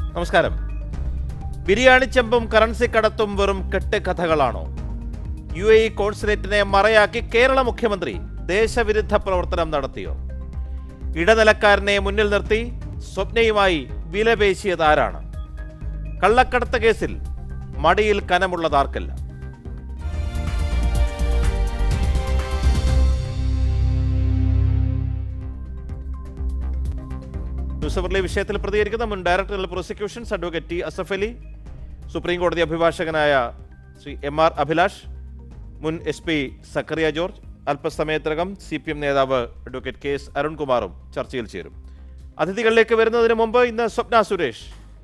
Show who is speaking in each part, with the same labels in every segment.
Speaker 1: നമസ്കാരം ബിരിയാണി ചെമ്പും കറൻസി കടത്തും വെറും കെട്ടുകഥകളാണോ യു എ ഇ കോൺസുലേറ്റിനെ മറയാക്കി കേരള മുഖ്യമന്ത്രി ദേശവിരുദ്ധ പ്രവർത്തനം നടത്തിയോ ഇടനിലക്കാരനെ മുന്നിൽ നിർത്തി സ്വപ്നയുമായി വിലപേശിയത് ആരാണ് കള്ളക്കടത്ത് കേസിൽ മടിയിൽ കനമുള്ളതാർക്കല്ല ന്യൂസവറിലെ വിഷയത്തിൽ പ്രതികരിക്കുന്ന മുൻ director general prosecutions advocate T Asaf Ali supreme കോടതി അഭിഭാഷകനായ ശ്രീ എം ആർ അഭിലാഷ് മുൻ എസ് പി സക്കറിയ ജോർജ് അല്പസമയത്തിനകം സി പി എം നേതാവ് അഡ്വക്കേറ്റ് കെ എസ് അരുൺകുമാറും ചർച്ചയിൽ ചേരും അതിഥികളിലേക്ക് വരുന്നതിന് മുമ്പ് ഇന്ന് സ്വപ്ന സുരേഷ്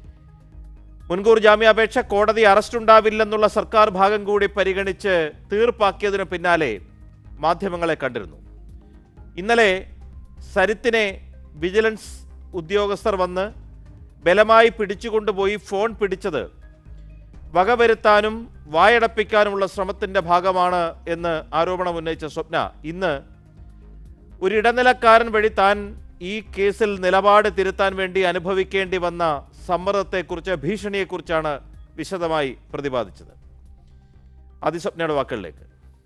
Speaker 1: മുൻകൂർ ജാമ്യാപേക്ഷ കോടതി അറസ്റ്റ് ഉണ്ടാവില്ലെന്നുള്ള സർക്കാർ ഭാഗം കൂടി പരിഗണിച്ച് തീർപ്പാക്കിയതിനു പിന്നാലെ മാധ്യമങ്ങളെ കണ്ടിരുന്നു ഇന്നലെ സരിത്തിനെ വിജിലൻസ് ഉദ്യോഗസ്ഥർ വന്ന് ബലമായി പിടിച്ചുകൊണ്ടുപോയി ഫോൺ പിടിച്ചത് വകവരുത്താനും വായടപ്പിക്കാനുമുള്ള ശ്രമത്തിന്റെ ഭാഗമാണ് എന്ന് ആരോപണം ഉന്നയിച്ച സ്വപ്ന ഇന്ന് ഒരു ഇടനിലക്കാരൻ വഴി താൻ ഈ കേസിൽ നിലപാട് തിരുത്താൻ വേണ്ടി അനുഭവിക്കേണ്ടി വന്ന സമ്മർദ്ദത്തെക്കുറിച്ച് ഭീഷണിയെക്കുറിച്ചാണ് വിശദമായി പ്രതിപാദിച്ചത് അതിസ്വപ്നയുടെ വാക്കുകളിലേക്ക്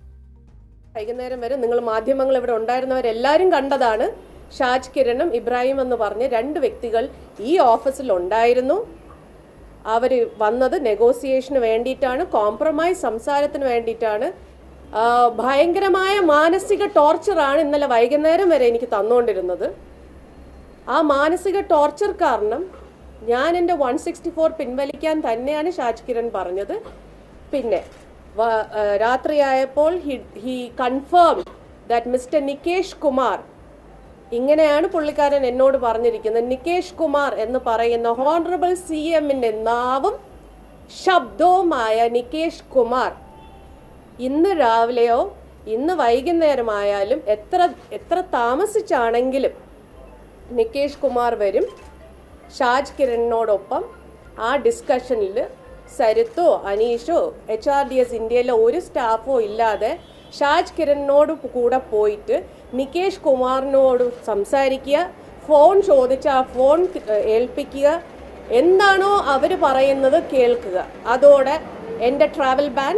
Speaker 2: വൈകുന്നേരം വരെ നിങ്ങൾ മാധ്യമങ്ങൾ ഇവിടെ ഉണ്ടായിരുന്നവരെല്ലാവരും കണ്ടതാണ് ഷാജ് കിരണും ഇബ്രാഹിം എന്ന് പറഞ്ഞ് രണ്ട് വ്യക്തികൾ ഈ ഓഫീസിൽ ഉണ്ടായിരുന്നു അവർ വന്നത് നെഗോസിയേഷന് വേണ്ടിയിട്ടാണ് കോംപ്രമൈസ് സംസാരത്തിന് വേണ്ടിയിട്ടാണ് ആ, ഭയങ്കരമായ മാനസിക ടോർച്ചറാണ് ഇന്നലെ വൈകുന്നേരം വരെ എനിക്ക് തന്നുകൊണ്ടിരുന്നത് ആ മാനസിക ടോർച്ചർ കാരണം ഞാൻ എൻ്റെ വൺ സിക്സ്റ്റി ഫോർ പിൻവലിക്കാൻ തന്നെയാണ് ഷാജ് കിരൺ പറഞ്ഞത് പിന്നെ വ- ആ, രാത്രിയായപ്പോൾ he he confirm that mister Nikesh Kumar ഇങ്ങനെയാണ് പുള്ളിക്കാരൻ എന്നോട് പറഞ്ഞിരിക്കുന്നത് നികേഷ് കുമാർ എന്ന് പറയുന്ന ഹോണറബിൾ സി എമ്മിൻ്റെ നാവും ശബ്ദവുമായ നികേഷ് കുമാർ ഇന്ന് രാവിലെയോ ഇന്ന് വൈകുന്നേരമായാലും എത്ര എത്ര താമസിച്ചാണെങ്കിലും നികേഷ് കുമാർ വരും ഷാജ് കിരണിനോടൊപ്പം ആ ഡിസ്കഷനിൽ സരിത്തോ അനീഷോ എച്ച് ആർ ഡി എസ് ഇന്ത്യയിലെ ഒരു സ്റ്റാഫോ ഇല്ലാതെ ഷാജ് കിരണിനോട് കൂടെ പോയിട്ട് നികേഷ് കുമാറിനോട് സംസാരിക്കുക ഫോൺ ചോദിച്ച് ആ ഫോൺ ഏൽപ്പിക്കുക എന്താണോ അവർ പറയുന്നത് കേൾക്കുക അതോടെ എൻ്റെ ട്രാവൽ ബാൻ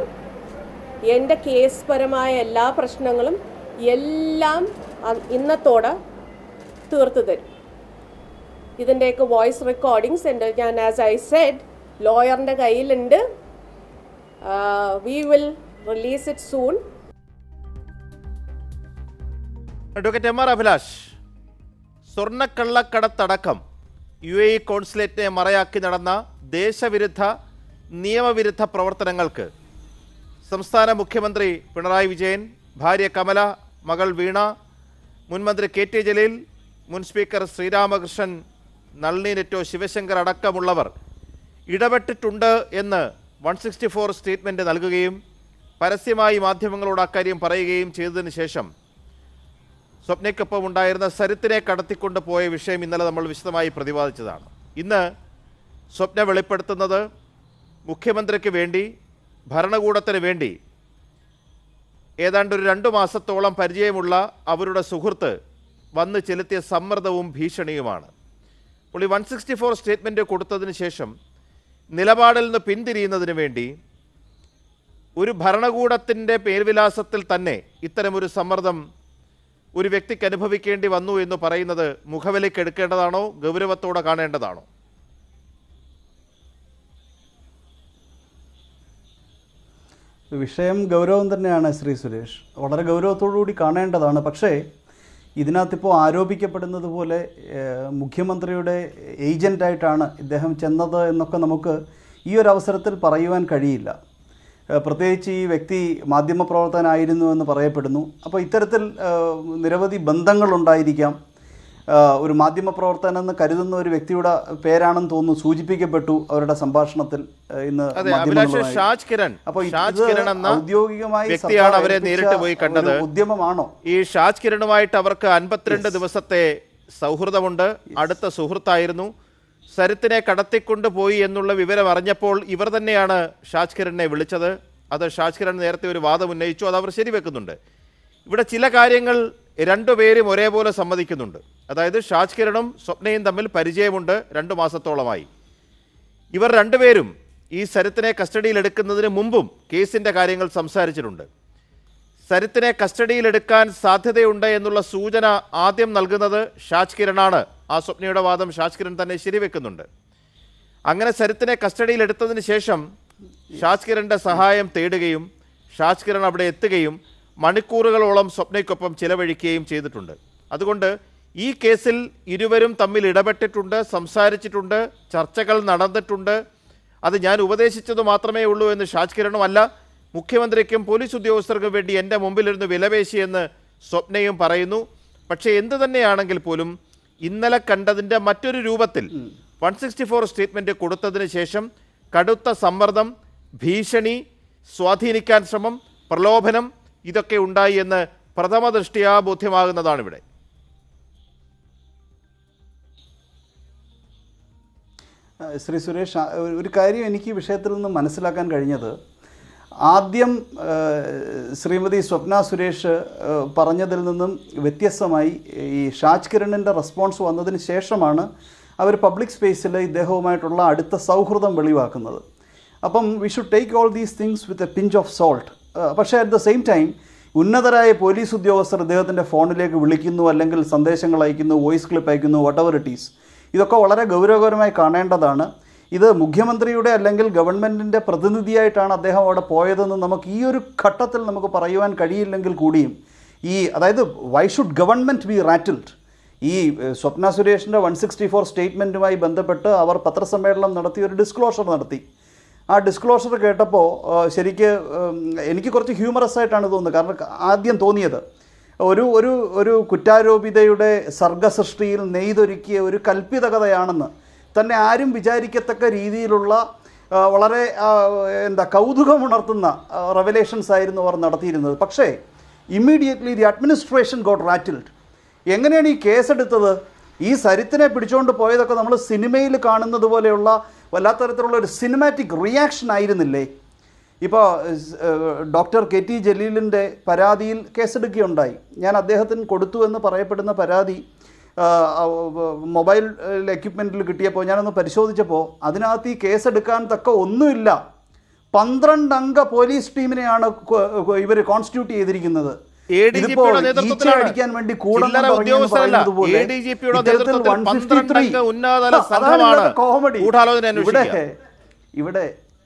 Speaker 2: എൻ്റെ കേസ് പരമായ എല്ലാ പ്രശ്നങ്ങളും എല്ലാം അ- ഇന്നത്തോടെ തീർത്തു തരും ഇതിൻ്റെയൊക്കെ വോയിസ് റെക്കോർഡിങ്സ് എൻ്റെ ഞാൻ ആസ് ഐ സെഡ് ലോയറിൻ്റെ കയ്യിലുണ്ട് we will release it soon
Speaker 1: advocate M R Abhilash സ്വർണ്ണക്കള്ളക്കടത്തടക്കം യു എ ഇ കോൺസുലേറ്റിനെ മറയാക്കി നടന്ന ദേശവിരുദ്ധ നിയമവിരുദ്ധ പ്രവർത്തനങ്ങൾക്ക് സംസ്ഥാന മുഖ്യമന്ത്രി പിണറായി വിജയൻ ഭാര്യ കമല മകൾ വീണ മുൻമന്ത്രി കെ ടി ജലീൽ മുൻ സ്പീക്കർ ശ്രീരാമകൃഷ്ണൻ നളിനി നെറ്റോ ശിവശങ്കർ അടക്കമുള്ളവർ ഇടപെട്ടിട്ടുണ്ട് എന്ന് വൺ സിക്സ്റ്റി ഫോർ സ്റ്റേറ്റ്മെൻറ്റ് നൽകുകയും പരസ്യമായി മാധ്യമങ്ങളോട് അക്കാര്യം പറയുകയും ചെയ്തതിന് ശേഷം സ്വപ്നയ്ക്കൊപ്പം ഉണ്ടായിരുന്ന സരിത്തിനെ കടത്തിക്കൊണ്ട് പോയ വിഷയം ഇന്നലെ നമ്മൾ വിശദമായി പ്രതിപാദിച്ചതാണ് ഇന്ന് സ്വപ്ന വെളിപ്പെടുത്തുന്നത് മുഖ്യമന്ത്രിക്ക് വേണ്ടി ഭരണകൂടത്തിന് വേണ്ടി ഏതാണ്ട് ഒരു രണ്ടു മാസത്തോളം പരിചയമുള്ള അവരുടെ സുഹൃത്ത് വന്ന് ചെലുത്തിയ സമ്മർദ്ദവും ഭീഷണിയുമാണ് പുള്ളി വൺ സിക്സ്റ്റി ഫോർ സ്റ്റേറ്റ്മെൻറ്റ് കൊടുത്തതിന് ശേഷം നിലപാടിൽ നിന്ന് പിന്തിരിയുന്നതിന് വേണ്ടി ഒരു ഭരണകൂടത്തിൻ്റെ പേർവിലാസത്തിൽ തന്നെ ഇത്തരമൊരു സമ്മർദ്ദം ഒരു വ്യക്തിക്ക് അനുഭവിക്കേണ്ടി വന്നു എന്ന് പറയുന്നത് മുഖവിലേക്ക് എടുക്കേണ്ടതാണോ ഗൗരവത്തോടെ കാണേണ്ടതാണോ
Speaker 3: വിഷയം ഗൗരവം തന്നെയാണ് ശ്രീ സുരേഷ് വളരെ ഗൗരവത്തോടുകൂടി കാണേണ്ടതാണ് പക്ഷേ ഇതിനകത്തിപ്പോൾ ആരോപിക്കപ്പെടുന്നത് പോലെ ഏഹ്, മുഖ്യമന്ത്രിയുടെ ഏജൻ്റായിട്ടാണ് ഇദ്ദേഹം ചെന്നത് എന്നൊക്കെ നമുക്ക് ഈ ഒരു അവസരത്തിൽ പറയുവാൻ കഴിയില്ല ഏഹ്, പ്രത്യേകിച്ച് ഈ വ്യക്തി മാധ്യമപ്രവർത്തകനായിരുന്നു എന്ന് പറയപ്പെടുന്നു അപ്പോൾ ഇത്തരത്തിൽ ഏഹ്, നിരവധി ബന്ധങ്ങളുണ്ടായിരിക്കാം ഏഹ്, ഒരു മാധ്യമപ്രവർത്തകൻ എന്ന് കരുതുന്ന ഒരു വ്യക്തിയുടെ പേരാണെന്ന് തോന്നുന്നു സൂചിപ്പിക്കപ്പെട്ടു അവരുടെ സംഭാഷണത്തിൽ ഏഹ്, ഇന്ന്
Speaker 1: അതെ അഭിലാഷ്
Speaker 3: മാധ്യമങ്ങളുമായി.
Speaker 1: ഷാജ് കിരൺ
Speaker 3: അപ്പോൾ ഇത്
Speaker 1: ഷാജ് കിരൺ എന്ന
Speaker 3: ഔദ്യോഗികമായി
Speaker 1: വ്യക്തിയാണ്
Speaker 3: സർക്കാർ
Speaker 1: അവരെ
Speaker 3: ഏൽപ്പിച്ച
Speaker 1: നേരിട്ട് പോയി കണ്ടത്
Speaker 3: ഒരു ഉദ്യമമാണോ
Speaker 1: ഈ ഷാജ് കിരണുമായിട്ട് അവർക്ക് അൻപത്തിരണ്ട് ദിവസത്തെ സൗഹൃദമുണ്ട് അടുത്ത സുഹൃത്തായിരുന്നു സരിത്തിനെ കടത്തിക്കൊണ്ട് പോയി എന്നുള്ള വിവരം അറിഞ്ഞപ്പോൾ ഇവർ തന്നെയാണ് ഷാജ് കിരണിനെ വിളിച്ചത് അത് ഷാജ് കിരൺ നേരത്തെ ഒരു വാദം ഉന്നയിച്ചു അത് അവർ ശരിവെക്കുന്നുണ്ട് ഇവിടെ ചില കാര്യങ്ങൾ രണ്ടുപേരും ഒരേപോലെ സമ്മതിക്കുന്നുണ്ട് അതായത് ഷാജ് കിരണും സ്വപ്നയും തമ്മിൽ പരിചയമുണ്ട് രണ്ടു മാസത്തോളമായി ഇവർ രണ്ടുപേരും ഈ സരിത്തിനെ കസ്റ്റഡിയിലെടുക്കുന്നതിന് മുമ്പും കേസിൻ്റെ കാര്യങ്ങൾ സംസാരിച്ചിട്ടുണ്ട് സരിത്തിനെ കസ്റ്റഡിയിലെടുക്കാൻ സാധ്യതയുണ്ട് എന്നുള്ള സൂചന ആദ്യം നൽകുന്നത് ഷാജ് കിരണാണ് ആ സ്വപ്നയുടെ വാദം ഷാജ് കിരൺ തന്നെ ശരിവെക്കുന്നുണ്ട് അങ്ങനെ സരിത്തിനെ കസ്റ്റഡിയിലെടുത്തതിന് ശേഷം ഷാജ് കിരണിന്റെ സഹായം തേടുകയും ഷാജ് കിരൺ അവിടെ എത്തുകയും മണിക്കൂറുകളോളം സ്വപ്നയ്ക്കൊപ്പം ചിലവഴിക്കുകയും ചെയ്തിട്ടുണ്ട് അതുകൊണ്ട് ഈ കേസിൽ ഇരുവരും തമ്മിൽ ഇടപെട്ടിട്ടുണ്ട് സംസാരിച്ചിട്ടുണ്ട് ചർച്ചകൾ നടന്നിട്ടുണ്ട് അത് ഞാൻ ഉപദേശിച്ചത് മാത്രമേ ഉള്ളൂ എന്ന് ഷാജ് കിരണും അല്ല മുഖ്യമന്ത്രിക്കും പോലീസ് ഉദ്യോഗസ്ഥർക്കും വേണ്ടി എൻ്റെ മുമ്പിലിരുന്ന് വിലപേശിയെന്ന് സ്വപ്നയും പറയുന്നു പക്ഷേ എന്ത് തന്നെയാണെങ്കിൽ പോലും ഇന്നലെ കണ്ടതിൻ്റെ മറ്റൊരു രൂപത്തിൽ വൺ സിക്സ്റ്റി ഫോർ സ്റ്റേറ്റ്മെൻറ്റ് കൊടുത്തതിന് ശേഷം കടുത്ത സമ്മർദ്ദം ഭീഷണി സ്വാധീനിക്കാൻ ശ്രമം പ്രലോഭനം ഇതൊക്കെ ഉണ്ടായി എന്ന് പ്രഥമ ദൃഷ്ടിയാ ബോധ്യമാകുന്നതാണ് ഇവിടെ
Speaker 3: ആ, ശ്രീ സുരേഷ് ആ, ഒരു- ഒരു കാര്യം എനിക്ക് ഈ വിഷയത്തിൽ നിന്ന് മനസ്സിലാക്കാൻ കഴിഞ്ഞത് ആദ്യം ആ, ശ്രീമതി സ്വപ്ന സുരേഷ് ആ, പറഞ്ഞതിൽ നിന്നും വ്യത്യസ്തമായി ഈ ഷാജ് കിരണിൻ്റെ റെസ്പോൺസ് വന്നതിന് ശേഷമാണ് അവർ പബ്ലിക് സ്പേസിൽ ഇദ്ദേഹവുമായിട്ടുള്ള അടുത്ത സൗഹൃദം വെളിവാക്കുന്നത് അപ്പം we should take all these things with a pinch of salt പക്ഷേ അറ്റ് ദ സെയിം ടൈം ഉന്നതരായ പോലീസ് ഉദ്യോഗസ്ഥർ ഇദ്ദേഹത്തിൻ്റെ ഫോണിലേക്ക് വിളിക്കുന്നു അല്ലെങ്കിൽ സന്ദേശങ്ങൾ അയക്കുന്നു വോയിസ് ക്ലിപ്പ് അയക്കുന്നു വാട്ട് എവർ ഇറ്റ് ഈസ് ഇതൊക്കെ വളരെ ഗൗരവകരമായി കാണേണ്ടതാണ് ഇത് മുഖ്യമന്ത്രിയുടെ അല്ലെങ്കിൽ ഗവൺമെൻറ്റിൻ്റെ പ്രതിനിധിയായിട്ടാണ് അദ്ദേഹം അവിടെ പോയതെന്ന് നമുക്ക് ഈ ഒരു ഘട്ടത്തിൽ നമുക്ക് പറയുവാൻ കഴിയില്ലെങ്കിൽ കൂടിയും ഈ അതായത് why should government be rattled ഈ ഏഹ്, സ്വപ്ന സുരേഷിൻ്റെ വൺ സിക്സ്റ്റി ഫോർ സ്റ്റേറ്റ്മെൻറ്റുമായി ബന്ധപ്പെട്ട് അവർ പത്രസമ്മേളനം നടത്തി ഒരു ഡിസ്ക്ലോഷർ നടത്തി ആ ഡിസ്ക്ലോഷർ കേട്ടപ്പോൾ ശരിക്ക് ഉം, എനിക്ക് കുറച്ച് ഹ്യൂമറസ് ആയിട്ടാണ് തോന്നുന്നത് കാരണം ആദ്യം തോന്നിയത് ഒരു ഒരു ഒരു കുറ്റാരോപിതയുടെ സർഗസൃഷ്ടിയിൽ നെയ്തൊരുക്കിയ ഒരു കൽപ്പിത കഥയാണെന്ന് തന്നെ ആരും വിചാരിക്കത്തക്ക രീതിയിലുള്ള ആ, വളരെ ആ, എന്താ കൗതുകമുണർത്തുന്ന റെവലേഷൻസ് ആയിരുന്നു അവർ നടത്തിയിരുന്നത് പക്ഷേ immediately the administration got rattled എങ്ങനെയാണ് ഈ കേസെടുത്തത് ഈ സരിത്തിനെ പിടിച്ചുകൊണ്ട് പോയതൊക്കെ നമ്മൾ സിനിമയിൽ കാണുന്നത് പോലെയുള്ള വല്ലാത്ത തരത്തിലുള്ള ഒരു സിനിമാറ്റിക് റിയാക്ഷൻ ആയിരുന്നില്ലേ ഇപ്പോൾ ഡോക്ടർ കെ ടി ജലീലിൻ്റെ പരാതിയിൽ കേസെടുക്കുകയുണ്ടായി ഞാൻ അദ്ദേഹത്തിന് കൊടുത്തു എന്ന് പറയപ്പെടുന്ന പരാതി ആ, ആ, മൊബൈൽ എക്യുപ്മെൻറ്റിൽ കിട്ടിയപ്പോൾ ഞാനൊന്ന് പരിശോധിച്ചപ്പോൾ അതിനകത്ത് ഈ കേസെടുക്കാൻ തക്ക ഒന്നുമില്ല പന്ത്രണ്ട് അംഗ പോലീസ് ടീമിനെയാണ് ഇവർ കോൺസ്റ്റിറ്റ്യൂട്ട് ചെയ്തിരിക്കുന്നത്
Speaker 1: ADGP
Speaker 3: ഇതിപ്പോ
Speaker 1: യുടെ നേതൃത്വത്തിലാണ്.
Speaker 3: ഈച്ച അടിക്കാൻ വേണ്ടി കൂടെന്ന്
Speaker 1: ചില്ലറ
Speaker 3: പറഞ്ഞെന്ന്
Speaker 1: ഉദ്യോഗസ്ഥരല്ല.
Speaker 3: പറയുന്നത് പോലെ
Speaker 1: ADGP യുടെ
Speaker 3: ഇത്തരത്തിൽ
Speaker 1: നേതൃത്വത്തിൽ
Speaker 3: 153
Speaker 1: പന്ത്രണ്ടംഗ ഉന്നതതല
Speaker 3: അതാണ്
Speaker 1: സംഘമാണ്
Speaker 3: ഇതിനകത്ത് കോമഡി
Speaker 1: ഗൂഢാലോചന
Speaker 3: ഇവിടെ
Speaker 1: അന്വേഷിക്കുക.
Speaker 3: ഇവിടെ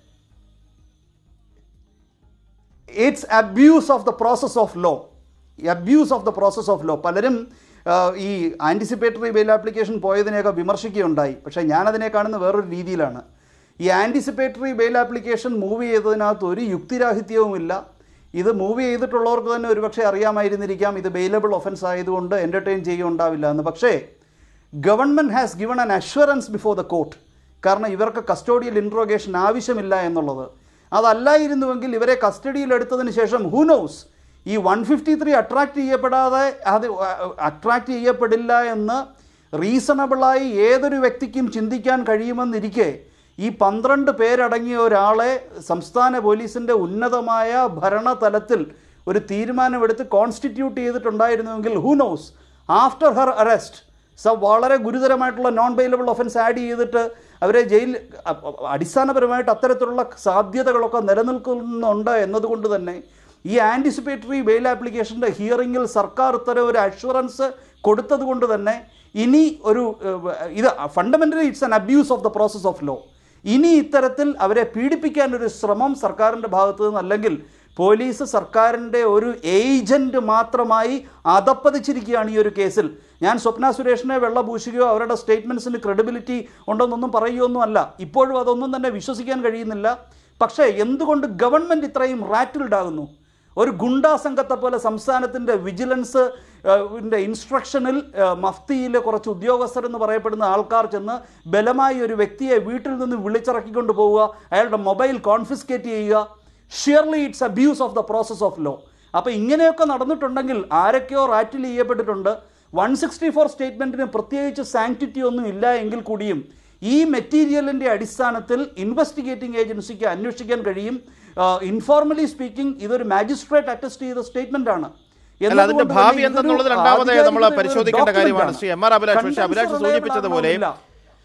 Speaker 3: it's abuse of the process of law abuse of the process of law പലരും ആ, ഈ ആൻറ്റിസിപ്പേറ്ററി ബെയിൽ ആപ്ലിക്കേഷൻ പോയതിനെയൊക്കെ വിമർശിക്കുകയുണ്ടായി പക്ഷേ ഞാനതിനെ കാണുന്ന വേറൊരു രീതിയിലാണ് ഈ ആൻറ്റിസിപ്പേറ്ററി ബെയിൽ ആപ്ലിക്കേഷൻ മൂവ് ചെയ്തതിനകത്ത് ഒരു യുക്തിരാഹിത്യവുമില്ല ഇത് മൂവ് ചെയ്തിട്ടുള്ളവർക്ക് തന്നെ ഒരുപക്ഷെ അറിയാമായിരുന്നിരിക്കാം ഇത് ബെയിലബിൾ ഒഫൻസ് ആയതുകൊണ്ട് എൻ്റർടൈൻ ചെയ്യുകയുണ്ടാവില്ല എന്ന് പക്ഷേ government has given an assurance before the court കാരണം ഇവർക്ക് കസ്റ്റോഡിയൽ ഇൻട്രോഗേഷൻ ആവശ്യമില്ല എന്നുള്ളത് അതല്ലായിരുന്നുവെങ്കിൽ ഇവരെ കസ്റ്റഡിയിൽ എടുത്തതിന് ശേഷം ഹൂ നോസ് ഈ വൺ ഫിഫ്റ്റി ത്രീ അട്രാക്ട് ചെയ്യപ്പെടാതെ അത് അട്രാക്ട് ചെയ്യപ്പെടില്ല എന്ന് റീസണബിളായി ഏതൊരു വ്യക്തിക്കും ചിന്തിക്കാൻ കഴിയുമെന്നിരിക്കെ ഈ പന്ത്രണ്ട് പേരടങ്ങിയ ഒരാളെ സംസ്ഥാന പോലീസിൻ്റെ ഉന്നതമായ ഭരണതലത്തിൽ ഒരു തീരുമാനമെടുത്ത് കോൺസ്റ്റിറ്റ്യൂട്ട് ചെയ്തിട്ടുണ്ടായിരുന്നുവെങ്കിൽ who knows after her arrest സ വളരെ ഗുരുതരമായിട്ടുള്ള നോൺ ബെയിലബിൾ ഒഫൻസ് ആഡ് ചെയ്തിട്ട് അവരെ ജയിൽ അ- അ- അടിസ്ഥാനപരമായിട്ട് അത്തരത്തിലുള്ള സാധ്യതകളൊക്കെ നിലനിൽക്കുന്നുണ്ട് എന്നതുകൊണ്ട് തന്നെ ഈ ആൻറ്റിസിപ്പേറ്ററി ബെയിൽ ആപ്ലിക്കേഷൻ്റെ ഹിയറിങ്ങിൽ സർക്കാർ ഇത്തരം ഒരു അഷുറൻസ് കൊടുത്തത് കൊണ്ട് തന്നെ ഇനി ഒരു ഏഹ്, ഇത് fundamentally it's an abuse of the process of law ഇനി ഇത്തരത്തിൽ അവരെ പീഡിപ്പിക്കാൻ ഒരു ശ്രമം സർക്കാരിൻ്റെ ഭാഗത്തു നിന്ന് അല്ലെങ്കിൽ പോലീസ് സർക്കാരിൻ്റെ ഒരു ഏജൻറ്റ് മാത്രമായി അതപ്പതിച്ചിരിക്കുകയാണ് ഈ ഒരു കേസിൽ ഞാൻ സ്വപ്ന സുരേഷിനെ വെള്ളപൂശുകയോ അവരുടെ സ്റ്റേറ്റ്മെൻറ്റ്സിന് ക്രെഡിബിലിറ്റി ഉണ്ടെന്നൊന്നും പറയുകയൊന്നും അല്ല ഇപ്പോഴും അതൊന്നും തന്നെ വിശ്വസിക്കാൻ കഴിയുന്നില്ല പക്ഷേ എന്തുകൊണ്ട് ഗവൺമെൻറ് ഇത്രയും റാറ്റിൽഡ് ആകുന്നു ഒരു ഗുണ്ടാ സംഘത്തെ പോലെ സംസ്ഥാനത്തിൻ്റെ വിജിലൻസ് ൻ്റെ ഇൻസ്ട്രക്ഷനിൽ മഫ്തിയിൽ കുറച്ച് ഉദ്യോഗസ്ഥരെന്ന് പറയപ്പെടുന്ന ആൾക്കാർ ചെന്ന് ബലമായി ഒരു വ്യക്തിയെ വീട്ടിൽ നിന്ന് വിളിച്ചിറക്കിക്കൊണ്ട് പോവുക അയാളുടെ മൊബൈൽ കോൺഫിസ്കേറ്റ് ചെയ്യുക surely it's abuse of the process of law അപ്പോൾ ഇങ്ങനെയൊക്കെ നടന്നിട്ടുണ്ടെങ്കിൽ ആരൊക്കെയോ റാറ്റിൽ ചെയ്യപ്പെട്ടിട്ടുണ്ട് വൺ സിക്സ്റ്റി ഫോർ സ്റ്റേറ്റ്മെൻറ്റിന് പ്രത്യേകിച്ച് സാങ്ക്ടിറ്റി ഒന്നും ഇല്ല എങ്കിൽ കൂടിയും ഈ മെറ്റീരിയലിൻ്റെ അടിസ്ഥാനത്തിൽ ഇൻവെസ്റ്റിഗേറ്റിംഗ് ഏജൻസിക്ക് അന്വേഷിക്കാൻ കഴിയും ഇൻഫോർമലി സ്പീക്കിംഗ് ഇതൊരു മാജിസ്ട്രേറ്റ് അറ്റസ്റ്റ് ചെയ്ത സ്റ്റേറ്റ്മെന്റ് ആണ്
Speaker 1: അല്ല അതിന്റെ
Speaker 3: എന്നതുകൊണ്ട്
Speaker 1: ഭാവി
Speaker 3: തന്നെ ഇതൊരു
Speaker 1: എന്തെന്നുള്ളത് രണ്ടാമത് നമ്മൾ
Speaker 3: ആധികാരികത
Speaker 1: പരിശോധിക്കേണ്ട
Speaker 3: document
Speaker 1: കാര്യമാണ്
Speaker 3: ആണ്.
Speaker 1: ശ്രീ എം ആർ അഭിലാഷ് പക്ഷേ
Speaker 3: Consensus
Speaker 1: അഭിലാഷ്
Speaker 3: reliable
Speaker 1: സൂചിപ്പിച്ചതുപോലെ
Speaker 3: ആകണമെന്നില്ല.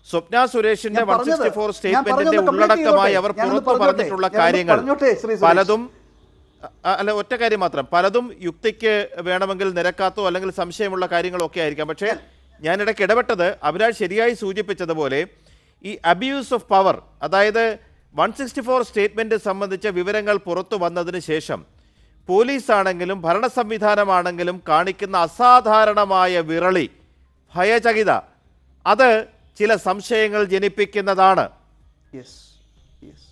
Speaker 1: സ്വപ്ന സുരേഷിന്റെ
Speaker 3: ഞാൻ
Speaker 1: വൺ
Speaker 3: പറഞ്ഞത്,
Speaker 1: സിക്സ്റ്റി ഫോർ
Speaker 3: ഞാൻ
Speaker 1: സ്റ്റേറ്റ്മെന്റിന്റെ
Speaker 3: പറഞ്ഞത് complete
Speaker 1: ഉള്ളടക്കമായി
Speaker 3: ചെയ്തോട്ടെ.
Speaker 1: അവർ
Speaker 3: ഞാനൊന്ന്
Speaker 1: പുറത്തു
Speaker 3: പറഞ്ഞോട്ടെ.
Speaker 1: പറഞ്ഞിട്ടുള്ള
Speaker 3: ഞാനൊന്ന്
Speaker 1: കാര്യങ്ങൾ
Speaker 3: പറഞ്ഞോട്ടെ, ശ്രീ സുരേഷ്.
Speaker 1: പലതും അ- അല്ല ഒറ്റ കാര്യം മാത്രം പലതും യുക്തിക്ക് വേണമെങ്കിൽ നിരക്കാത്തോ അല്ലെങ്കിൽ സംശയമുള്ള കാര്യങ്ങളോ ഒക്കെ ആയിരിക്കാം പക്ഷേ ഞാൻ ഇടയ്ക്ക് ഇടപെട്ടത് അഭിലാഷ് ശരിയായി സൂചിപ്പിച്ചതുപോലെ ഈ അബ്യൂസ് ഓഫ് പവർ അതായത് വൺ സിക്സ്റ്റി ഫോർ സ്റ്റേറ്റ്മെന്റ് സംബന്ധിച്ച വിവരങ്ങൾ പുറത്തു വന്നതിന് ശേഷം പോലീസ് ആണെങ്കിലും ഭരണ സംവിധാനമാണെങ്കിലും കാണിക്കുന്ന അസാധാരണമായ വിറളി ഭയചകിത അത് ചില സംശയങ്ങൾ ജനിപ്പിക്കുന്നതാണ്
Speaker 3: യെസ് യെസ്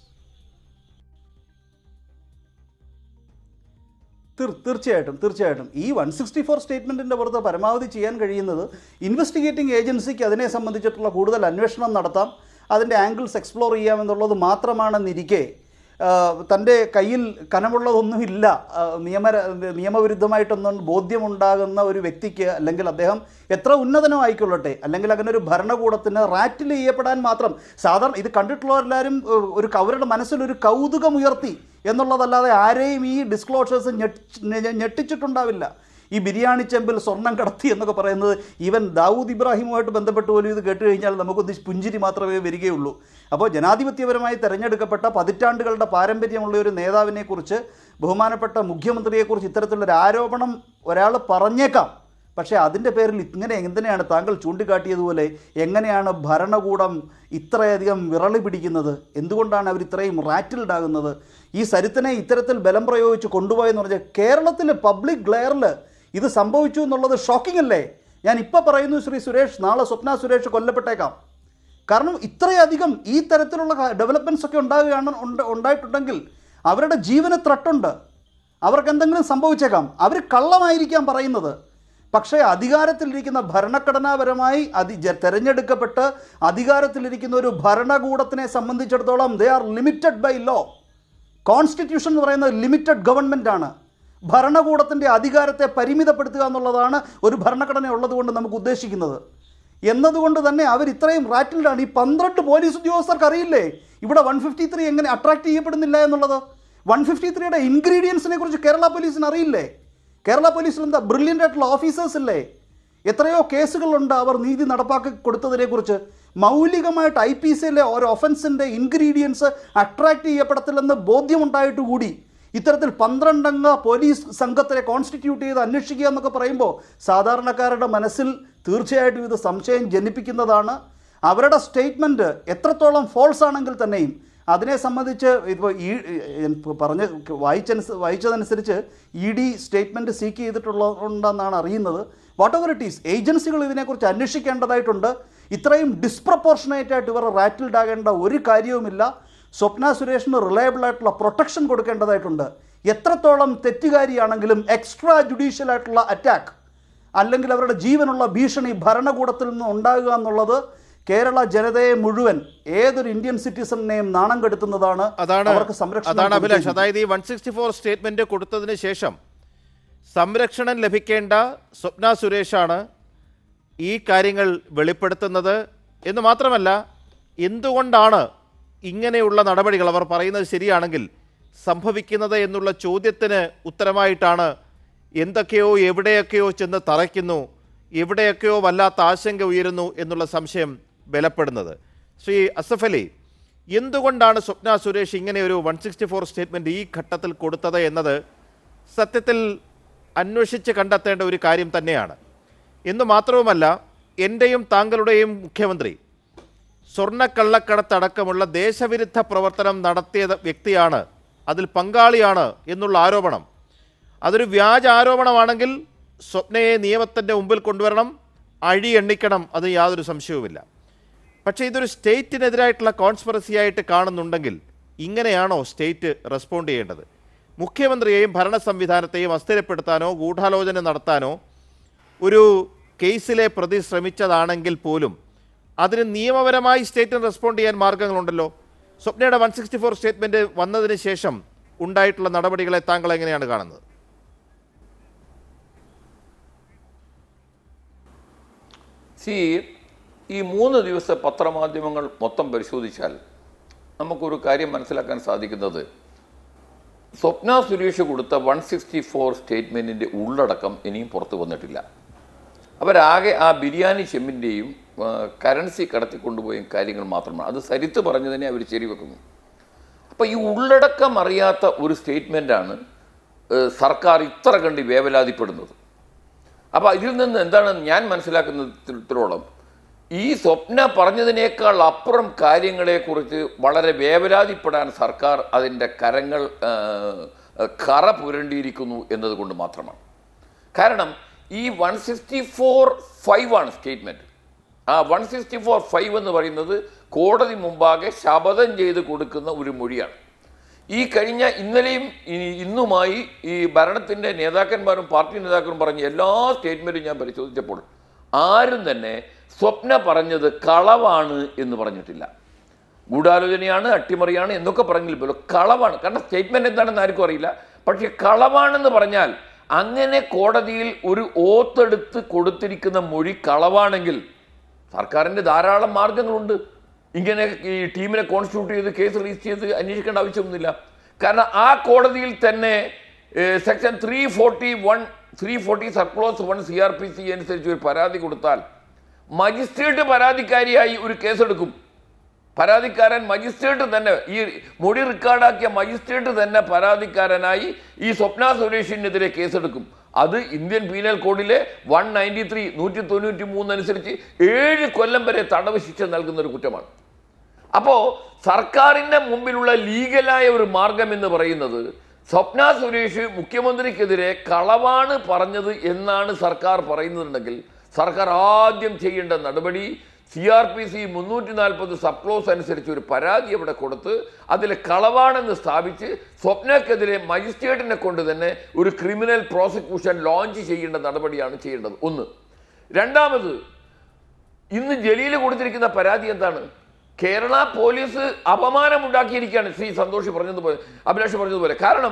Speaker 3: തീർ തീർച്ചയായിട്ടും തീർച്ചയായിട്ടും ഈ വൺ സിക്സ്റ്റി ഫോർ സ്റ്റേറ്റ്മെൻറ്റിൻ്റെ പുറത്ത് പരമാവധി ചെയ്യാൻ കഴിയുന്നത് ഇൻവെസ്റ്റിഗേറ്റിംഗ് ഏജൻസിക്ക് അതിനെ സംബന്ധിച്ചിട്ടുള്ള കൂടുതൽ അന്വേഷണം നടത്താം അതിൻ്റെ ആംഗിൾസ് എക്സ്പ്ലോർ ചെയ്യാമെന്നുള്ളത് മാത്രമാണെന്നിരിക്കെ ആ, തൻ്റെ കയ്യിൽ കനമുള്ളതൊന്നുമില്ല ആ, നിയമ നിയമവിരുദ്ധമായിട്ടൊന്നും ബോധ്യമുണ്ടാകുന്ന ഒരു വ്യക്തിക്ക് അല്ലെങ്കിൽ അദ്ദേഹം എത്ര ഉന്നതനോ ആയിക്കൊള്ളട്ടെ അല്ലെങ്കിൽ അങ്ങനെ ഒരു ഭരണകൂടത്തിന് റാറ്റിൽ ചെയ്യപ്പെടാൻ മാത്രം സാധാരണ ഇത് കണ്ടിട്ടുള്ളവരെല്ലാവരും ഏഹ്, ഒരു അവരുടെ മനസ്സിലൊരു കൗതുകം ഉയർത്തി എന്നുള്ളതല്ലാതെ ആരെയും ഈ ഡിസ്ക്ലോഷേഴ്സ് ഞെട്ടിച്ചിട്ടുണ്ടാവില്ല ഈ ബിരിയാണി ചെമ്പിൽ സ്വർണം കടത്തി എന്നൊക്കെ പറയുന്നത് ഈവൻ ദാവൂദ് ഇബ്രാഹിമുമായിട്ട് ബന്ധപ്പെട്ട് പോലും ഇത് കേട്ട് കഴിഞ്ഞാൽ നമുക്കൊന്ന് പുഞ്ചിരി മാത്രമേ വരികയുള്ളൂ അപ്പോൾ ജനാധിപത്യപരമായി തെരഞ്ഞെടുക്കപ്പെട്ട പതിറ്റാണ്ടുകളുടെ പാരമ്പര്യമുള്ള ഒരു നേതാവിനെക്കുറിച്ച് ബഹുമാനപ്പെട്ട മുഖ്യമന്ത്രിയെക്കുറിച്ച് ഇത്തരത്തിലുള്ളൊരു ആരോപണം ഒരാൾ പറഞ്ഞേക്കാം പക്ഷേ അതിൻ്റെ പേരിൽ ഇങ്ങനെ എന്തിനാണ് താങ്കൾ ചൂണ്ടിക്കാട്ടിയതുപോലെ എങ്ങനെയാണ് ഭരണകൂടം ഇത്രയധികം വിറളി പിടിക്കുന്നത് എന്തുകൊണ്ടാണ് അവർ ഇത്രയും റാറ്റിൽഡ് ആകുന്നത് ഈ സരിത്തിനെ ഇത്തരത്തിൽ ബലം പ്രയോഗിച്ച് കൊണ്ടുപോയെന്ന് പറഞ്ഞാൽ കേരളത്തിൽ പബ്ലിക് ഗ്ലെയറിൽ ഇത് സംഭവിച്ചു എന്നുള്ളത് ഷോക്കിംഗ് അല്ലേ ഞാൻ ഇപ്പോൾ പറയുന്നു ശ്രീ സുരേഷ് നാളെ സ്വപ്ന സുരേഷ് കൊല്ലപ്പെട്ടേക്കാം കാരണം ഇത്രയധികം ഈ തരത്തിലുള്ള ഡെവലപ്മെൻറ്റ്സ് ഒക്കെ ഉണ്ടാകുകയാണ് ഉണ്ട് ഉണ്ടായിട്ടുണ്ടെങ്കിൽ അവരുടെ ജീവന് ത്രട്ടുണ്ട് അവർക്ക് എന്തെങ്കിലും സംഭവിച്ചേക്കാം അവർ കള്ളമായിരിക്കാം പറയുന്നത് പക്ഷേ അധികാരത്തിലിരിക്കുന്ന ഭരണഘടനാപരമായി അതി ജ- തെരഞ്ഞെടുക്കപ്പെട്ട് അധികാരത്തിലിരിക്കുന്ന ഒരു ഭരണകൂടത്തിനെ സംബന്ധിച്ചിടത്തോളം they are limited by law constitution എന്ന് പറയുന്നത് ലിമിറ്റഡ് ഗവൺമെൻറ് ആണ് ഭരണകൂടത്തിൻ്റെ അധികാരത്തെ പരിമിതപ്പെടുത്തുക എന്നുള്ളതാണ് ഒരു ഭരണഘടന ഉള്ളതുകൊണ്ട് നമുക്ക് ഉദ്ദേശിക്കുന്നത് എന്നതുകൊണ്ട് തന്നെ അവർ ഇത്രയും റാറ്റിൽഡാണ് ഈ പന്ത്രണ്ട് പോലീസ് ഉദ്യോഗസ്ഥർക്ക് അറിയില്ലേ ഇവിടെ വൺ ഫിഫ്റ്റി ത്രീ എങ്ങനെ അട്രാക്ട് ചെയ്യപ്പെടുന്നില്ല എന്നുള്ളത് വൺ ഫിഫ്റ്റി ത്രീയുടെ ഇൻഗ്രീഡിയൻസിനെ കുറിച്ച് കേരള പോലീസിന് അറിയില്ലേ കേരള പോലീസിൽ എന്താ ബ്രില്യൻ്റ് ആയിട്ടുള്ള ഓഫീസേഴ്സ് ഇല്ലേ എത്രയോ കേസുകളുണ്ട് അവർ നീതി നടപ്പാക്കി കൊടുത്തതിനെക്കുറിച്ച് മൗലികമായിട്ട് ഐ പി സിയിലെ ഒരു ഒഫൻസിൻ്റെ ഇൻഗ്രീഡിയൻസ് അട്രാക്ട് ചെയ്യപ്പെടത്തില്ലെന്ന് ബോധ്യമുണ്ടായിട്ട് കൂടി ഇത്തരത്തിൽ പന്ത്രണ്ടംഗ പോലീസ് സംഘത്തിനെ കോൺസ്റ്റിറ്റ്യൂട്ട് ചെയ്ത് അന്വേഷിക്കുക എന്നൊക്കെ പറയുമ്പോൾ സാധാരണക്കാരുടെ മനസ്സിൽ തീർച്ചയായിട്ടും ഇത് സംശയം ജനിപ്പിക്കുന്നതാണ് അവരുടെ സ്റ്റേറ്റ്മെൻറ്റ് എത്രത്തോളം ഫോൾസ് ആണെങ്കിൽ തന്നെയും അതിനെ സംബന്ധിച്ച് ഇപ്പോൾ ഈ ഏഹ്, പറഞ്ഞ വായിച്ചനുസ വായിച്ചതനുസരിച്ച് ഇ ഡി സ്റ്റേറ്റ്മെൻറ്റ് സീക്ക് ചെയ്തിട്ടുള്ളതുണ്ടെന്നാണ് അറിയുന്നത് വാട്ട് എവർ ഇറ്റ് ഈസ് ഏജൻസികൾ ഇതിനെക്കുറിച്ച് അന്വേഷിക്കേണ്ടതായിട്ടുണ്ട് ഇത്രയും ഡിസ്പ്രപ്പോർഷനേറ്റ് ആയിട്ട് ഇവർ റാറ്റിൽഡ് ആകേണ്ട ഒരു കാര്യവുമില്ല സ്വപ്ന സുരേഷിന് റിലയബിൾ ആയിട്ടുള്ള പ്രൊട്ടക്ഷൻ കൊടുക്കേണ്ടതായിട്ടുണ്ട് എത്രത്തോളം തെറ്റുകാരിയാണെങ്കിലും എക്സ്ട്രാ ജുഡീഷ്യൽ ആയിട്ടുള്ള അറ്റാക്ക് അല്ലെങ്കിൽ അവരുടെ ജീവനുള്ള ഭീഷണി ഭരണകൂടത്തിൽ നിന്ന് ഉണ്ടാകുക എന്നുള്ളത് കേരള ജനതയെ മുഴുവൻ ഏതൊരു ഇന്ത്യൻ സിറ്റിസണിനെയും നാണം കെടുത്തുന്നതാണ്
Speaker 1: അതാണ്
Speaker 3: അവർക്ക് സംരക്ഷണം
Speaker 1: അതാണ് അഭിലാഷ്
Speaker 3: കൊടുക്കുകയും
Speaker 1: അതായത് ഈ വൺ സിക്സ്റ്റി ഫോർ സ്റ്റേറ്റ്മെന്റ് കൊടുത്തതിന് ശേഷം സംരക്ഷണം ലഭിക്കേണ്ട സ്വപ്ന സുരേഷാണ് ഈ കാര്യങ്ങൾ വെളിപ്പെടുത്തുന്നത് എന്ന് മാത്രമല്ല എന്തുകൊണ്ടാണ് ഇങ്ങനെയുള്ള നടപടികൾ അവർ പറയുന്നത് ശരിയാണെങ്കിൽ സംഭവിക്കുന്നത് എന്നുള്ള ചോദ്യത്തിന് ഉത്തരമായിട്ടാണ് എന്തൊക്കെയോ എവിടെയൊക്കെയോ ചെന്ന് തറയ്ക്കുന്നു എവിടെയൊക്കെയോ വല്ലാത്ത ആശങ്ക ഉയരുന്നു എന്നുള്ള സംശയം ബലപ്പെടുന്നത് ശ്രീ അസഫ് അലി എന്തുകൊണ്ടാണ് സ്വപ്ന സുരേഷ് ഇങ്ങനെ ഒരു വൺ സിക്സ്റ്റി ഫോർ സ്റ്റേറ്റ്മെൻറ്റ് ഈ ഘട്ടത്തിൽ കൊടുത്തത് എന്നത് സത്യത്തിൽ അന്വേഷിച്ച് കണ്ടെത്തേണ്ട ഒരു കാര്യം തന്നെയാണ് എന്ന് മാത്രവുമല്ല എൻ്റെയും താങ്കളുടെയും മുഖ്യമന്ത്രി സ്വർണ്ണക്കള്ളക്കടത്തടക്കമുള്ള ദേശവിരുദ്ധ പ്രവർത്തനം നടത്തിയ വ്യക്തിയാണ് അതിൽ പങ്കാളിയാണ് എന്നുള്ള ആരോപണം അതൊരു വ്യാജ ആരോപണമാണെങ്കിൽ സ്വപ്നയെ നിയമത്തിൻ്റെ മുമ്പിൽ കൊണ്ടുവരണം അഴി എണ്ണിക്കണം അത് യാതൊരു സംശയവുമില്ല പക്ഷേ ഇതൊരു സ്റ്റേറ്റിനെതിരായിട്ടുള്ള കോൺസ്പിറസി ആയിട്ട് കാണുന്നുണ്ടെങ്കിൽ ഇങ്ങനെയാണോ സ്റ്റേറ്റ് റെസ്പോണ്ട് ചെയ്യേണ്ടത് മുഖ്യമന്ത്രിയെയും ഭരണ സംവിധാനത്തെയും അസ്ഥിരപ്പെടുത്താനോ ഗൂഢാലോചന നടത്താനോ ഒരു കേസിലെ പ്രതി ശ്രമിച്ചതാണെങ്കിൽ പോലും അതിന് നിയമപരമായി സ്റ്റേറ്റിന് റെസ്പോണ്ട് ചെയ്യാൻ മാർഗങ്ങളുണ്ടല്ലോ സ്വപ്നയുടെ വൺ സിക്സ്റ്റി ഫോർ സ്റ്റേറ്റ്മെൻറ്റ് വന്നതിന് ശേഷം ഉണ്ടായിട്ടുള്ള നടപടികളെ താങ്കൾ എങ്ങനെയാണ് കാണുന്നത്
Speaker 4: സി ഈ മൂന്ന് ദിവസത്തെ പത്രമാധ്യമങ്ങൾ മൊത്തം പരിശോധിച്ചാൽ നമുക്കൊരു കാര്യം മനസ്സിലാക്കാൻ സാധിക്കുന്നത് സ്വപ്ന സുരേഷ് കൊടുത്ത വൺ സിക്സ്റ്റി ഫോർ സ്റ്റേറ്റ്മെൻറ്റിൻ്റെ ഉള്ളടക്കം ഇനിയും പുറത്തു വന്നിട്ടില്ല അവരാകെ ആ ബിരിയാണി ചെമ്മിൻ്റെയും കറൻസി കടത്തിക്കൊണ്ടുപോയ കാര്യങ്ങൾ മാത്രമാണ് അത് സരിത്ത് പറഞ്ഞതിനെ അവർ ശരിവെക്കുന്നു അപ്പോൾ ഈ ഉള്ളടക്കം അറിയാത്ത ഒരു സ്റ്റേറ്റ്മെൻറ്റാണ് സർക്കാർ ഇത്ര കണ്ട് വേവലാതിപ്പെടുന്നത് അപ്പോൾ ഇതിൽ നിന്ന് എന്താണ് ഞാൻ മനസ്സിലാക്കുന്നതിടത്തോളം ഈ സ്വപ്ന പറഞ്ഞതിനേക്കാൾ അപ്പുറം കാര്യങ്ങളെക്കുറിച്ച് വളരെ വേവലാതിപ്പെടാൻ സർക്കാർ അതിൻ്റെ കരങ്ങൾ ആ, കറ പുരണ്ടിയിരിക്കുന്നു എന്നതുകൊണ്ട് മാത്രമാണ് കാരണം ഈ വൺ സിക്സ്റ്റി ഫോർ ഫൈവ് ആണ് സ്റ്റേറ്റ്മെൻറ്റ് ആ വൺ സിക്സ്റ്റി ഫോർ ഫൈവ് എന്ന് പറയുന്നത് കോടതി മുമ്പാകെ ശപഥം ചെയ്ത് കൊടുക്കുന്ന ഒരു മൊഴിയാണ് ഈ കഴിഞ്ഞ ഇന്നലെയും ഈ- ഇന്നുമായി ഈ ഭരണത്തിൻ്റെ നേതാക്കന്മാരും പാർട്ടി നേതാക്കളും പറഞ്ഞ എല്ലാ സ്റ്റേറ്റ്മെൻറ്റും ഞാൻ പരിശോധിച്ചപ്പോൾ ആരും തന്നെ സ്വപ്ന പറഞ്ഞത് കളവാണ് എന്ന് പറഞ്ഞിട്ടില്ല ഗൂഢാലോചനയാണ് അട്ടിമറിയാണ് എന്നൊക്കെ പറഞ്ഞെങ്കിൽ പോലും കളവാണ് കാരണം സ്റ്റേറ്റ്മെന്റ് എന്താണെന്ന് ആർക്കും അറിയില്ല പക്ഷേ കളവാണെന്ന് പറഞ്ഞാൽ അങ്ങനെ കോടതിയിൽ ഒരു ഓത്തെടുത്ത് കൊടുത്തിരിക്കുന്ന മൊഴി കളവാണെങ്കിൽ സർക്കാരിൻ്റെ ധാരാളം മാർഗങ്ങളുണ്ട് ഇങ്ങനെ ഈ ടീമിനെ കോൺസ്റ്റിറ്റ്യൂട്ട് ചെയ്ത് കേസ് രജിസ്റ്റർ ചെയ്ത് അന്വേഷിക്കേണ്ട ആവശ്യമൊന്നുമില്ല കാരണം ആ കോടതിയിൽ തന്നെ section three forty one three forty subclause one C R P C അനുസരിച്ച് ഒരു പരാതി കൊടുത്താൽ മജിസ്ട്രേറ്റ് പരാതിക്കാരിയായി ഒരു കേസെടുക്കും പരാതിക്കാരൻ മജിസ്ട്രേറ്റ് തന്നെ ഈ മൊഴി റെക്കോർഡാക്കിയ മജിസ്ട്രേറ്റ് തന്നെ പരാതിക്കാരനായി ഈ സ്വപ്ന സുരേഷിനെതിരെ കേസെടുക്കും അത് ഇന്ത്യൻ പീനൽ കോഡിലെ വൺ നയൻറ്റി ത്രീ നൂറ്റി തൊണ്ണൂറ്റി മൂന്ന് അനുസരിച്ച് ഏഴ് കൊല്ലം വരെ തടവ് ശിക്ഷ നൽകുന്ന ഒരു കുറ്റമാണ് അപ്പോൾ സർക്കാരിൻ്റെ മുമ്പിലുള്ള ലീഗലായ ഒരു മാർഗം എന്ന് പറയുന്നത് സ്വപ്ന സുരേഷ് മുഖ്യമന്ത്രിക്കെതിരെ കളവാണ് പറഞ്ഞത് എന്നാണ് സർക്കാർ പറയുന്നുണ്ടെങ്കിൽ സർക്കാർ ആദ്യം ചെയ്യേണ്ട നടപടി സി ആർ പി സി മുന്നൂറ്റി നാൽപ്പത് സബ് ക്ലോസ് അനുസരിച്ച് ഒരു പരാതി അവിടെ കൊടുത്ത് അതിൽ കളവാണെന്ന് സ്ഥാപിച്ച് സ്വപ്നക്കെതിരെ മജിസ്ട്രേറ്റിനെ കൊണ്ട് തന്നെ ഒരു ക്രിമിനൽ പ്രോസിക്യൂഷൻ ലോഞ്ച് ചെയ്യേണ്ട നടപടിയാണ് ചെയ്യേണ്ടത് ഒന്ന് രണ്ടാമത് ഇന്ന് ജലീൽ കൊടുത്തിരിക്കുന്ന പരാതി എന്താണ് കേരള പോലീസ് അപമാനമുണ്ടാക്കിയിരിക്കുകയാണ് ശ്രീ സന്തോഷ് പറഞ്ഞതുപോലെ അഭിലാഷ് പറഞ്ഞതുപോലെ കാരണം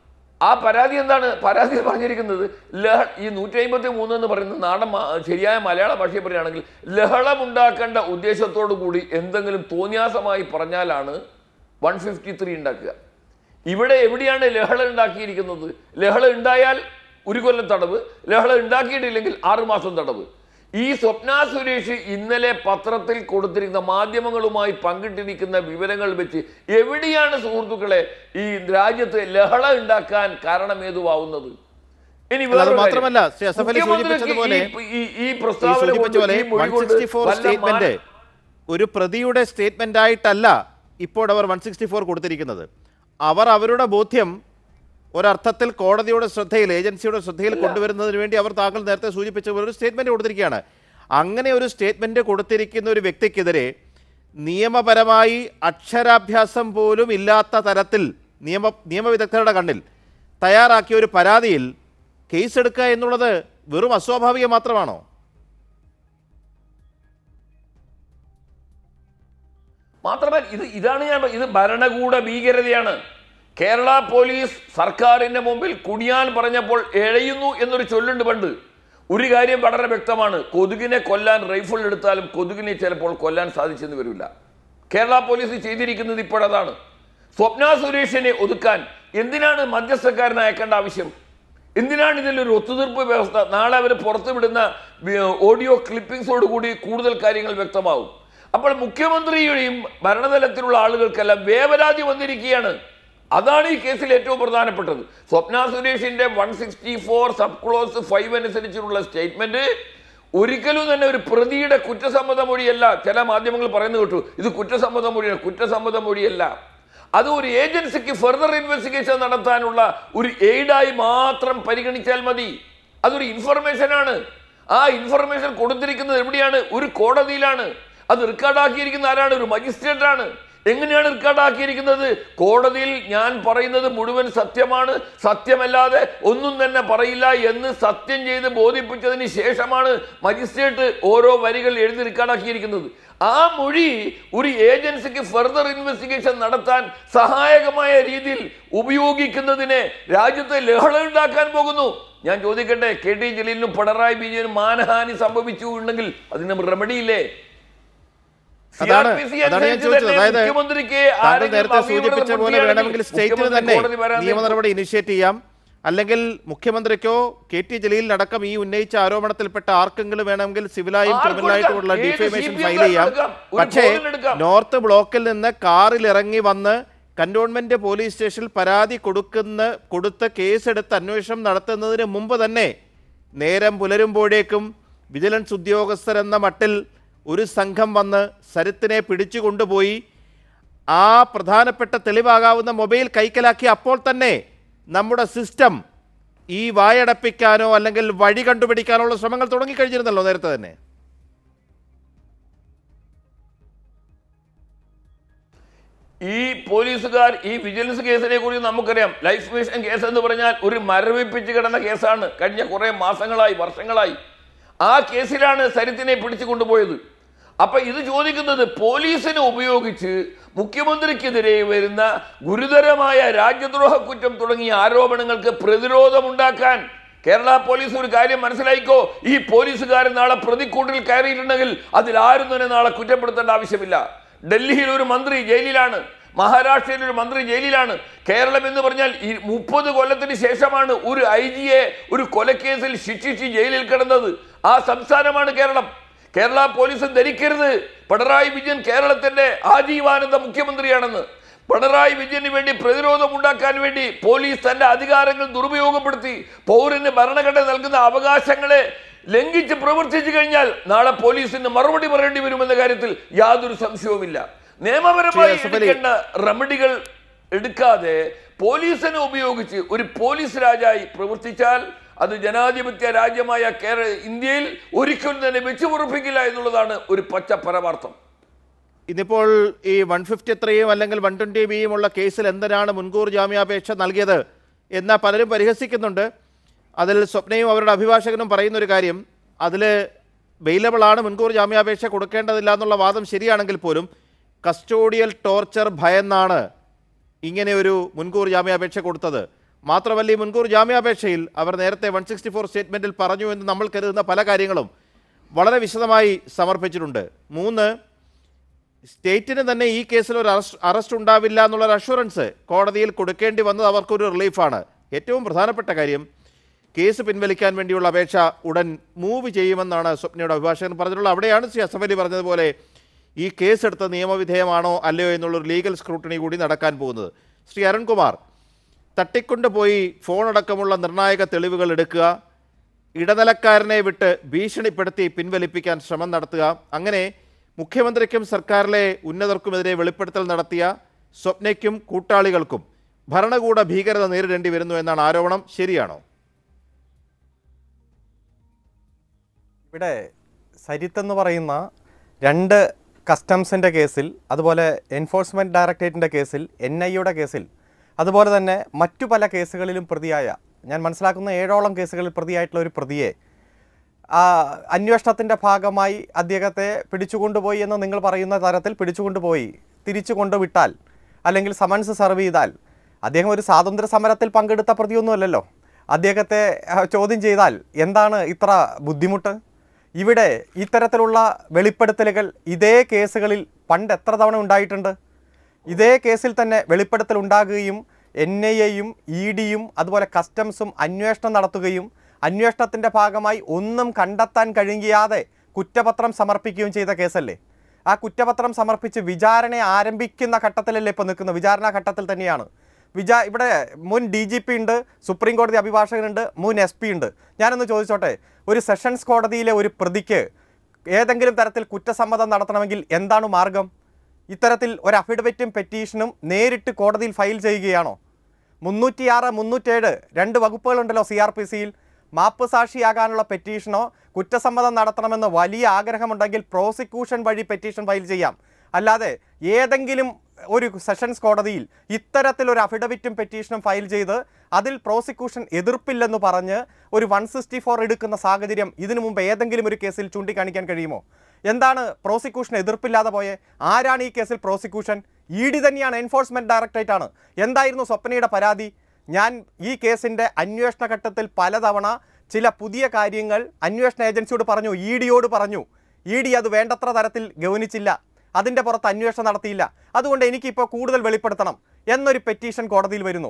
Speaker 4: ആ പരാതി എന്താണ് പരാതി പറഞ്ഞിരിക്കുന്നത് ലഹ ഈ നൂറ്റി അമ്പത്തി മൂന്ന് എന്ന് പറയുന്നത് നാടൻ മ- ശരിയായ മലയാള ഭാഷയിൽ പറയുകയാണെങ്കിൽ ലഹളമുണ്ടാക്കേണ്ട ഉദ്ദേശത്തോടു കൂടി എന്തെങ്കിലും തോന്നിയാസമായി പറഞ്ഞാലാണ് വൺ ഫിഫ്റ്റി ത്രീ ഉണ്ടാക്കുക ഇവിടെ എവിടെയാണ് ലഹള ഉണ്ടാക്കിയിരിക്കുന്നത് ലഹള ഉണ്ടായാൽ ഒരു കൊല്ലം തടവ് ലഹള ഉണ്ടാക്കിയിട്ടില്ലെങ്കിൽ ആറുമാസം തടവ് ഈ സ്വപ്ന സുരേഷ് ഇന്നലെ പത്രത്തിൽ കൊടുത്തിരിക്കുന്ന മാധ്യമങ്ങളുമായി പങ്കിട്ടിരിക്കുന്ന വിവരങ്ങൾ വെച്ച് എവിടെയാണ് സുഹൃത്തുക്കളെ ഈ രാജ്യത്ത് ലഹള ഉണ്ടാക്കാൻ കാരണമേതുവാവുന്നത് ഇനി
Speaker 1: അല്ല, അത്
Speaker 4: വേറൊരു
Speaker 1: മാത്രമല്ല,
Speaker 4: കാര്യം.
Speaker 1: ശ്രീ അസഫ് അലി
Speaker 4: മുഖ്യമന്ത്രിക്ക്
Speaker 1: സൂചിപ്പിച്ചതുപോലെ
Speaker 4: ഈ- ഈ- ഈ
Speaker 1: ഈ
Speaker 4: പ്രസ്താവന
Speaker 1: സൂചിപ്പിച്ച
Speaker 4: കൊണ്ട്,
Speaker 1: പോലെ
Speaker 4: ഈ മൊഴി
Speaker 1: വൺ
Speaker 4: കൊണ്ട്
Speaker 1: സിക്സ്റ്റി ഫോർ
Speaker 4: വല്ല
Speaker 1: സ്റ്റേറ്റ്മെന്റ്
Speaker 4: മാന-
Speaker 1: ഒരു പ്രതിയുടെ സ്റ്റേറ്റ്മെന്റ് ആയിട്ടല്ല ഇപ്പോൾ അവർ വൺ സിക്സ്റ്റി ഫോർ കൊടുത്തിരിക്കുന്നത് അവർ അവരുടെ ബോധ്യം ഒരർത്ഥത്തിൽ കോടതിയുടെ ശ്രദ്ധയിൽ ഏജൻസിയുടെ ശ്രദ്ധയിൽ കൊണ്ടുവരുന്നതിന് വേണ്ടി അവർ താങ്കൾ നേരത്തെ സൂചിപ്പിച്ച പോലെ ഒരു സ്റ്റേറ്റ്മെന്റ് കൊടുത്തിരിക്കുകയാണ് അങ്ങനെ ഒരു സ്റ്റേറ്റ്മെന്റ് കൊടുത്തിരിക്കുന്ന ഒരു വ്യക്തിക്കെതിരെ നിയമപരമായി അക്ഷരാഭ്യാസം പോലും ഇല്ലാത്ത തരത്തിൽ നിയമ നിയമവിദഗ്ധരുടെ കണ്ണിൽ തയ്യാറാക്കിയ ഒരു പരാതിയിൽ കേസെടുക്കുക എന്നുള്ളത് വെറും അസ്വാഭാവികം മാത്രമാണോ
Speaker 4: മാത്രമല്ല ഇത് ഇതാണ് ഞാൻ പ- ഇത് ഭരണകൂട ഭീകരതയാണ് കേരള പോലീസ് സർക്കാരിന്റെ മുമ്പിൽ കുടിയാൻ പറഞ്ഞപ്പോൾ എഴയുന്നു എന്നൊരു ചൊല്ലുണ്ട് പണ്ട് ഒരു കാര്യം വളരെ വ്യക്തമാണ് കൊതുകിനെ കൊല്ലാൻ റൈഫിൾ എടുത്താലും കൊതുകിനെ ചിലപ്പോൾ കൊല്ലാൻ സാധിച്ചെന്ന് വരില്ല കേരള പോലീസ് ചെയ്തിരിക്കുന്നത് ഇപ്പോഴതാണ് സ്വപ്ന സുരേഷിനെ ഒതുക്കാൻ എന്തിനാണ് മധ്യസ്ഥക്കാരനെ അയക്കേണ്ട ആവശ്യം എന്തിനാണ് ഇതിലൊരു ഒത്തുതീർപ്പ് വ്യവസ്ഥ നാളെ അവർ പുറത്തുവിടുന്ന വി- ഓഡിയോ ക്ലിപ്പിംഗ്സോട് കൂടി കൂടുതൽ കാര്യങ്ങൾ വ്യക്തമാവും അപ്പോൾ മുഖ്യമന്ത്രിയുടെയും ഭരണതലത്തിലുള്ള ആളുകൾക്കെല്ലാം വേവലാതി വന്നിരിക്കുകയാണ് അതാണ് ഈ കേസിൽ ഏറ്റവും പ്രധാനപ്പെട്ടത് സ്വപ്ന സുരേഷിന്റെ one sixty four sub clause five അനുസരിച്ചുള്ള സ്റ്റേറ്റ്മെന്റ് ഒരിക്കലും തന്നെ ഒരു പ്രതിയുടെ കുറ്റസമ്മത മൊഴിയല്ല ചില മാധ്യമങ്ങൾ പറയുന്നത് കേട്ടു ഇത് കുറ്റസമ്മത മൊഴിയാണ് കുറ്റസമ്മത മൊഴിയല്ല അത് ഒരു ഏജൻസിക്ക് ഫെർദർ ഇൻവെസ്റ്റിഗേഷൻ നടത്താനുള്ള ഒരു എയ്ഡായി മാത്രം പരിഗണിച്ചാൽ മതി അതൊരു ഇൻഫർമേഷൻ ആണ് ആ ഇൻഫർമേഷൻ കൊടുത്തിരിക്കുന്നത് എവിടെയാണ് ഒരു കോടതിയിലാണ് അത് റെക്കോർഡാക്കിയിരിക്കുന്ന ആരാണ് ഒരു മജിസ്ട്രേറ്റ് ആണ് എങ്ങനെയാണ് റെക്കോർഡാക്കിയിരിക്കുന്നത് കോടതിയിൽ ഞാൻ പറയുന്നത് മുഴുവൻ സത്യമാണ് സത്യമല്ലാതെ ഒന്നും തന്നെ പറയില്ല എന്ന് സത്യം ചെയ്ത് ബോധിപ്പിച്ചതിന് ശേഷമാണ് മജിസ്ട്രേറ്റ് ഓരോ വരികൾ എഴുതി റെക്കോർഡാക്കിയിരിക്കുന്നത് ആ മൊഴി ഒരു ഏജൻസിക്ക് ഫെർദർ ഇൻവെസ്റ്റിഗേഷൻ നടത്താൻ സഹായകമായ രീതിയിൽ ഉപയോഗിക്കുന്നതിനെ രാജ്യത്തെ ലഹള ഉണ്ടാക്കാൻ പോകുന്നു ഞാൻ ചോദിക്കട്ടെ കെ ടി ജലീലിനും പിണറായി വിജയനും മാനഹാനി സംഭവിച്ചു ഉണ്ടെങ്കിൽ അതിന് റെമഡി ഇല്ലേ
Speaker 1: അതാണ്
Speaker 4: CRPC
Speaker 1: അതാണ് ഞാൻ
Speaker 4: അനുസരിച്ച്
Speaker 1: ചോദിച്ചത്
Speaker 4: തന്നെ
Speaker 1: അതായത്
Speaker 4: മുഖ്യമന്ത്രിക്ക്
Speaker 1: താങ്കൾ
Speaker 4: ആരെങ്കിലും
Speaker 1: നേരത്തെ
Speaker 4: അഭിവൃദ്ധി
Speaker 1: സൂചിപ്പിച്ച പോലെ
Speaker 4: പെടുത്തുകയാണെങ്കിൽ
Speaker 1: വേണമെങ്കിൽ സ്റ്റേറ്റിന്
Speaker 4: മുഖ്യമന്ത്രി
Speaker 1: തന്നെ
Speaker 4: കോടതി വരാൻ
Speaker 1: നിയമ നടപടി ഇനിഷ്യേറ്റ് ചെയ്യാം അല്ലെങ്കിൽ മുഖ്യമന്ത്രിക്കോ കെ ടി ജലീലിനടക്കം ഈ ഉന്നയിച്ച ആരോപണത്തിൽപ്പെട്ട ആർക്കെങ്കിലും വേണമെങ്കിൽ സിവിലായും
Speaker 4: ആർക്കും
Speaker 1: ക്രിമിനലായിട്ടുമുള്ള
Speaker 4: എടുക്കാം. ഏത്
Speaker 1: ഡിഫേമേഷൻ
Speaker 4: CPM
Speaker 1: ഫയൽ ചെയ്യാം
Speaker 4: എടുക്കാം. ഒരു
Speaker 1: പക്ഷേ
Speaker 4: ഫോണിലെടുക്കാം.
Speaker 1: നോർത്ത് ബ്ലോക്കിൽ നിന്ന് കാറിൽ ഇറങ്ങി വന്ന് കന്റോൺമെന്റ് പോലീസ് സ്റ്റേഷനിൽ പരാതി കൊടുക്കുന്ന കൊടുത്ത് കേസെടുത്ത് അന്വേഷണം നടത്തുന്നതിന് മുമ്പ് തന്നെ നേരം പുലരുമ്പോഴേക്കും വിജിലൻസ് ഉദ്യോഗസ്ഥരെന്ന മട്ടിൽ ഒരു സംഘം വന്ന് സരിത്തിനെ പിടിച്ചു കൊണ്ടുപോയി ആ പ്രധാനപ്പെട്ട തെളിവാകാവുന്ന മൊബൈൽ കൈക്കലാക്കി അപ്പോൾ തന്നെ നമ്മുടെ സിസ്റ്റം ഈ വായടപ്പിക്കാനോ അല്ലെങ്കിൽ വഴി കണ്ടുപിടിക്കാനുള്ള ശ്രമങ്ങൾ തുടങ്ങിക്കഴിഞ്ഞിരുന്നല്ലോ നേരത്തെ തന്നെ
Speaker 4: ഈ പോലീസുകാർ ഈ വിജിലൻസ് കേസിനെ കുറിച്ച് നമുക്കറിയാം ലൈഫ് മിഷൻ കേസ് എന്ന് പറഞ്ഞാൽ ഒരു മരവിപ്പിച്ച് കിടന്ന കേസാണ് കഴിഞ്ഞ കുറേ മാസങ്ങളായി വർഷങ്ങളായി ആ കേസിലാണ് സരിത്തിനെ പിടിച്ചു കൊണ്ടുപോയത് അപ്പൊ ഇത് ചോദിക്കുന്നത് പോലീസിനെ ഉപയോഗിച്ച് മുഖ്യമന്ത്രിക്കെതിരെ വരുന്ന ഗുരുതരമായ രാജ്യദ്രോഹ കുറ്റം തുടങ്ങിയ ആരോപണങ്ങൾക്ക് പ്രതിരോധമുണ്ടാക്കാൻ കേരള പോലീസ് ഒരു കാര്യം മനസ്സിലായിക്കോ ഈ പോലീസുകാരൻ നാളെ പ്രതിക്കൂട്ടിൽ കയറിയിട്ടുണ്ടെങ്കിൽ അതിൽ ആരും തന്നെ നാളെ കുറ്റപ്പെടുത്തേണ്ട ആവശ്യമില്ല ഡൽഹിയിൽ ഒരു മന്ത്രി ജയിലിലാണ് മഹാരാഷ്ട്രയിൽ ഒരു മന്ത്രി ജയിലിലാണ് കേരളം എന്ന് പറഞ്ഞാൽ ഈ മുപ്പത് കൊല്ലത്തിന് ശേഷമാണ് ഒരു ഐ ജിയെ ഒരു കൊലക്കേസിൽ ശിക്ഷിച്ച് ജയിലിൽ കിടന്നത് ആ സംസ്ഥാനമാണ് കേരളം കേരള പോലീസ് ധരിക്കരുത് പിണറായി വിജയൻ കേരളത്തിന്റെ ആജീവാനന്ദ മുഖ്യമന്ത്രിയാണെന്ന് പിണറായി വിജയന് വേണ്ടി പ്രതിരോധം ഉണ്ടാക്കാൻ വേണ്ടി പോലീസ് തന്റെ അധികാരങ്ങൾ ദുരുപയോഗപ്പെടുത്തി പൗരന് ഭരണഘടന നൽകുന്ന അവകാശങ്ങളെ ലംഘിച്ച് പ്രവർത്തിച്ചു കഴിഞ്ഞാൽ നാളെ പോലീസിന് മറുപടി പറയേണ്ടി വരുമെന്ന കാര്യത്തിൽ യാതൊരു സംശയവുമില്ല നിയമപരമായി
Speaker 1: ശ്രീ അസഫലി.
Speaker 4: എടുക്കേണ്ട റെമഡികൾ എടുക്കാതെ പോലീസിനെ ഉപയോഗിച്ച് ഒരു പോലീസ് രാജായി പ്രവർത്തിച്ചാൽ അത് ജനാധിപത്യ രാജ്യമായ കേരള ഇന്ത്യയിൽ ഒരിക്കലും തന്നെ വെച്ചുപുറപ്പിക്കില്ല എന്നുള്ളതാണ് ഒരു പച്ച പരമാർത്ഥം
Speaker 1: ഇന്നിപ്പോൾ ഈ വൺ ഫിഫ്റ്റി ത്രീയും അല്ലെങ്കിൽ വൺ ട്വൻറ്റി ബിയും ഉള്ള കേസിൽ എന്തിനാണ് മുൻകൂർ ജാമ്യാപേക്ഷ നൽകിയത് എന്ന് പലരും പരിഹസിക്കുന്നുണ്ട് അതിൽ സ്വപ്നയും അവരുടെ അഭിഭാഷകനും പറയുന്ന ഒരു കാര്യം അതിൽ വെയിലബിൾ ആണ് മുൻകൂർ ജാമ്യാപേക്ഷ കൊടുക്കേണ്ടതില്ല എന്നുള്ള വാദം ശരിയാണെങ്കിൽ പോലും കസ്റ്റോഡിയൽ ടോർച്ചർ ഭയന്നാണ് ഇങ്ങനെ ഒരു മുൻകൂർ ജാമ്യാപേക്ഷ കൊടുത്തത് മാത്രമല്ല ഈ മുൻകൂർ ജാമ്യാപേക്ഷയിൽ അവർ നേരത്തെ വൺ സിക്സ്റ്റി ഫോർ സ്റ്റേറ്റ്മെൻറ്റിൽ പറഞ്ഞു എന്ന് നമ്മൾ കരുതുന്ന പല കാര്യങ്ങളും വളരെ വിശദമായി സമർപ്പിച്ചിട്ടുണ്ട് മൂന്ന് സ്റ്റേറ്റിന് തന്നെ ഈ കേസിൽ ഒരു അറസ്റ്റ് അറസ്റ്റ് ഉണ്ടാവില്ല എന്നുള്ളൊരു അഷുറൻസ് കോടതിയിൽ കൊടുക്കേണ്ടി വന്നത് അവർക്കൊരു റിലീഫാണ് ഏറ്റവും പ്രധാനപ്പെട്ട കാര്യം കേസ് പിൻവലിക്കാൻ വേണ്ടിയുള്ള അപേക്ഷ ഉടൻ മൂവ് ചെയ്യുമെന്നാണ് സ്വപ്നയുടെ അഭിഭാഷകൻ പറഞ്ഞിട്ടുള്ളത് അവിടെയാണ് ശ്രീ അസഫലി പറഞ്ഞതുപോലെ ഈ കേസ് എടുത്ത നിയമവിധേയമാണോ അല്ലയോ എന്നുള്ളൊരു ലീഗൽ സ്ക്രൂട്ടണി കൂടി നടക്കാൻ പോകുന്നത് ശ്രീ അരുൺകുമാർ തട്ടിക്കൊണ്ടുപോയി ഫോണടക്കമുള്ള നിർണായക തെളിവുകൾ എടുക്കുക ഇടനിലക്കാരനെ വിട്ട് ഭീഷണിപ്പെടുത്തി പിൻവലിപ്പിക്കാൻ ശ്രമം നടത്തുക അങ്ങനെ മുഖ്യമന്ത്രിക്കും സർക്കാരിലെ ഉന്നതർക്കുമെതിരെ വെളിപ്പെടുത്തൽ നടത്തിയ സ്വപ്നയ്ക്കും കൂട്ടാളികൾക്കും ഭരണകൂട ഭീകരത നേരിടേണ്ടി വരുന്നു എന്നാണ് ആരോപണം ശരിയാണോ
Speaker 5: ഇവിടെ സരിത്ത് എന്ന് പറയുന്ന രണ്ട് കസ്റ്റംസിൻ്റെ കേസിൽ അതുപോലെ എൻഫോഴ്സ്മെൻറ്റ് ഡയറക്ടറേറ്റിൻ്റെ കേസിൽ എൻ ഐയുടെ കേസിൽ അതുപോലെ തന്നെ മറ്റു പല കേസുകളിലും പ്രതിയായ ഞാൻ മനസ്സിലാക്കുന്ന ഏഴോളം കേസുകളിൽ പ്രതിയായിട്ടുള്ള ഒരു പ്രതിയെ ആ, അന്വേഷണത്തിൻ്റെ ഭാഗമായി അദ്ദേഹത്തെ പിടിച്ചുകൊണ്ടുപോയി എന്ന് നിങ്ങൾ പറയുന്ന തരത്തിൽ പിടിച്ചുകൊണ്ടുപോയി തിരിച്ചു കൊണ്ടുവിട്ടാൽ അല്ലെങ്കിൽ സമൻസ് സെർവ് ചെയ്താൽ അദ്ദേഹം ഒരു സ്വാതന്ത്ര്യ സമരത്തിൽ പങ്കെടുത്ത പ്രതിയൊന്നുമല്ലല്ലോ അദ്ദേഹത്തെ ആ, ചോദ്യം ചെയ്താൽ എന്താണ് ഇത്ര ബുദ്ധിമുട്ട് ഇവിടെ ഇത്തരത്തിലുള്ള വെളിപ്പെടുത്തലുകൾ ഇതേ കേസുകളിൽ പണ്ട് എത്ര തവണ ഉണ്ടായിട്ടുണ്ട് ഇതേ കേസിൽ തന്നെ വെളിപ്പെടുത്തൽ ഉണ്ടാകുകയും എൻ ഐ എയും ഇ ഡിയും അതുപോലെ കസ്റ്റംസും അന്വേഷണം നടത്തുകയും അന്വേഷണത്തിൻ്റെ ഭാഗമായി ഒന്നും കണ്ടെത്താൻ കഴിയാതെ കുറ്റപത്രം സമർപ്പിക്കുകയും ചെയ്ത കേസല്ലേ ആ കുറ്റപത്രം സമർപ്പിച്ച് വിചാരണ ആരംഭിക്കുന്ന ഘട്ടത്തിലല്ലേ ഇപ്പോൾ നിൽക്കുന്നത് വിചാരണ ഘട്ടത്തിൽ തന്നെയാണ് വിചാ ഇവിടെ മുൻ ഡി ജി പി ഉണ്ട് സുപ്രീം കോടതി അഭിഭാഷകനുണ്ട് മുൻ എസ് പി ഉണ്ട് ഞാനൊന്ന് ചോദിച്ചോട്ടെ ഒരു സെഷൻസ് കോടതിയിലെ ഒരു പ്രതിക്ക് ഏതെങ്കിലും തരത്തിൽ കുറ്റസമ്മതം നടത്തണമെങ്കിൽ എന്താണ് മാർഗം ഇത്തരത്തിൽ ഒരു അഫിഡവിറ്റും പെറ്റീഷനും നേരിട്ട് കോടതിയിൽ ഫയൽ ചെയ്യുകയാണോ മുന്നൂറ്റിയാറ് മുന്നൂറ്റേഴ് രണ്ട് വകുപ്പുകളുണ്ടല്ലോ സി ആർ പി സിയിൽ മാപ്പ് സാക്ഷിയാകാനുള്ള പെറ്റീഷനോ കുറ്റസമ്മതം നടത്തണമെന്ന് വലിയ ആഗ്രഹമുണ്ടെങ്കിൽ പ്രോസിക്യൂഷൻ വഴി പെറ്റീഷൻ ഫയൽ ചെയ്യാം അല്ലാതെ ഏതെങ്കിലും ഒരു സെഷൻസ് കോടതിയിൽ ഇത്തരത്തിലൊരു അഫിഡവിറ്റും പെറ്റീഷനും ഫയൽ ചെയ്ത് അതിൽ പ്രോസിക്യൂഷൻ എതിർപ്പില്ലെന്ന് പറഞ്ഞ് ഒരു വൺ സിക്സ്റ്റി ഫോർ എടുക്കുന്ന സാഹചര്യം ഇതിനു മുമ്പ് ഏതെങ്കിലും ഒരു കേസിൽ ചൂണ്ടിക്കാണിക്കാൻ കഴിയുമോ എന്താണ് പ്രോസിക്യൂഷൻ എതിർപ്പില്ലാതെ പോയെ ആരാണ് ഈ കേസിൽ പ്രോസിക്യൂഷൻ ഇ ഡി തന്നെയാണ് എൻഫോഴ്സ്മെന്റ് ഡയറക്ടറേറ്റ് ആണ് എന്തായിരുന്നു സ്വപ്നയുടെ പരാതി ഞാൻ ഈ കേസിൻ്റെ അന്വേഷണ ഘട്ടത്തിൽ പലതവണ ചില പുതിയ കാര്യങ്ങൾ അന്വേഷണ ഏജൻസിയോട് പറഞ്ഞു ഇ ഡിയോട് പറഞ്ഞു ഇ ഡി അത് വേണ്ടത്ര തരത്തിൽ ഗൗനിച്ചില്ല അതിൻ്റെ പുറത്ത് അന്വേഷണം നടത്തിയില്ല അതുകൊണ്ട് എനിക്കിപ്പോൾ കൂടുതൽ വെളിപ്പെടുത്തണം എന്നൊരു പെറ്റീഷൻ കോടതിയിൽ വരുന്നു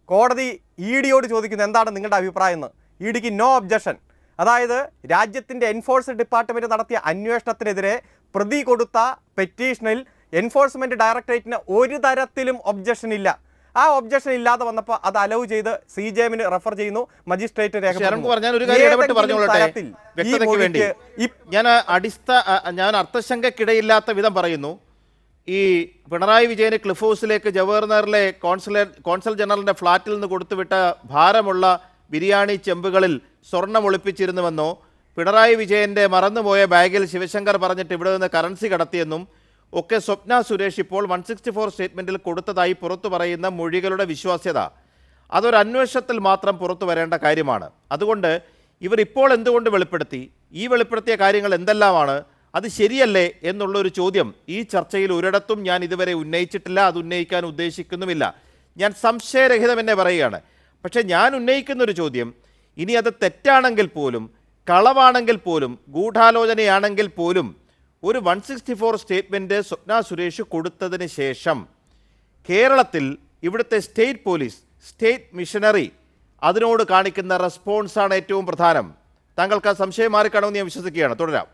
Speaker 5: കോടതി ഇ ഡിയോട് ചോദിക്കുന്നത് എന്താണ് നിങ്ങളുടെ അഭിപ്രായം എന്ന് ഇ ഡിക്ക് നോ ഒബ്ജക്ഷൻ അതായത് രാജ്യത്തിൻ്റെ എൻഫോഴ്സ്മെൻറ്റ് ഡിപ്പാർട്ട്മെൻറ്റ് നടത്തിയ അന്വേഷണത്തിനെതിരെ പ്രതി കൊടുത്ത പെറ്റീഷനിൽ എൻഫോഴ്സ്മെൻറ്റ് ഡയറക്ടറേറ്റിന് ഒരു തരത്തിലും ഒബ്ജക്ഷൻ ഇല്ല ആ ഒബ്ജക്ഷൻ ഇല്ലാതെ വന്നപ്പോൾ അത് അലവ് ചെയ്ത് സി ജെ എമ്മിന് റെഫർ ചെയ്യുന്നു മജിസ്ട്രേറ്റ്
Speaker 1: ശരൺകുമാർ ഞാൻ ഒരു കാര്യം ഇടപെട്ട് പറഞ്ഞോളട്ടെ
Speaker 5: തരത്തിൽ ഈ
Speaker 1: വ്യക്തതയ്ക്ക് വേണ്ടി
Speaker 5: മൊഴിക്ക് ഈ
Speaker 1: ഞാൻ അടിസ്ഥ അ- ഞാൻ അർത്ഥശങ്കക്കിടയില്ലാത്ത വിധം പറയുന്നു ഈ പിണറായി വിജയന് ക്ലിഫ് ഹൗസിലേക്ക് ജവഹർലാലിലെ കോൺസുലർ കോൺസൽ ജനറലിന്റെ ഫ്ളാറ്റിൽ നിന്ന് കൊടുത്തുവിട്ട ഭാരമുള്ള ബിരിയാണി ചെമ്പുകളിൽ സ്വർണം ഒളിപ്പിച്ചിരുന്നുവെന്നോ പിണറായി വിജയന്റെ മറന്നുപോയ ബാഗിൽ ശിവശങ്കർ പറഞ്ഞിട്ട് ഇവിടെ നിന്ന് കറൻസി കടത്തിയെന്നും ഒക്കെ സ്വപ്ന സുരേഷ് ഇപ്പോൾ വൺ സിക്സ്റ്റി ഫോർ സ്റ്റേറ്റ്മെന്റിൽ കൊടുത്തതായി പുറത്തു പറയുന്ന മൊഴികളുടെ വിശ്വാസ്യത അതൊരു അന്വേഷണത്തിൽ മാത്രം പുറത്തു വരേണ്ട കാര്യമാണ് അതുകൊണ്ട് ഇവർ ഇപ്പോൾ എന്തുകൊണ്ട് വെളിപ്പെടുത്തി ഈ വെളിപ്പെടുത്തിയ കാര്യങ്ങൾ എന്തെല്ലാമാണ് അത് ശരിയല്ലേ എന്നുള്ളൊരു ചോദ്യം ഈ ചർച്ചയിൽ ഒരിടത്തും ഞാൻ ഇതുവരെ ഉന്നയിച്ചിട്ടില്ല അത് ഉന്നയിക്കാൻ ഉദ്ദേശിക്കുന്നുമില്ല ഞാൻ സംശയരഹിതം എന്നെ പറയുകയാണ് പക്ഷേ ഞാൻ ഉന്നയിക്കുന്ന ഒരു ചോദ്യം ഇനി അത് തെറ്റാണെങ്കിൽ പോലും കളവാണെങ്കിൽ പോലും ഗൂഢാലോചനയാണെങ്കിൽ പോലും ഒരു one sixty four statement Swapna Suresh കൊടുത്തതിന് ശേഷം കേരളത്തിൽ ഇവിടുത്തെ സ്റ്റേറ്റ് പോലീസ് സ്റ്റേറ്റ് മിഷനറി അതിനോട് കാണിക്കുന്ന റെസ്പോൺസാണ് ഏറ്റവും പ്രധാനം താങ്കൾക്ക് ആ സംശയം മാറിക്കാണുമെന്ന് ഞാൻ വിശ്വസിക്കുകയാണ് തുടരാം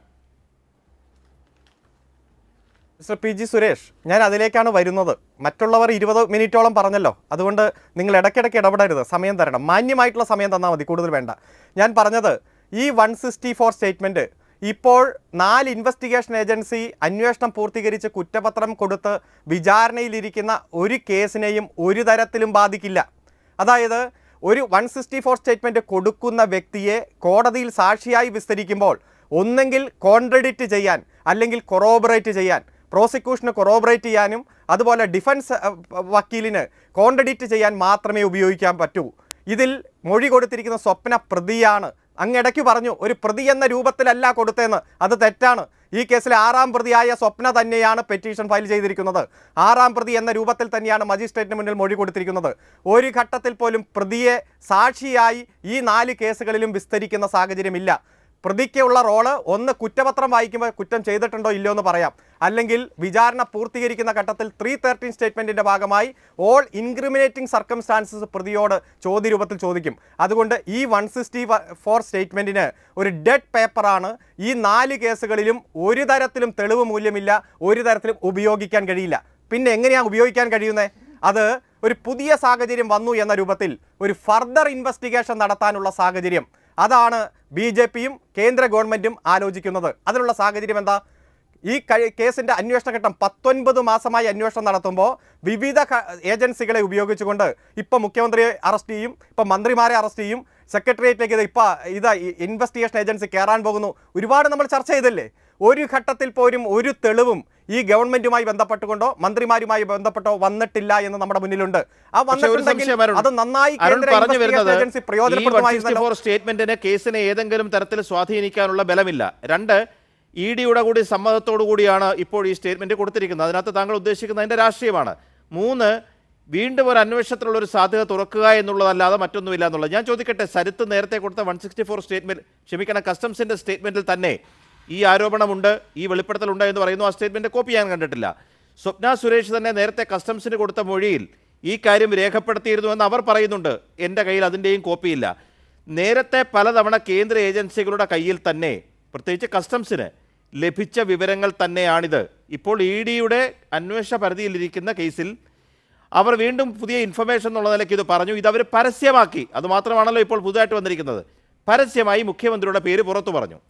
Speaker 5: മിസ്റ്റർ പി ജി സുരേഷ് ഞാൻ അതിലേക്കാണ് വരുന്നത് മറ്റുള്ളവർ ഇരുപത് മിനിറ്റോളം പറഞ്ഞല്ലോ അതുകൊണ്ട് നിങ്ങൾ ഇടയ്ക്കിടയ്ക്ക് ഇടപെടരുത് സമയം തരണം മാന്യമായിട്ടുള്ള സമയം തന്നാൽ മതി കൂടുതൽ വേണ്ട ഞാൻ പറഞ്ഞത് ഈ വൺ സിക്സ്റ്റി ഫോർ സ്റ്റേറ്റ്മെൻറ്റ് ഇപ്പോൾ നാല് ഇൻവെസ്റ്റിഗേഷൻ ഏജൻസി അന്വേഷണം പൂർത്തീകരിച്ച് കുറ്റപത്രം കൊടുത്ത് വിചാരണയിലിരിക്കുന്ന ഒരു കേസിനെയും ഒരു തരത്തിലും ബാധിക്കില്ല അതായത് ഒരു വൺ സിക്സ്റ്റി ഫോർ സ്റ്റേറ്റ്മെൻറ്റ് കൊടുക്കുന്ന വ്യക്തിയെ കോടതിയിൽ സാക്ഷിയായി വിസ്തരിക്കുമ്പോൾ ഒന്നെങ്കിൽ കോൺട്രഡിക്റ്റ് ചെയ്യാൻ അല്ലെങ്കിൽ കൊറോബറേറ്റ് ചെയ്യാൻ പ്രോസിക്യൂഷന് കൊറോബറേറ്റ് ചെയ്യാനും അതുപോലെ ഡിഫൻസ് അഹ്, വക്കീലിന് കോൺട്രഡിക്റ്റ് ചെയ്യാൻ മാത്രമേ ഉപയോഗിക്കാൻ പറ്റൂ ഇതിൽ മൊഴി കൊടുത്തിരിക്കുന്ന സ്വപ്ന പ്രതിയാണ് അങ്ങിടയ്ക്ക് പറഞ്ഞു ഒരു പ്രതി എന്ന രൂപത്തിലല്ല കൊടുത്തതെന്ന് അത് തെറ്റാണ് ഈ കേസിലെ ആറാം പ്രതിയായ സ്വപ്ന തന്നെയാണ് പെറ്റീഷൻ ഫയൽ ചെയ്തിരിക്കുന്നത് ആറാം പ്രതി എന്ന രൂപത്തിൽ തന്നെയാണ് മജിസ്ട്രേറ്റിന് മുന്നിൽ മൊഴി കൊടുത്തിരിക്കുന്നത് ഒരു ഘട്ടത്തിൽ പോലും പ്രതിയെ സാക്ഷിയായി ഈ നാല് കേസുകളിലും വിസ്തരിക്കുന്ന സാഹചര്യമില്ല പ്രതിക്കുള്ള റോള് ഒന്ന് കുറ്റപത്രം വായിക്കുമ്പോൾ കുറ്റം ചെയ്തിട്ടുണ്ടോ ഇല്ലയോ എന്ന് പറയാം അല്ലെങ്കിൽ വിചാരണ പൂർത്തീകരിക്കുന്ന ഘട്ടത്തിൽ ത്രീ തേർട്ടീൻ സ്റ്റേറ്റ്മെൻറ്റിൻ്റെ ഭാഗമായി ഓൾ ഇൻക്രിമിനേറ്റിംഗ് സർക്കംസ്റ്റാൻസസ് പ്രതിയോട് ചോദ്യരൂപത്തിൽ ചോദിക്കും അതുകൊണ്ട് ഈ വൺ സിക്സ്റ്റി ഫോർ സ്റ്റേറ്റ്മെൻറ്റിന് ഒരു ഡെഡ് പേപ്പറാണ് ഈ നാല് കേസുകളിലും ഒരു തരത്തിലും തെളിവ് മൂല്യമില്ല ഒരു തരത്തിലും ഉപയോഗിക്കാൻ കഴിയില്ല പിന്നെ എങ്ങനെയാണ് ഉപയോഗിക്കാൻ കഴിയുന്നത് അത് ഒരു പുതിയ സാഹചര്യം വന്നു എന്ന രൂപത്തിൽ ഒരു ഫർദർ ഇൻവെസ്റ്റിഗേഷൻ നടത്താനുള്ള സാഹചര്യം അതാണ് ബി ജെ പിയും കേന്ദ്ര ഗവൺമെൻറ്റും ആലോചിക്കുന്നത് അതിനുള്ള സാഹചര്യം എന്താ ഈ കഴി- കേസിന്റെ അന്വേഷണ ഘട്ടം പത്തൊൻപത് മാസമായി അന്വേഷണം നടത്തുമ്പോൾ വിവിധ ക- ഏജൻസികളെ ഉപയോഗിച്ചുകൊണ്ട് ഇപ്പം മുഖ്യമന്ത്രിയെ അറസ്റ്റ് ചെയ്യും ഇപ്പം മന്ത്രിമാരെ അറസ്റ്റ് ചെയ്യും സെക്രട്ടേറിയറ്റിലേക്ക് ഇത് ഇപ്പം ഇത് ഇൻവെസ്റ്റിഗേഷൻ ഏജൻസി കയറാൻ പോകുന്നു ഒരുപാട് നമ്മൾ ചർച്ച ചെയ്തല്ലേ ഒരു ഘട്ടത്തിൽ പോലും ഒരു തെളിവും ഈ ഗവൺമെന്റുമായി ബന്ധപ്പെട്ടുകൊണ്ടോ മന്ത്രിമാരുമായി ബന്ധപ്പെട്ടോ വന്നിട്ടില്ല എന്ന് നമ്മുടെ മുന്നിലുണ്ട് ആ
Speaker 1: പക്ഷേ ഒരു
Speaker 5: വന്നിട്ടുണ്ടെങ്കിൽ
Speaker 1: സംശയം അരുൺ.
Speaker 5: അത് നന്നായി
Speaker 1: അരുൺ
Speaker 5: കേന്ദ്ര
Speaker 1: പറഞ്ഞു
Speaker 5: ഇൻവെസ്റ്റിഗേഷൻ
Speaker 1: വരുന്നത്
Speaker 5: ഏജൻസി
Speaker 1: ഈ
Speaker 5: പ്രയോജനപ്പെടുമായിരുന്നല്ലോ
Speaker 1: ഫോർ സ്റ്റേറ്റ്മെന്റിന് കേസിനെ ഏതെങ്കിലും തരത്തിൽ സ്വാധീനിക്കാനുള്ള ബലമില്ല രണ്ട് ഇ ഡിയുടെ കൂടി സമ്മതത്തോടു കൂടിയാണ് ഇപ്പോൾ ഈ സ്റ്റേറ്റ്മെന്റ് കൊടുത്തിരിക്കുന്നത് അതിനകത്ത് താങ്കൾ ഉദ്ദേശിക്കുന്നത് അതിന്റെ രാഷ്ട്രീയമാണ് മൂന്ന് വീണ്ടും ഒരു അന്വേഷണത്തിലുള്ള ഒരു സാധ്യത തുറക്കുക എന്നുള്ളതല്ലാതെ മറ്റൊന്നുമില്ല എന്നുള്ളത് ഞാൻ ചോദിക്കട്ടെ സരിത്ത് നേരത്തെ കൊടുത്ത വൺ സിക്സ്റ്റി ഫോർ സ്റ്റേറ്റ്മെന്റ് ക്ഷമിക്കണം കസ്റ്റംസിന്റെ സ്റ്റേറ്റ്മെന്റിൽ തന്നെ ഈ ആരോപണമുണ്ട് ഈ വെളിപ്പെടുത്തലുണ്ട് എന്ന് പറയുന്നു ആ സ്റ്റേറ്റ്മെന്റ് കോപ്പി ഞാൻ കണ്ടിട്ടില്ല സ്വപ്ന സുരേഷ് തന്നെ നേരത്തെ കസ്റ്റംസിന് കൊടുത്ത മൊഴിയിൽ ഈ കാര്യം രേഖപ്പെടുത്തിയിരുന്നു എന്ന് അവർ പറയുന്നുണ്ട് എൻ്റെ കയ്യിൽ അതിൻ്റെയും കോപ്പിയില്ല നേരത്തെ പലതവണ കേന്ദ്ര ഏജൻസികളുടെ കയ്യിൽ തന്നെ പ്രത്യേകിച്ച് കസ്റ്റംസിന് ലഭിച്ച വിവരങ്ങൾ തന്നെയാണിത് ഇപ്പോൾ ഇ ഡിയുടെ അന്വേഷണ പരിധിയിലിരിക്കുന്ന കേസിൽ അവർ വീണ്ടും പുതിയ ഇൻഫർമേഷൻ എന്നുള്ള നിലയ്ക്ക് ഇത് പറഞ്ഞു ഇത് അവർ പരസ്യമാക്കി അത് മാത്രമാണല്ലോ ഇപ്പോൾ പുതുതായിട്ട് വന്നിരിക്കുന്നത് പരസ്യമായി മുഖ്യമന്ത്രിയുടെ പേര് പുറത്തു പറഞ്ഞു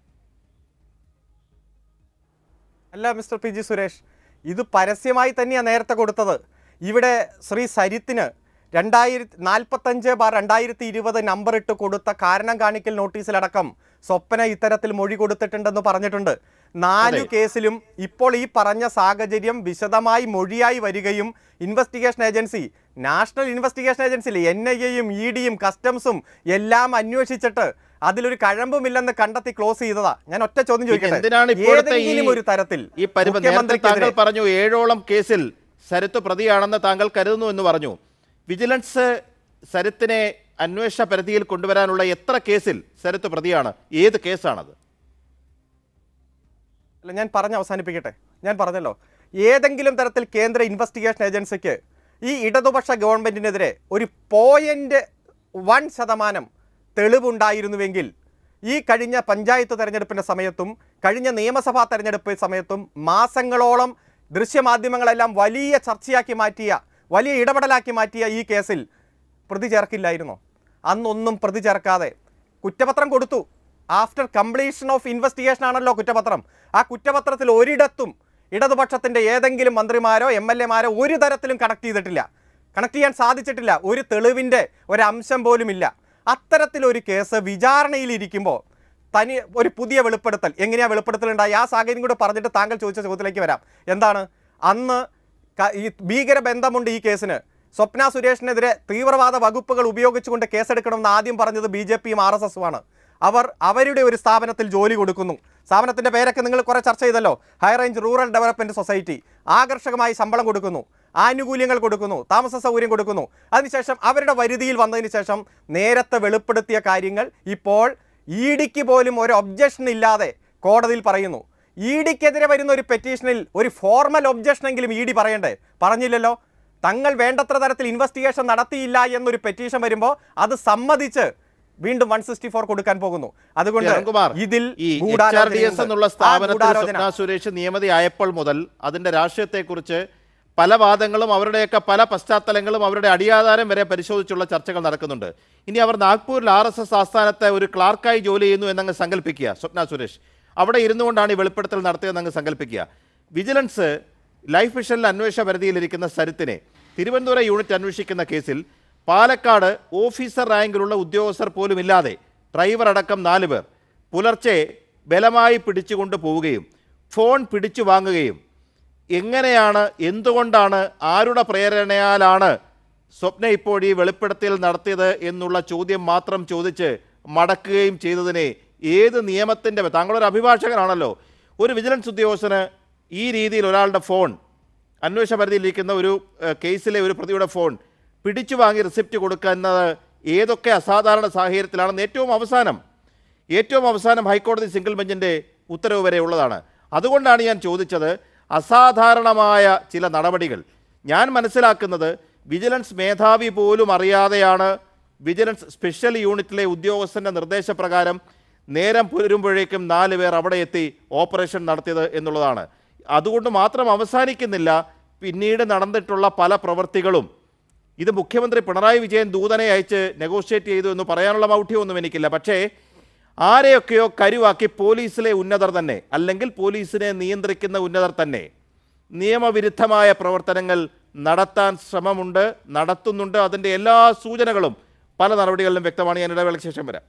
Speaker 5: അല്ല മിസ്റ്റർ പി ജി സുരേഷ് ഇത് പരസ്യമായി തന്നെയാണ് നേരത്തെ കൊടുത്തത് ഇവിടെ ശ്രീ സരിത്തിന് രണ്ടായിരത്തി നാൽപ്പത്തഞ്ച് ബാർ രണ്ടായിരത്തി ഇരുപത് നമ്പർ ഇട്ട് കൊടുത്ത കാരണം കാണിക്കൽ നോട്ടീസിലടക്കം സ്വപ്ന ഇത്തരത്തിൽ മൊഴി കൊടുത്തിട്ടുണ്ടെന്ന് പറഞ്ഞിട്ടുണ്ട് നാല്
Speaker 1: അതെ.
Speaker 5: കേസിലും ഇപ്പോൾ ഈ പറഞ്ഞ സാഹചര്യം വിശദമായി മൊഴിയായി വരികയും ഇൻവെസ്റ്റിഗേഷൻ ഏജൻസി നാഷണൽ ഇൻവെസ്റ്റിഗേഷൻ ഏജൻസിയിൽ എൻ ഐ എയും ഇ ഡിയും കസ്റ്റംസും എല്ലാം അന്വേഷിച്ചിട്ട് അതിലൊരു കഴമ്പുമില്ലെന്ന് കണ്ടെത്തി ക്ലോസ് ചെയ്തതാ ഞാൻ ഒറ്റ ചോദ്യം ചോദിക്കട്ടെ
Speaker 1: എന്തിനാണ് ഇപ്പോഴത്തെ ഈ
Speaker 5: ഏതെങ്കിലും ഒരു തരത്തിൽ
Speaker 1: ഈ പരിമ നേരത്തെ താങ്കൾ
Speaker 5: മുഖ്യമന്ത്രിക്കെതിരെ
Speaker 1: പറഞ്ഞു ഏഴോളം കേസിൽ സരിത്ത് പ്രതിയാണെന്ന് താങ്കൾ കരുതുന്നു എന്ന് പറഞ്ഞു വിജിലൻസ് സരിത്തിനെ അന്വേഷണ പരിധിയിൽ കൊണ്ടുവരാനുള്ള എത്ര കേസിൽ സരിത്ത് പ്രതിയാണ് ഏത് കേസാണത്
Speaker 5: അല്ല ഞാൻ പറഞ്ഞ് അവസാനിപ്പിക്കട്ടെ ഞാൻ പറഞ്ഞല്ലോ ഏതെങ്കിലും തരത്തിൽ കേന്ദ്ര ഇൻവെസ്റ്റിഗേഷൻ ഏജൻസിക്ക് ഈ ഇടതുപക്ഷ ഗവൺമെൻറ്റിനെതിരെ ഒരു പോയിൻ്റ് വൺ ശതമാനം തെളിവുണ്ടായിരുന്നുവെങ്കിൽ ഈ കഴിഞ്ഞ പഞ്ചായത്ത് തെരഞ്ഞെടുപ്പിൻ്റെ സമയത്തും കഴിഞ്ഞ നിയമസഭാ തെരഞ്ഞെടുപ്പ് സമയത്തും മാസങ്ങളോളം ദൃശ്യമാധ്യമങ്ങളെല്ലാം വലിയ ചർച്ചയാക്കി മാറ്റിയ വലിയ ഇടപെടലാക്കി മാറ്റിയ ഈ കേസിൽ പ്രതി ചേർക്കില്ലായിരുന്നോ അന്നൊന്നും പ്രതി ചേർക്കാതെ കുറ്റപത്രം കൊടുത്തു ആഫ്റ്റർ കംപ്ലീഷൻ ഓഫ് ഇൻവെസ്റ്റിഗേഷൻ ആണല്ലോ കുറ്റപത്രം ആ കുറ്റപത്രത്തിൽ ഒരിടത്തും ഇടതുപക്ഷത്തിൻ്റെ ഏതെങ്കിലും മന്ത്രിമാരോ എം എൽ എമാരോ ഒരു തരത്തിലും കണക്ട് ചെയ്തിട്ടില്ല കണക്ട് ചെയ്യാൻ സാധിച്ചിട്ടില്ല ഒരു തെളിവിൻ്റെ ഒരംശം പോലുമില്ല അത്തരത്തിലൊരു കേസ് വിചാരണയിലിരിക്കുമ്പോൾ തനി ഒരു പുതിയ വെളിപ്പെടുത്തൽ എങ്ങനെയാ വെളിപ്പെടുത്തൽ ഉണ്ടായി ആ സാഹചര്യം കൂടെ പറഞ്ഞിട്ട് താങ്കൾ ചോദിച്ച ചോദ്യത്തിലേക്ക് വരാം എന്താണ് അന്ന് ക- ഈ ഭീകര ബന്ധമുണ്ട് ഈ കേസിന് സ്വപ്ന സുരേഷിനെതിരെ തീവ്രവാദ വകുപ്പുകൾ ഉപയോഗിച്ചുകൊണ്ട് കേസെടുക്കണമെന്ന് ആദ്യം പറഞ്ഞത് ബി ജെ പിയും ആർ എസ് എസുമാണ് അവർ അവരുടെ ഒരു സ്ഥാപനത്തിൽ ജോലി കൊടുക്കുന്നു സ്ഥാപനത്തിൻ്റെ പേരൊക്കെ നിങ്ങൾ കുറേ ചർച്ച ചെയ്തല്ലോ high range rural development society ആകർഷകമായി ശമ്പളം കൊടുക്കുന്നു ആനുകൂല്യങ്ങൾ കൊടുക്കുന്നു താമസ സൗകര്യം കൊടുക്കുന്നു അതിനുശേഷം അവരുടെ വരുതിയിൽ വന്നതിന് ശേഷം നേരത്തെ വെളിപ്പെടുത്തിയ കാര്യങ്ങൾ ഇപ്പോൾ ഇ ഡിക്ക് പോലും ഒരു ഒബ്ജക്ഷൻ ഇല്ലാതെ കോടതിയിൽ പറയുന്നു ഇ ഡിക്കെതിരെ വരുന്ന ഒരു പെറ്റീഷനിൽ ഒരു ഫോർമൽ ഒബ്ജക്ഷനെങ്കിലും ഇ ഡി പറയണ്ടേ പറഞ്ഞില്ലല്ലോ തങ്ങൾ വേണ്ടത്ര തരത്തിൽ ഇൻവെസ്റ്റിഗേഷൻ നടത്തിയില്ല എന്നൊരു പെറ്റീഷൻ വരുമ്പോൾ അത് സമ്മതിച്ച് വീണ്ടും വൺ സിക്സ്റ്റി ഫോർ കൊടുക്കാൻ പോകുന്നു അതുകൊണ്ട്
Speaker 1: അരുൺകുമാർ,
Speaker 5: ഇതിൽ
Speaker 1: ഈ എച്ച് ആർ ഡി എസ്
Speaker 5: ഗൂഢാലോചനയുണ്ട്.
Speaker 1: എന്നുള്ള
Speaker 5: ആ
Speaker 1: സ്ഥാപനത്തിൽ
Speaker 5: ഗൂഢാലോചന
Speaker 1: സ്വപ്ന സുരേഷ് നിയമതിയായപ്പോൾ മുതൽ അതിന്റെ രാഷ്ട്രീയത്തെക്കുറിച്ച് പല വാദങ്ങളും അവരുടെയൊക്കെ പല പശ്ചാത്തലങ്ങളും അവരുടെ അടിയാധാരം വരെ പരിശോധിച്ചുള്ള ചർച്ചകൾ നടക്കുന്നുണ്ട് ഇനി അവർ നാഗ്പൂരിൽ ആർ എസ് എസ് ആസ്ഥാനത്തെ ഒരു ക്ലാർക്കായി ജോലി ചെയ്യുന്നു എന്നങ്ങ് സങ്കല്പിക്കുക സ്വപ്ന സുരേഷ് അവിടെ ഇരുന്നു കൊണ്ടാണ് ഈ വെളിപ്പെടുത്തൽ നടത്തിയതെന്ന് അങ്ങ് സങ്കല്പിക്കുക വിജിലൻസ് ലൈഫ് മിഷനിൽ അന്വേഷണ പരിധിയിലിരിക്കുന്ന സരിത്തിനെ തിരുവനന്തപുരം യൂണിറ്റ് അന്വേഷിക്കുന്ന കേസിൽ പാലക്കാട് ഓഫീസർ റാങ്കിലുള്ള ഉദ്യോഗസ്ഥർ പോലും ഇല്ലാതെ ഡ്രൈവർ അടക്കം നാല് പേർ പുലർച്ചെ ബലമായി പിടിച്ചുകൊണ്ട് പോവുകയും ഫോൺ പിടിച്ചു വാങ്ങുകയും എങ്ങനെയാണ് എന്തുകൊണ്ടാണ് ആരുടെ പ്രേരണയാലാണ് സ്വപ്ന ഇപ്പോൾ ഈ വെളിപ്പെടുത്തൽ നടത്തിയത് എന്നുള്ള ചോദ്യം മാത്രം ചോദിച്ച് മടക്കുകയും ചെയ്തതിനെ ഏത് നിയമത്തിൻ്റെ താങ്കളൊരു അഭിഭാഷകനാണല്ലോ ഒരു വിജിലൻസ് ഉദ്യോഗസ്ഥന് ഈ രീതിയിൽ ഒരാളുടെ ഫോൺ അന്വേഷണ പരിധിയിലിരിക്കുന്ന ഒരു ഏഹ്, കേസിലെ ഒരു പ്രതിയുടെ ഫോൺ പിടിച്ചു വാങ്ങി റിസിപ്റ്റ് കൊടുക്കുന്നത് ഏതൊക്കെ അസാധാരണ സാഹചര്യത്തിലാണെന്ന് ഏറ്റവും അവസാനം ഏറ്റവും അവസാനം ഹൈക്കോടതി സിംഗിൾ ബെഞ്ചിൻ്റെ ഉത്തരവ് വരെ ഉള്ളതാണ് അതുകൊണ്ടാണ് ഞാൻ ചോദിച്ചത് അസാധാരണമായ ചില നടപടികൾ ഞാൻ മനസ്സിലാക്കുന്നത് വിജിലൻസ് മേധാവി പോലും അറിയാതെയാണ് വിജിലൻസ് സ്പെഷ്യൽ യൂണിറ്റിലെ ഉദ്യോഗസ്ഥൻ്റെ നിർദ്ദേശപ്രകാരം നേരം പുലരുമ്പോഴേക്കും നാല് പേർ അവിടെ എത്തി ഓപ്പറേഷൻ നടത്തിയത് എന്നുള്ളതാണ് അതുകൊണ്ട് മാത്രം അവസാനിക്കുന്നില്ല പിന്നീട് നടന്നിട്ടുള്ള പല പ്രവൃത്തികളും ഇത് മുഖ്യമന്ത്രി പിണറായി വിജയൻ ദൂതനെ അയച്ച് നെഗോഷിയേറ്റ് ചെയ്തു എന്ന് പറയാനുള്ള മൗഢ്യമൊന്നും എനിക്കില്ല പക്ഷേ ആരെയൊക്കെയോ കരുവാക്കി പോലീസിലെ ഉന്നതർ തന്നെ അല്ലെങ്കിൽ പോലീസിനെ നിയന്ത്രിക്കുന്ന ഉന്നതർ തന്നെ നിയമവിരുദ്ധമായ പ്രവർത്തനങ്ങൾ നടത്താൻ ശ്രമമുണ്ട് നടത്തുന്നുണ്ട് അതിൻ്റെ എല്ലാ സൂചനകളും പല നടപടികളിലും വ്യക്തമാണ് ഞാൻ ഇടവേളയ്ക്ക് ശേഷം വരാം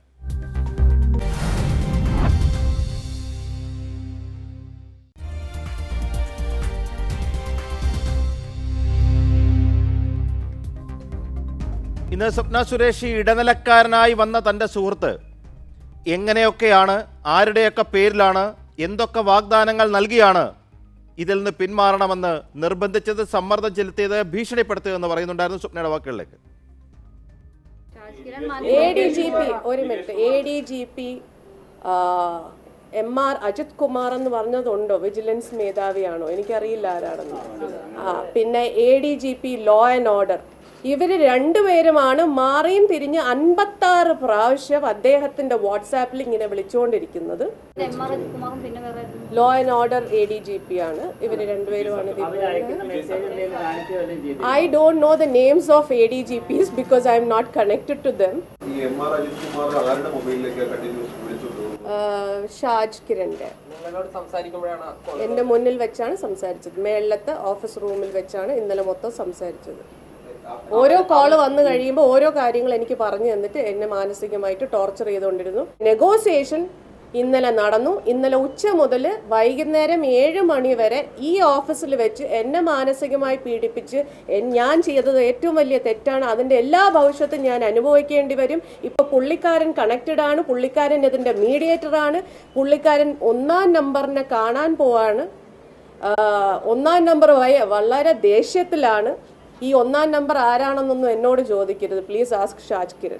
Speaker 1: ഇന്ന് സ്വപ്ന സുരേഷ് ഈ ഇടനിലക്കാരനായി വന്ന തൻ്റെ സുഹൃത്ത് എങ്ങനെയൊക്കെയാണ് ആരുടെയൊക്കെ പേരിലാണ് എന്തൊക്കെ വാഗ്ദാനങ്ങൾ നൽകിയാണ് ഇതിൽ നിന്ന് പിന്മാറണമെന്ന് നിർബന്ധിച്ചത് സമ്മർദ്ദം ചെലുത്തിയത് ഭീഷണിപ്പെടുത്തിയതെന്ന് പറയുന്നുണ്ടായിരുന്നു സ്വപ്നയുടെ വാക്കുകളിലേക്ക്
Speaker 2: എ ഡി ജി പി ഒരു minute A D G P M R Ajith Kumar എന്ന് പറഞ്ഞതുണ്ടോ വിജിലൻസ് മേധാവിയാണോ എനിക്കറിയില്ല ആരാണെന്ന് ആ പിന്നെ A D G P law and order ഇവര് രണ്ടുപേരുമാണ് മാറിയും തിരിഞ്ഞ് അൻപത്തി ആറ് പ്രാവശ്യം അദ്ദേഹത്തിന്റെ വാട്സാപ്പിൽ ഇങ്ങനെ വിളിച്ചുകൊണ്ടിരിക്കുന്നത്
Speaker 6: എം ആർ കുമാറും പിന്നെ വേറെ
Speaker 2: law and order A D G P ആണ് ഇവര് രണ്ടുപേരുമാണ് I don't know the names of A D G Ps because I'm not connected to them
Speaker 7: ഈ എം ആർ അജിത് കുമാർ ആരുടെ മൊബൈലിലേക്ക് കണ്ടിന്യൂസ് വിളിച്ചോണ്ട്
Speaker 2: ഷാജ് കിരണിന്റെ എന്റെ മുന്നിൽ വെച്ചാണ് സംസാരിച്ചത് മേളിലത്തെ ഓഫീസ് റൂമിൽ വെച്ചാണ് ഇന്നലെ മൊത്തം സംസാരിച്ചത് ഓരോ കോള് വന്നു കഴിയുമ്പോൾ ഓരോ കാര്യങ്ങൾ എനിക്ക് പറഞ്ഞു തന്നിട്ട് എന്നെ മാനസികമായിട്ട് ടോർച്ചർ ചെയ്തുകൊണ്ടിരുന്നു നെഗോസിയേഷൻ ഇന്നലെ നടന്നു ഇന്നലെ ഉച്ച മുതൽ വൈകുന്നേരം ഏഴ് മണി വരെ ഈ ഓഫീസിൽ വെച്ച് എന്നെ മാനസികമായി പീഡിപ്പിച്ച് എൻ- ഞാൻ ചെയ്തത് ഏറ്റവും വലിയ തെറ്റാണ് അതിന്റെ എല്ലാ ഭവിഷ്യത്തും ഞാൻ അനുഭവിക്കേണ്ടി വരും ഇപ്പൊ പുള്ളിക്കാരൻ കണക്റ്റഡ് ആണ് പുള്ളിക്കാരൻ ഇതിന്റെ മീഡിയേറ്റർ ആണ് പുള്ളിക്കാരൻ ഒന്നാം നമ്പറിനെ കാണാൻ പോവാണ് ആഹ് ഒന്നാം നമ്പർ വയ- വളരെ ദേഷ്യത്തിലാണ് ഈ ഒന്നാം നമ്പർ ആരാണെന്നൊന്നും എന്നോട് ചോദിക്കരുത് പ്ലീസ് ആസ്ക് ഷാജ് കിരൺ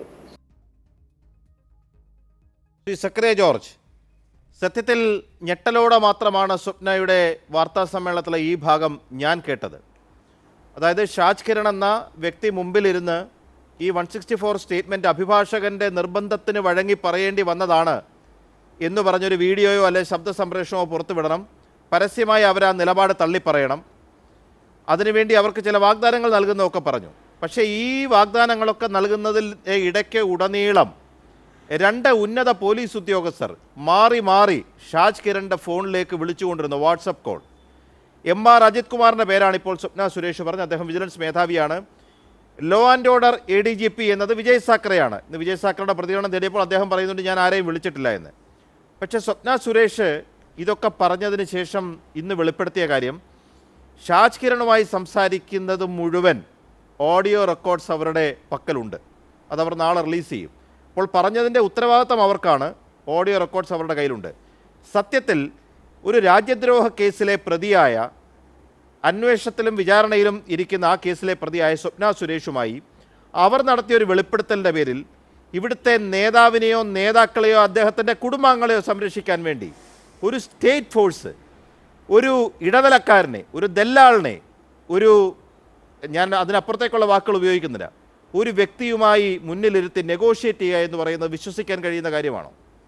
Speaker 1: ശ്രീ സക്രിയ ജോർജ് സത്യത്തിൽ ഞെട്ടലോടെ മാത്രമാണ് സ്വപ്നയുടെ വാർത്താ സമ്മേളനത്തിലെ ഈ ഭാഗം ഞാൻ കേട്ടത് അതായത് ഷാജ് കിരൺ എന്ന വ്യക്തി മുമ്പിലിരുന്ന് ഈ വൺ സിക്സ്റ്റി ഫോർ സ്റ്റേറ്റ്മെൻറ്റ് അഭിഭാഷകൻ്റെ നിർബന്ധത്തിന് വഴങ്ങി പറയേണ്ടി വന്നതാണ് എന്ന് പറഞ്ഞൊരു വീഡിയോയോ അല്ലെങ്കിൽ ശബ്ദ സംപ്രേഷണമോ പുറത്തുവിടണം പരസ്യമായി അവർ ആ നിലപാട് തള്ളിപ്പറയണം അതിനുവേണ്ടി അവർക്ക് ചില വാഗ്ദാനങ്ങൾ നൽകുന്നതൊക്കെ പറഞ്ഞു പക്ഷേ ഈ വാഗ്ദാനങ്ങളൊക്കെ നൽകുന്നതിൽ ഏ, ഇടയ്ക്ക് ഉടനീളം രണ്ട് ഉന്നത പോലീസ് ഉദ്യോഗസ്ഥർ മാറി മാറി ഷാജ് കിരണിൻ്റെ ഫോണിലേക്ക് വിളിച്ചുകൊണ്ടിരുന്നു WhatsApp call M R Ajith കുമാറിൻ്റെ പേരാണ് ഇപ്പോൾ സ്വപ്ന സുരേഷ് പറഞ്ഞത് അദ്ദേഹം വിജിലൻസ് മേധാവിയാണ് law and order A D G P എന്നത് വിജയ് സാക്കറെയാണ് ഇന്ന് വിജയ് സാക്കറയുടെ പ്രതികരണം തേടിയപ്പോൾ അദ്ദേഹം പറയുന്നുണ്ട് ഞാൻ ആരെയും വിളിച്ചിട്ടില്ല എന്ന് പക്ഷേ സ്വപ്ന സുരേഷ് ഇതൊക്കെ പറഞ്ഞതിന് ശേഷം ഇന്ന് വെളിപ്പെടുത്തിയ കാര്യം ഷാജ് കിരണുമായി സംസാരിക്കുന്നത് മുഴുവൻ ഓഡിയോ റെക്കോർഡ്സ് അവരുടെ പക്കലുണ്ട് അതവർ നാളെ റിലീസ് ചെയ്യും അപ്പോൾ പറഞ്ഞതിൻ്റെ ഉത്തരവാദിത്തം അവർക്കാണ് ഓഡിയോ റെക്കോർഡ്സ് അവരുടെ കയ്യിലുണ്ട് സത്യത്തിൽ ഒരു രാജ്യദ്രോഹ കേസിലെ പ്രതിയായ അന്വേഷണത്തിലും വിചാരണയിലും ഇരിക്കുന്ന ആ കേസിലെ പ്രതിയായ സ്വപ്ന സുരേഷുമായി അവർ നടത്തിയ ഒരു വെളിപ്പെടുത്തലിൻ്റെ പേരിൽ ഇവിടുത്തെ നേതാവിനെയോ നേതാക്കളെയോ അദ്ദേഹത്തിൻ്റെ കുടുംബാംഗങ്ങളെയോ സംരക്ഷിക്കാൻ വേണ്ടി ഒരു സ്റ്റേറ്റ് ഫോഴ്സ് ഒരു ഇടനിലക്കാരനെ ഒരു ദല്ലാളിനെ ഒരു ഞാൻ അതിനപ്പുറത്തേക്കുള്ള വാക്കുകൾ ഉപയോഗിക്കുന്നില്ല ഒരു വ്യക്തിയുമായി മുന്നിലിരുത്തി നെഗോഷിയേറ്റ് ചെയ്യുക എന്ന് പറയുന്നത് വിശ്വസിക്കാൻ കഴിയുന്ന കാര്യമാണോ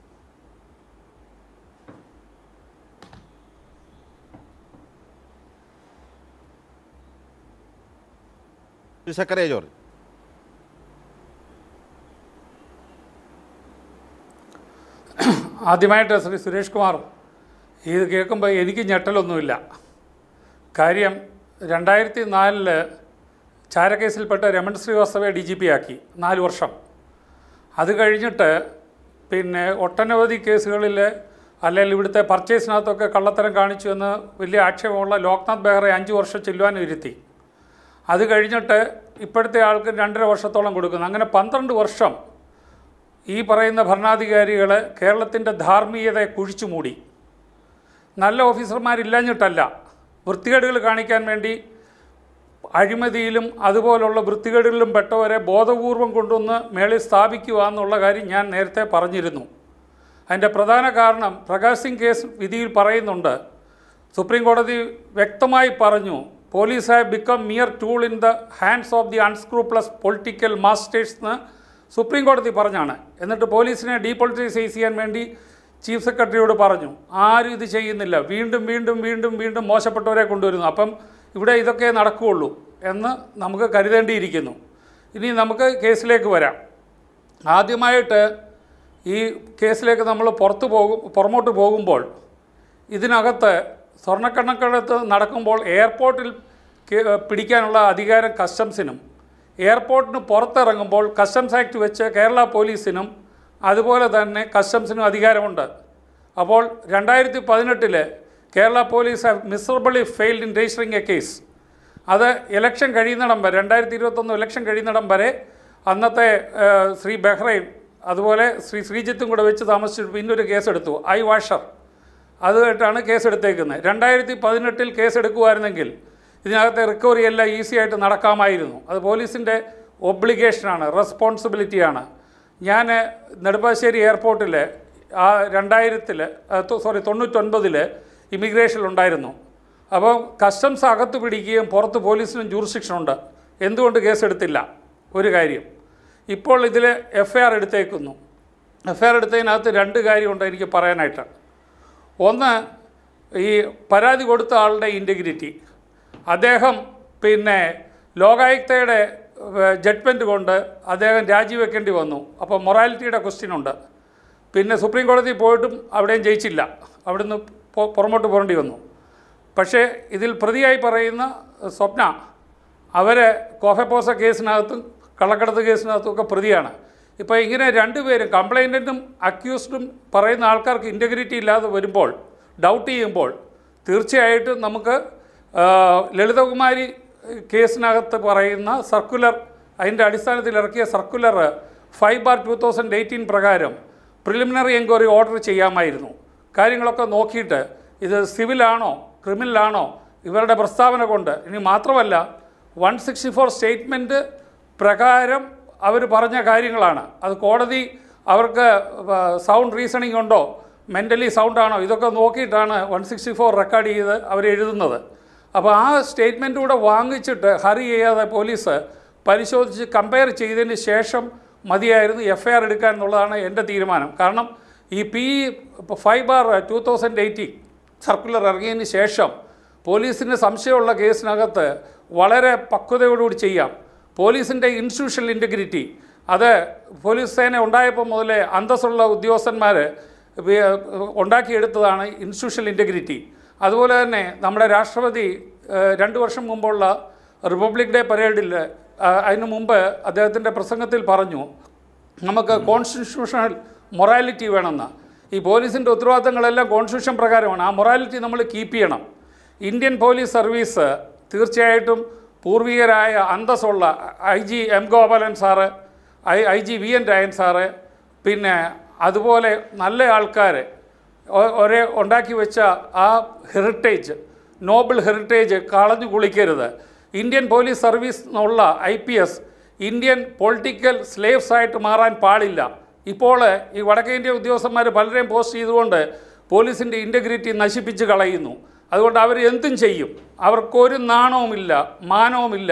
Speaker 1: ശ്രീ സക്കറിയ ജോർജ്
Speaker 8: ആദ്യമായിട്ട് ശ്രീ സുരേഷ് കുമാർ ഇത് കേൾക്കുമ്പോൾ എനിക്ക് ഞെട്ടലൊന്നുമില്ല കാര്യം രണ്ടായിരത്തി നാലില് ചാരക്കേസിൽപ്പെട്ട രമൺ ശ്രീവാസ്തവയെ ഡി ജി പി ആക്കി നാല് വർഷം അത് കഴിഞ്ഞിട്ട് പിന്നെ ഒട്ടനവധി കേസുകളിൽ അല്ലെങ്കിൽ ഇവിടുത്തെ പർച്ചേസിനകത്തൊക്കെ കള്ളത്തരം കാണിച്ചു എന്ന് വലിയ ആക്ഷേപമുള്ള ലോക്നാഥ് ബെഹ്റെ അഞ്ച് വർഷം ചെല്ലുവാൻ ഇരുത്തി അത് കഴിഞ്ഞിട്ട് ഇപ്പോഴത്തെ ആൾക്ക് രണ്ടര വർഷത്തോളം കൊടുക്കുന്നു അങ്ങനെ പന്ത്രണ്ട് വർഷം ഈ പറയുന്ന ഭരണാധികാരികൾ കേരളത്തിൻ്റെ ധാർമ്മികതയെ കുഴിച്ചു മൂടി നല്ല ഓഫീസർമാരില്ലാഞ്ഞിട്ടല്ല വൃത്തികേടുകൾ കാണിക്കാൻ വേണ്ടി അഴിമതിയിലും അതുപോലുള്ള വൃത്തികേടുകളിലും പെട്ടവരെ ബോധപൂർവം കൊണ്ടുവന്ന് മേളിൽ സ്ഥാപിക്കുക എന്നുള്ള കാര്യം ഞാൻ നേരത്തെ പറഞ്ഞിരുന്നു അതിൻ്റെ പ്രധാന കാരണം പ്രകാശ് സിംഗ് കേസ് വിധിയിൽ പറയുന്നുണ്ട് സുപ്രീം കോടതി വ്യക്തമായി പറഞ്ഞു police have become mere tool in the hands of the unscrupulous political masters എന്ന് സുപ്രീം കോടതി പറഞ്ഞാണ് എന്നിട്ട് പോലീസിനെ ഡീപൊളിറ്റൈസൈസ് ചെയ്യാൻ വേണ്ടി ചീഫ് സെക്രട്ടറിയോട് പറഞ്ഞു ആരും ഇത് ചെയ്യുന്നില്ല വീണ്ടും വീണ്ടും വീണ്ടും വീണ്ടും മോശപ്പെട്ടവരെ കൊണ്ടുവരുന്നു അപ്പം ഇവിടെ ഇതൊക്കെ നടക്കുകയുള്ളൂ എന്ന് നമുക്ക് കരുതേണ്ടിയിരിക്കുന്നു ഇനി നമുക്ക് കേസിലേക്ക് വരാം ആദ്യമായിട്ട് ഈ കേസിലേക്ക് നമ്മൾ പുറത്തു പോകും പുറമോട്ട് പോകുമ്പോൾ ഇതിനകത്ത് സ്വർണ്ണക്കണക്കെടുത്ത് നടക്കുമ്പോൾ എയർപോർട്ടിൽ കേ- പിടിക്കാനുള്ള അധികാരം കസ്റ്റംസിനും എയർപോർട്ടിന് പുറത്തിറങ്ങുമ്പോൾ കസ്റ്റംസ് ആക്ട് വെച്ച് കേരള പോലീസിനും അതുപോലെ തന്നെ കസ്റ്റംസിനും അധികാരമുണ്ട് അപ്പോൾ രണ്ടായിരത്തി പതിനെട്ടില് Kerala police have miserably failed in registering a case അത് ഇലക്ഷൻ കഴിയുന്നിടം വരെ രണ്ടായിരത്തി ഇരുപത്തൊന്ന് ഇലക്ഷൻ കഴിയുന്നിടം വരെ അന്നത്തെ ആ, ശ്രീ ബെഹ്റൈൻ അതുപോലെ ശ്രീ ശ്രീജിത്തും കൂടെ വെച്ച് താമസിച്ചിട്ട് പിന്നൊരു കേസെടുത്തു ഐ വാഷർ അതുമായിട്ടാണ് കേസെടുത്തേക്കുന്നത് രണ്ടായിരത്തി പതിനെട്ടിൽ കേസെടുക്കുമായിരുന്നെങ്കിൽ ഇതിനകത്തെ റിക്കവറി എല്ലാം ഈസി ആയിട്ട് നടക്കാമായിരുന്നു അത് പോലീസിൻ്റെ ഒബ്ലിഗേഷനാണ് റെസ്പോൺസിബിലിറ്റിയാണ് ഞാൻ നെടുമ്പാശ്ശേരി എയർപോർട്ടിൽ ആ രണ്ടായിരത്തിൽ സോറി തൊണ്ണൂറ്റൊൻപതിൽ ഇമിഗ്രേഷനിലുണ്ടായിരുന്നു അപ്പോൾ കസ്റ്റംസ് അകത്ത് പിടിക്കുകയും പുറത്ത് പോലീസിനും ജൂറിസ്ഡിക്ഷൻ ഉണ്ട് എന്തുകൊണ്ട് കേസെടുത്തില്ല ഒരു കാര്യം ഇപ്പോൾ ഇതിൽ എഫ് ഐ ആർ എടുത്തേക്കുന്നു എഫ് ഐ ആർ എടുത്തതിനകത്ത് രണ്ട് കാര്യമുണ്ട് എനിക്ക് പറയാനായിട്ട് ഒന്ന് ഈ പരാതി കൊടുത്ത ആളുടെ ഇൻറ്റഗ്രിറ്റി അദ്ദേഹം പിന്നെ ലോകായുക്തയുടെ ജഡ്ജ്മെൻറ്റ് കൊണ്ട് അദ്ദേഹം രാജിവെക്കേണ്ടി വന്നു അപ്പോൾ മൊറാലിറ്റിയുടെ ക്വസ്റ്റ്യൻ ഉണ്ട് പിന്നെ സുപ്രീം കോടതി പോയിട്ടും അവിടെയും ജയിച്ചില്ല അവിടുന്ന് പൊ- പുറമോട്ട് പോകേണ്ടി വന്നു പക്ഷേ ഇതിൽ പ്രതിയായി പറയുന്ന സ്വപ്ന അവർ കോഫെപ്പോസ കേസിനകത്തും കള്ളക്കടത്ത് കേസിനകത്തും ഒക്കെ പ്രതിയാണ് ഇപ്പോൾ ഇങ്ങനെ രണ്ടുപേരും കംപ്ലൈൻറ്റും അക്യൂസ്ഡും പറയുന്ന ആൾക്കാർക്ക് ഇൻറ്റഗ്രിറ്റി ഇല്ലാതെ വരുമ്പോൾ ഡൗട്ട് ചെയ്യുമ്പോൾ തീർച്ചയായിട്ടും നമുക്ക് ആ, ലളിതകുമാരി കേസിനകത്ത് പറയുന്ന സർക്കുലർ അതിൻ്റെ അടിസ്ഥാനത്തിൽ ഇറക്കിയ circular five bar two thousand eighteen പ്രകാരം പ്രിലിമിനറി എൻക്വയറി ഓർഡർ ചെയ്യാമായിരുന്നു കാര്യങ്ങളൊക്കെ നോക്കിയിട്ട് ഇത് സിവിലാണോ ക്രിമിനലാണോ ഇവരുടെ പ്രസ്താവന കൊണ്ട് ഇനി മാത്രമല്ല വൺ സിക്സ്റ്റി ഫോർ സ്റ്റേറ്റ്മെൻറ്റ് പ്രകാരം അവർ പറഞ്ഞ കാര്യങ്ങളാണ് അത് കോടതി അവർക്ക് സൗണ്ട് റീസണിംഗ് ഉണ്ടോ മെൻ്റലി സൗണ്ടാണോ ഇതൊക്കെ നോക്കിയിട്ടാണ് വൺ സിക്സ്റ്റി ഫോർ റെക്കോർഡ് ചെയ്ത് അവർ എഴുതുന്നത് അപ്പോൾ ആ സ്റ്റേറ്റ്മെൻറ്റ് കൂടെ വാങ്ങിച്ചിട്ട് ഹറി ചെയ്യാതെ പോലീസ് പരിശോധിച്ച് കമ്പയർ ചെയ്തതിന് ശേഷം മതിയായിരുന്നു എഫ് ഐ ആർ എടുക്കാൻ എന്നുള്ളതാണ് എൻ്റെ തീരുമാനം കാരണം ഈ P five bar two thousand eighteen circular ഇറങ്ങിയതിന് ശേഷം പോലീസിന് സംശയമുള്ള കേസിനകത്ത് വളരെ പക്വതയോടുകൂടി ചെയ്യാം പോലീസിൻ്റെ ഇൻസ്റ്റിറ്റ്യൂഷണൽ ഇൻറ്റഗ്രിറ്റി അത് പോലീസ് സേന ഉണ്ടായപ്പോൾ മുതലേ അന്തസ്സുള്ള ഉദ്യോഗസ്ഥന്മാർ ഉണ്ടാക്കിയെടുത്തതാണ് ഇൻസ്റ്റിറ്റ്യൂഷണൽ ഇൻറ്റഗ്രിറ്റി അതുപോലെ തന്നെ നമ്മുടെ രാഷ്ട്രപതി ഏഹ്, രണ്ട് വർഷം മുമ്പുള്ള റിപ്പബ്ലിക് ഡേ പരേഡിൽ അതിനു മുമ്പ് അദ്ദേഹത്തിൻ്റെ പ്രസംഗത്തിൽ പറഞ്ഞു നമുക്ക് കോൺസ്റ്റിറ്റ്യൂഷണൽ മൊറാലിറ്റി വേണമെന്ന് ഈ പോലീസിൻ്റെ ഉത്തരവാദിത്തങ്ങളെല്ലാം കോൺസ്റ്റിറ്റ്യൂഷൻ പ്രകാരമാണ് ആ മൊറാലിറ്റി നമ്മൾ കീപ്പ് ചെയ്യണം ഇന്ത്യൻ പോലീസ് സർവീസ് തീർച്ചയായിട്ടും പൂർവികരായ അന്തസ്സുള്ള I G M Gopalan sir I I G V N Rayan sir പിന്നെ അതുപോലെ നല്ല ആൾക്കാർ ഒരേ ഉണ്ടാക്കി വെച്ച ആ ഹെറിറ്റേജ് നോബിൾ ഹെറിറ്റേജ് കളഞ്ഞു കുളിക്കരുത് ഇന്ത്യൻ പോലീസ് സർവീസ് എന്നുള്ള I P S Indian political slaves ആയിട്ട് മാറാൻ പാടില്ല ഇപ്പോൾ ഈ വടക്കേ ഇന്ത്യ ഉദ്യോഗസ്ഥന്മാർ പലരെയും പോസ്റ്റ് ചെയ്തുകൊണ്ട് പോലീസിൻ്റെ ഇൻറ്റഗ്രിറ്റി നശിപ്പിച്ച് കളയുന്നു അതുകൊണ്ട് അവർ എന്തും ചെയ്യും അവർക്കൊരു നാണവുമില്ല മാനവുമില്ല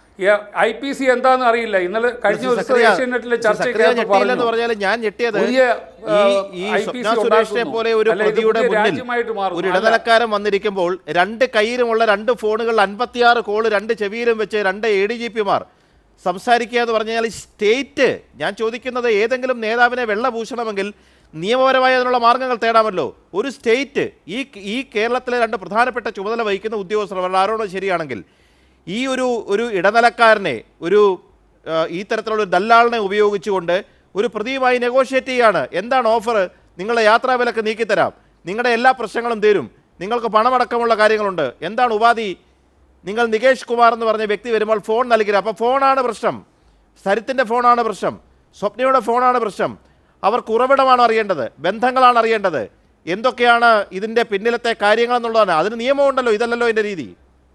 Speaker 8: ഐ പി സി എന്താണെന്ന് അറിയില്ല ഇന്നലെ കഴിഞ്ഞ ദിവസം
Speaker 1: സക്കറിയ-
Speaker 8: ഏഷ്യാനെറ്റിലെ
Speaker 1: സക്കറിയ
Speaker 8: ചർച്ചയ്ക്കകത്ത്
Speaker 1: ഞെട്ടിയില്ലെന്ന്
Speaker 8: പറഞ്ഞു
Speaker 1: പറഞ്ഞാൽ ഞാൻ ഞെട്ടിയത്
Speaker 8: പുതിയ,
Speaker 1: ഈ
Speaker 8: ആ,
Speaker 1: ഈ
Speaker 8: IPC
Speaker 1: സ്വപ്ന സുരേഷിനെ
Speaker 8: ഉണ്ടാക്കുന്നു.
Speaker 1: പോലെ ഒരു
Speaker 8: അല്ല, ഇത്
Speaker 1: പ്രതിയുടെ
Speaker 8: പുതിയ
Speaker 1: മുന്നിൽ
Speaker 8: രാജ്യമായിട്ട് മാറുന്നു.
Speaker 1: ഒരു
Speaker 8: അല്ല.
Speaker 1: ഇടനിലക്കാരൻ വന്നിരിക്കുമ്പോൾ രണ്ട് കയ്യിലുമുള്ള രണ്ട് ഫോണുകൾ അൻപത്തിയാറ് കോള് രണ്ട് ചെവിയിലും വെച്ച് രണ്ട് എ ഡി ജി പിമാർ സംസാരിക്കുക എന്ന് പറഞ്ഞാൽ ഈ സ്റ്റേറ്റ് ഞാൻ ചോദിക്കുന്നത് ഏതെങ്കിലും നേതാവിനെ വെള്ളപൂശണമെങ്കിൽ നിയമപരമായി അതിനുള്ള മാർഗങ്ങൾ തേടാമല്ലോ ഒരു സ്റ്റേറ്റ് ഈ ഈ കേരളത്തിലെ രണ്ട് പ്രധാനപ്പെട്ട ചുമതല വഹിക്കുന്ന ഉദ്യോഗസ്ഥർ അവരുടെ ആരോപണം ശരിയാണെങ്കിൽ ഈ ഒരു ഒരു ഇടനിലക്കാരനെ ഒരു ആ, ഈ തരത്തിലുള്ള ഒരു ദല്ലാളിനെ ഉപയോഗിച്ചുകൊണ്ട് ഒരു പ്രതിയുമായി നെഗോഷിയേറ്റ് ചെയ്യാണ് എന്താണ് ഓഫർ നിങ്ങളുടെ യാത്രാ വിലക്ക് നീക്കിത്തരാം നിങ്ങളുടെ എല്ലാ പ്രശ്നങ്ങളും തീരും നിങ്ങൾക്ക് പണമടക്കമുള്ള കാര്യങ്ങളുണ്ട് എന്താണ് ഉപാധി നിങ്ങൾ നികേഷ് കുമാർ എന്ന് പറഞ്ഞ വ്യക്തി വരുമ്പോൾ ഫോൺ നൽകില്ല അപ്പോൾ ഫോണാണ് പ്രശ്നം സരിത്തിൻ്റെ ഫോണാണ് പ്രശ്നം സ്വപ്നയുടെ ഫോണാണ് പ്രശ്നം അവർക്ക് ഉറവിടമാണ് അറിയേണ്ടത് ബന്ധങ്ങളാണ് അറിയേണ്ടത് എന്തൊക്കെയാണ് ഇതിൻ്റെ പിന്നിലത്തെ കാര്യങ്ങൾ എന്നുള്ളതാണ് അതിന് നിയമമുണ്ടല്ലോ ഇതല്ലല്ലോ എൻ്റെ രീതി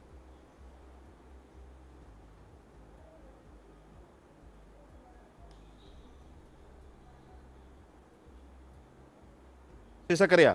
Speaker 1: ശ്രീ സക്കറിയ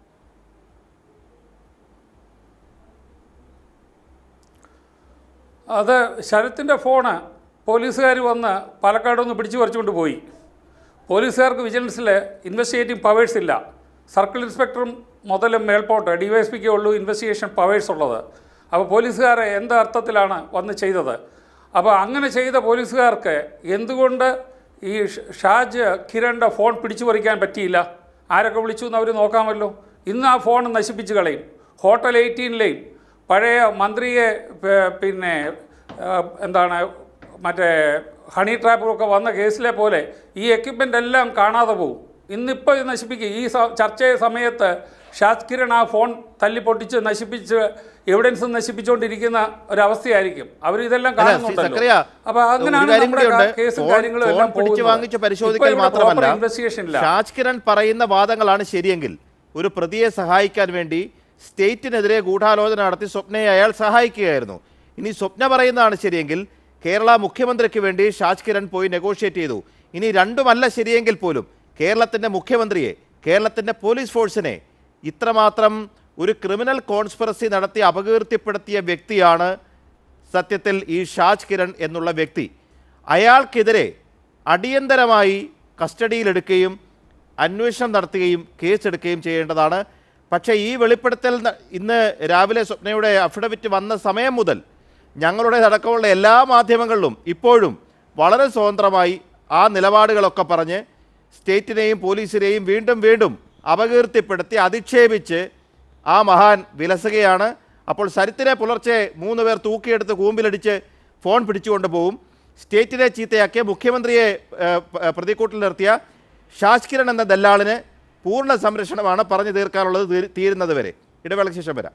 Speaker 8: അത് ശരത്തിൻ്റെ ഫോണ് പോലീസുകാർ വന്ന് പാലക്കാട് ഒന്ന് പിടിച്ചു പറിച്ചുകൊണ്ട് പോയി പോലീസുകാർക്ക് വിജിലൻസിൽ ഇൻവെസ്റ്റിഗേറ്റിംഗ് പവേഴ്സ് ഇല്ല സർക്കിൾ ഇൻസ്പെക്ടറും മുതൽ മേൽപോട്ട് ഡി വൈ എസ് പിക്കേ ഉള്ളൂ ഇൻവെസ്റ്റിഗേഷൻ പവേഴ്സ് ഉള്ളത് അപ്പോൾ പോലീസുകാരെ എന്ത് അർത്ഥത്തിലാണ് വന്ന് ചെയ്തത് അപ്പോൾ അങ്ങനെ ചെയ്ത പോലീസുകാർക്ക് എന്തുകൊണ്ട് ഈ ഷ- ഷാജ് കിരണിൻ്റെ ഫോൺ പിടിച്ചു പറിക്കാൻ പറ്റിയില്ല ആരൊക്കെ വിളിച്ചു എന്ന് അവർ നോക്കാമല്ലോ ഇന്ന് ആ ഫോൺ നശിപ്പിച്ച് കളയും ഹോട്ടൽ എയ്റ്റീനിലെയും പഴയ മന്ത്രിയെ പ- പിന്നെ ആ, എന്താണ് മറ്റേ ഹണി ട്രാപ്പറൊക്കെ വന്ന കേസിലെ പോലെ ഈ എക്യുപ്മെൻ്റ് എല്ലാം കാണാതെ പോകും ഇന്നിപ്പോൾ ഇത് നശിപ്പിക്കുക ഈ സ- ചർച്ച സമയത്ത് ഷാജ് കിരൺ ആ ഫോൺ തല്ലി പൊട്ടിച്ച് നശിപ്പിച്ച് എവിഡൻസ് നശിപ്പിച്ചുകൊണ്ടിരിക്കുന്ന ഒരവസ്ഥയായിരിക്കും അവർ ഇതെല്ലാം
Speaker 1: അല്ല, ശ്രീ
Speaker 8: കാണുന്നുണ്ടല്ലോ
Speaker 1: സക്കറിയ,
Speaker 8: അപ്പൊ
Speaker 1: ഒരു
Speaker 8: അങ്ങനെയാണ്
Speaker 1: കാര്യം
Speaker 8: നമ്മുടെ
Speaker 1: കൂടിയുണ്ട്.
Speaker 8: കേസും
Speaker 1: ഫോൺ-
Speaker 8: കാര്യങ്ങളും
Speaker 1: ഫോൺ
Speaker 8: എല്ലാം
Speaker 1: പിടിച്ച്
Speaker 8: പോകുന്നത്.
Speaker 1: വാങ്ങിച്ച്
Speaker 8: ഇപ്പൊ
Speaker 1: പരിശോധിക്കൽ
Speaker 8: ഇവിടെ
Speaker 1: മാത്രമല്ല
Speaker 8: proper investigation ഇല്ല
Speaker 1: ഷാജ് കിരൺ പറയുന്ന വാദങ്ങളാണ് ശരിയെങ്കിൽ ഒരു പ്രതിയെ സഹായിക്കാൻ വേണ്ടി സ്റ്റേറ്റിനെതിരെ ഗൂഢാലോചന നടത്തി സ്വപ്നയെ അയാൾ സഹായിക്കുകയായിരുന്നു ഇനി സ്വപ്ന പറയുന്നതാണ് ശരിയെങ്കിൽ കേരള മുഖ്യമന്ത്രിക്ക് വേണ്ടി ഷാജ് കിരൺ പോയി നെഗോഷിയേറ്റ് ചെയ്തു ഇനി രണ്ടുമല്ല ശരിയെങ്കിൽ പോലും കേരളത്തിൻ്റെ മുഖ്യമന്ത്രിയെ കേരളത്തിൻ്റെ പോലീസ് ഫോഴ്സിനെ ഇത്രമാത്രം ഒരു ക്രിമിനൽ കോൺസ്പിറസി നടത്തി അപകീർത്തിപ്പെടുത്തിയ വ്യക്തിയാണ് സത്യത്തിൽ ഈ ഷാജ് കിരൺ എന്നുള്ള വ്യക്തി അയാൾക്കെതിരെ അടിയന്തരമായി കസ്റ്റഡിയിലെടുക്കുകയും അന്വേഷണം നടത്തുകയും കേസെടുക്കുകയും ചെയ്യേണ്ടതാണ് പക്ഷേ ഈ വെളിപ്പെടുത്തൽ ന- ഇന്ന് രാവിലെ സ്വപ്നയുടെ അഫിഡവിറ്റ് വന്ന സമയം മുതൽ ഞങ്ങളുടേതടക്കമുള്ള എല്ലാ മാധ്യമങ്ങളിലും ഇപ്പോഴും വളരെ സ്വതന്ത്രമായി ആ നിലപാടുകളൊക്കെ പറഞ്ഞ് സ്റ്റേറ്റിനെയും പോലീസിനെയും വീണ്ടും വീണ്ടും അപകീർത്തിപ്പെടുത്തി അധിക്ഷേപിച്ച് ആ മഹാൻ വിലസുകയാണ് അപ്പോൾ സരിത്തിനെ പുലർച്ചെ മൂന്ന് പേർ തൂക്കിയെടുത്ത് കൂമ്പിലടിച്ച് ഫോൺ പിടിച്ചുകൊണ്ട് പോകും സ്റ്റേറ്റിനെ ചീത്തയാക്കിയ മുഖ്യമന്ത്രിയെ ഏഹ്, പ- പ്രതിക്കൂട്ടിൽ നിർത്തിയ ഷാജ് കിരൺ എന്ന ദല്ലാളിന് പൂർണ്ണ സംരക്ഷണമാണ് പറഞ്ഞു തീർക്കാനുള്ളത് തീ- തീരുന്നത് വരെ ഇടവേളയ്ക്ക് ശേഷം വരാം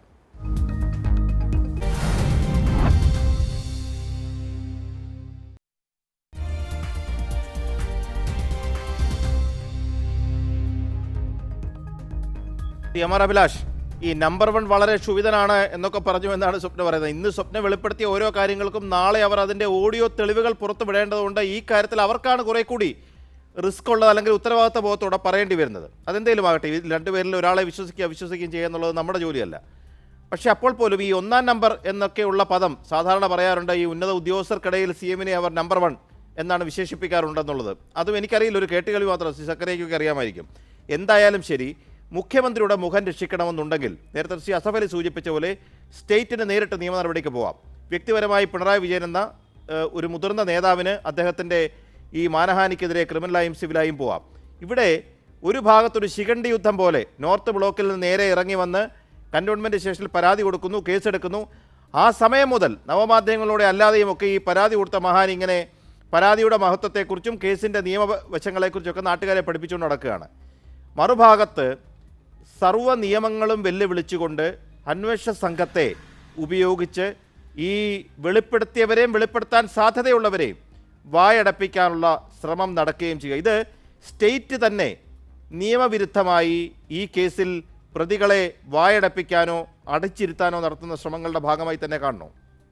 Speaker 1: ടി എം ആർ അഭിലാഷ് ഈ നമ്പർ വൺ വളരെ ക്ഷുഭിതനാണ് എന്നൊക്കെ പറഞ്ഞു എന്നാണ് സ്വപ്ന പറയുന്നത് ഇന്ന് സ്വപ്ന വെളിപ്പെടുത്തിയ ഓരോ കാര്യങ്ങൾക്കും നാളെ അവർ അതിൻ്റെ ഓഡിയോ തെളിവുകൾ പുറത്തു വിടേണ്ടതുകൊണ്ട് ഈ കാര്യത്തിൽ അവർക്കാണ് കുറെ കൂടി റിസ്ക് ഉള്ളത് അല്ലെങ്കിൽ ഉത്തരവാദിത്ത ബോധത്തോടെ പറയേണ്ടി വരുന്നത് അതെന്തേലും ആകട്ടെ ഇതിൽ രണ്ടുപേരിൽ ഒരാളെ വിശ്വസിക്കുക വിശ്വസിക്കുകയും ചെയ്യുക എന്നുള്ളത് നമ്മുടെ ജോലിയല്ല പക്ഷെ അപ്പോൾ പോലും ഈ ഒന്നാം നമ്പർ എന്നൊക്കെയുള്ള പദം സാധാരണ പറയാറുണ്ട് ഈ ഉന്നത ഉദ്യോഗസ്ഥർക്കിടയിൽ സി എമ്മിനെ അവർ നമ്പർ വൺ എന്നാണ് വിശേഷിപ്പിക്കാറുണ്ടെന്നുള്ളത് അതും എനിക്കറിയില്ല ഒരു കേട്ടുകളി മാത്രം ശ്രീ സക്കരയ്ക്കൊക്കെ അറിയാമായിരിക്കും എന്തായാലും ശരി മുഖ്യമന്ത്രിയുടെ മുഖം രക്ഷിക്കണമെന്നുണ്ടെങ്കിൽ നേരത്തെ ശ്രീ അസഫ് അലി സൂചിപ്പിച്ച പോലെ സ്റ്റേറ്റിന് നേരിട്ട് നിയമ നടപടിക്ക് പോവാം വ്യക്തിപരമായി പിണറായി വിജയൻ എന്ന ഏഹ്, ഒരു മുതിർന്ന നേതാവിന് അദ്ദേഹത്തിൻ്റെ ഈ മാനഹാനിക്കെതിരെ ക്രിമിനലായും സിവിലായും പോവാം ഇവിടെ ഒരു ഭാഗത്തൊരു ശിഖണ്ഡി യുദ്ധം പോലെ നോർത്ത് ബ്ലോക്കിൽ നിന്ന് നേരെ ഇറങ്ങി വന്ന് കന്റോൺമെൻറ്റ് സ്റ്റേഷനിൽ പരാതി കൊടുക്കുന്നു കേസെടുക്കുന്നു ആ സമയം മുതൽ നവമാധ്യമങ്ങളോടെ അല്ലാതെയും ഒക്കെ ഈ പരാതി കൊടുത്ത മഹാൻ ഇങ്ങനെ പരാതിയുടെ മഹത്വത്തെക്കുറിച്ചും കേസിൻ്റെ നിയമവശങ്ങളെക്കുറിച്ചൊക്കെ നാട്ടുകാരെ പഠിപ്പിച്ചുകൊണ്ട് നടക്കുകയാണ് മറുഭാഗത്ത് സർവ്വ നിയമങ്ങളും വെല്ലുവിളിച്ചുകൊണ്ട് അന്വേഷണ സംഘത്തെ ഉപയോഗിച്ച് ഈ വെളിപ്പെടുത്തിയവരെയും വെളിപ്പെടുത്താൻ സാധ്യതയുള്ളവരെയും വായടപ്പിക്കാനുള്ള ശ്രമം നടക്കുകയും ചെയ്യുക ഇത് സ്റ്റേറ്റ് തന്നെ നിയമവിരുദ്ധമായി ഈ കേസിൽ പ്രതികളെ വായടപ്പിക്കാനോ അടച്ചിരുത്താനോ നടത്തുന്ന ശ്രമങ്ങളുടെ ഭാഗമായി തന്നെ കാണണോ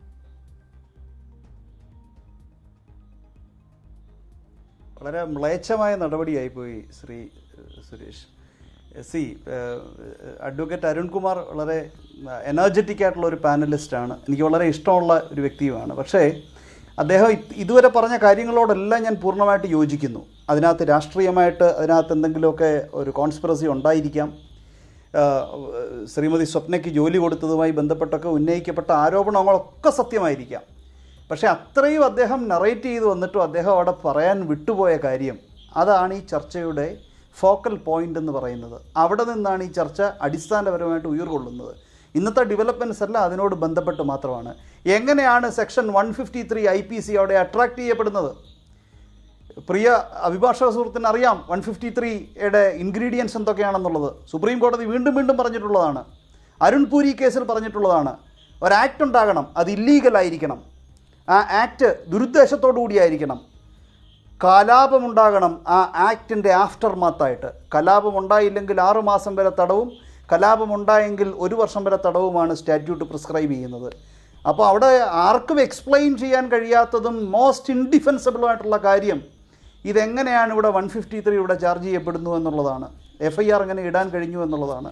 Speaker 3: വളരെ മ്ലേച്ഛമായ നടപടിയായിപ്പോയി ശ്രീ ഏഹ്, സുരേഷ് സി അഡ്വക്കേറ്റ് അരുൺകുമാർ വളരെ എനർജറ്റിക് ആയിട്ടുള്ള ഒരു പാനലിസ്റ്റാണ് എനിക്ക് വളരെ ഇഷ്ടമുള്ള ഒരു വ്യക്തിയുമാണ് പക്ഷേ അദ്ദേഹം ഇത് ഇതുവരെ പറഞ്ഞ കാര്യങ്ങളോടെല്ലാം ഞാൻ പൂർണ്ണമായിട്ട് യോജിക്കുന്നു അതിനകത്ത് രാഷ്ട്രീയമായിട്ട് അതിനകത്ത് എന്തെങ്കിലുമൊക്കെ ഒരു കോൺസ്പിറസി ഉണ്ടായിരിക്കാം ആഹ് ശ്രീമതി സ്വപ്നയ്ക്ക് ജോലി കൊടുത്തതുമായി ബന്ധപ്പെട്ടൊക്കെ ഉന്നയിക്കപ്പെട്ട ആരോപണങ്ങളൊക്കെ സത്യമായിരിക്കാം പക്ഷേ അത്രയും അദ്ദേഹം നറേറ്റ് ചെയ്ത് വന്നിട്ടും അദ്ദേഹം അവിടെ പറയാൻ വിട്ടുപോയ കാര്യം അതാണ് ഈ ചർച്ചയുടെ ഫോക്കൽ പോയിന്റ് എന്ന് പറയുന്നത് അവിടെ നിന്നാണ് ഈ ചർച്ച അടിസ്ഥാനപരമായിട്ട് ഉയർകൊള്ളുന്നത് ഇന്നത്തെ ഡെവലപ്മെൻറ്റ്സ് എല്ലാം അതിനോട് ബന്ധപ്പെട്ട് മാത്രമാണ് എങ്ങനെയാണ് section one fifty three I P C അവിടെ അട്രാക്ട് ചെയ്യപ്പെടുന്നത് പ്രിയ അഭിഭാഷക സുഹൃത്തിന് അറിയാം വൺ ഫിഫ്റ്റി ത്രീയുടെ ഇൻഗ്രീഡിയൻസ് എന്തൊക്കെയാണെന്നുള്ളത് സുപ്രീം കോടതി വീണ്ടും വീണ്ടും പറഞ്ഞിട്ടുള്ളതാണ് അരുൺ പൂരി കേസിൽ പറഞ്ഞിട്ടുള്ളതാണ് ഒരു ആക്ട് ഉണ്ടാകണം അത് ഇല്ലീഗൽ ആയിരിക്കണം ആ ആക്ട് ദുരുദ്ദേശത്തോടു കൂടിയായിരിക്കണം കലാപമുണ്ടാകണം ആ ആക്ടിൻ്റെ ആഫ്റ്റർ മാത്തായിട്ട് കലാപം ഉണ്ടായില്ലെങ്കിൽ ആറ് മാസം വരെ തടവും കലാപം ഉണ്ടായെങ്കിൽ ഒരു വർഷം വരെ തടവുമാണ് സ്റ്റാറ്റ്യൂട്ട് പ്രിസ്ക്രൈബ് ചെയ്യുന്നത് അപ്പോൾ അവിടെ ആർക്കും എക്സ്പ്ലെയിൻ ചെയ്യാൻ കഴിയാത്തതും മോസ്റ്റ് ഇൻഡിഫെൻസിബിളുമായിട്ടുള്ള കാര്യം ഇതെങ്ങനെയാണ് ഇവിടെ വൺ ഫിഫ്റ്റി ത്രീ ഇവിടെ ചാർജ് ചെയ്യപ്പെടുന്നു എന്നുള്ളതാണ് എഫ് ഐ ആർ എങ്ങനെ ഇടാൻ കഴിഞ്ഞു എന്നുള്ളതാണ്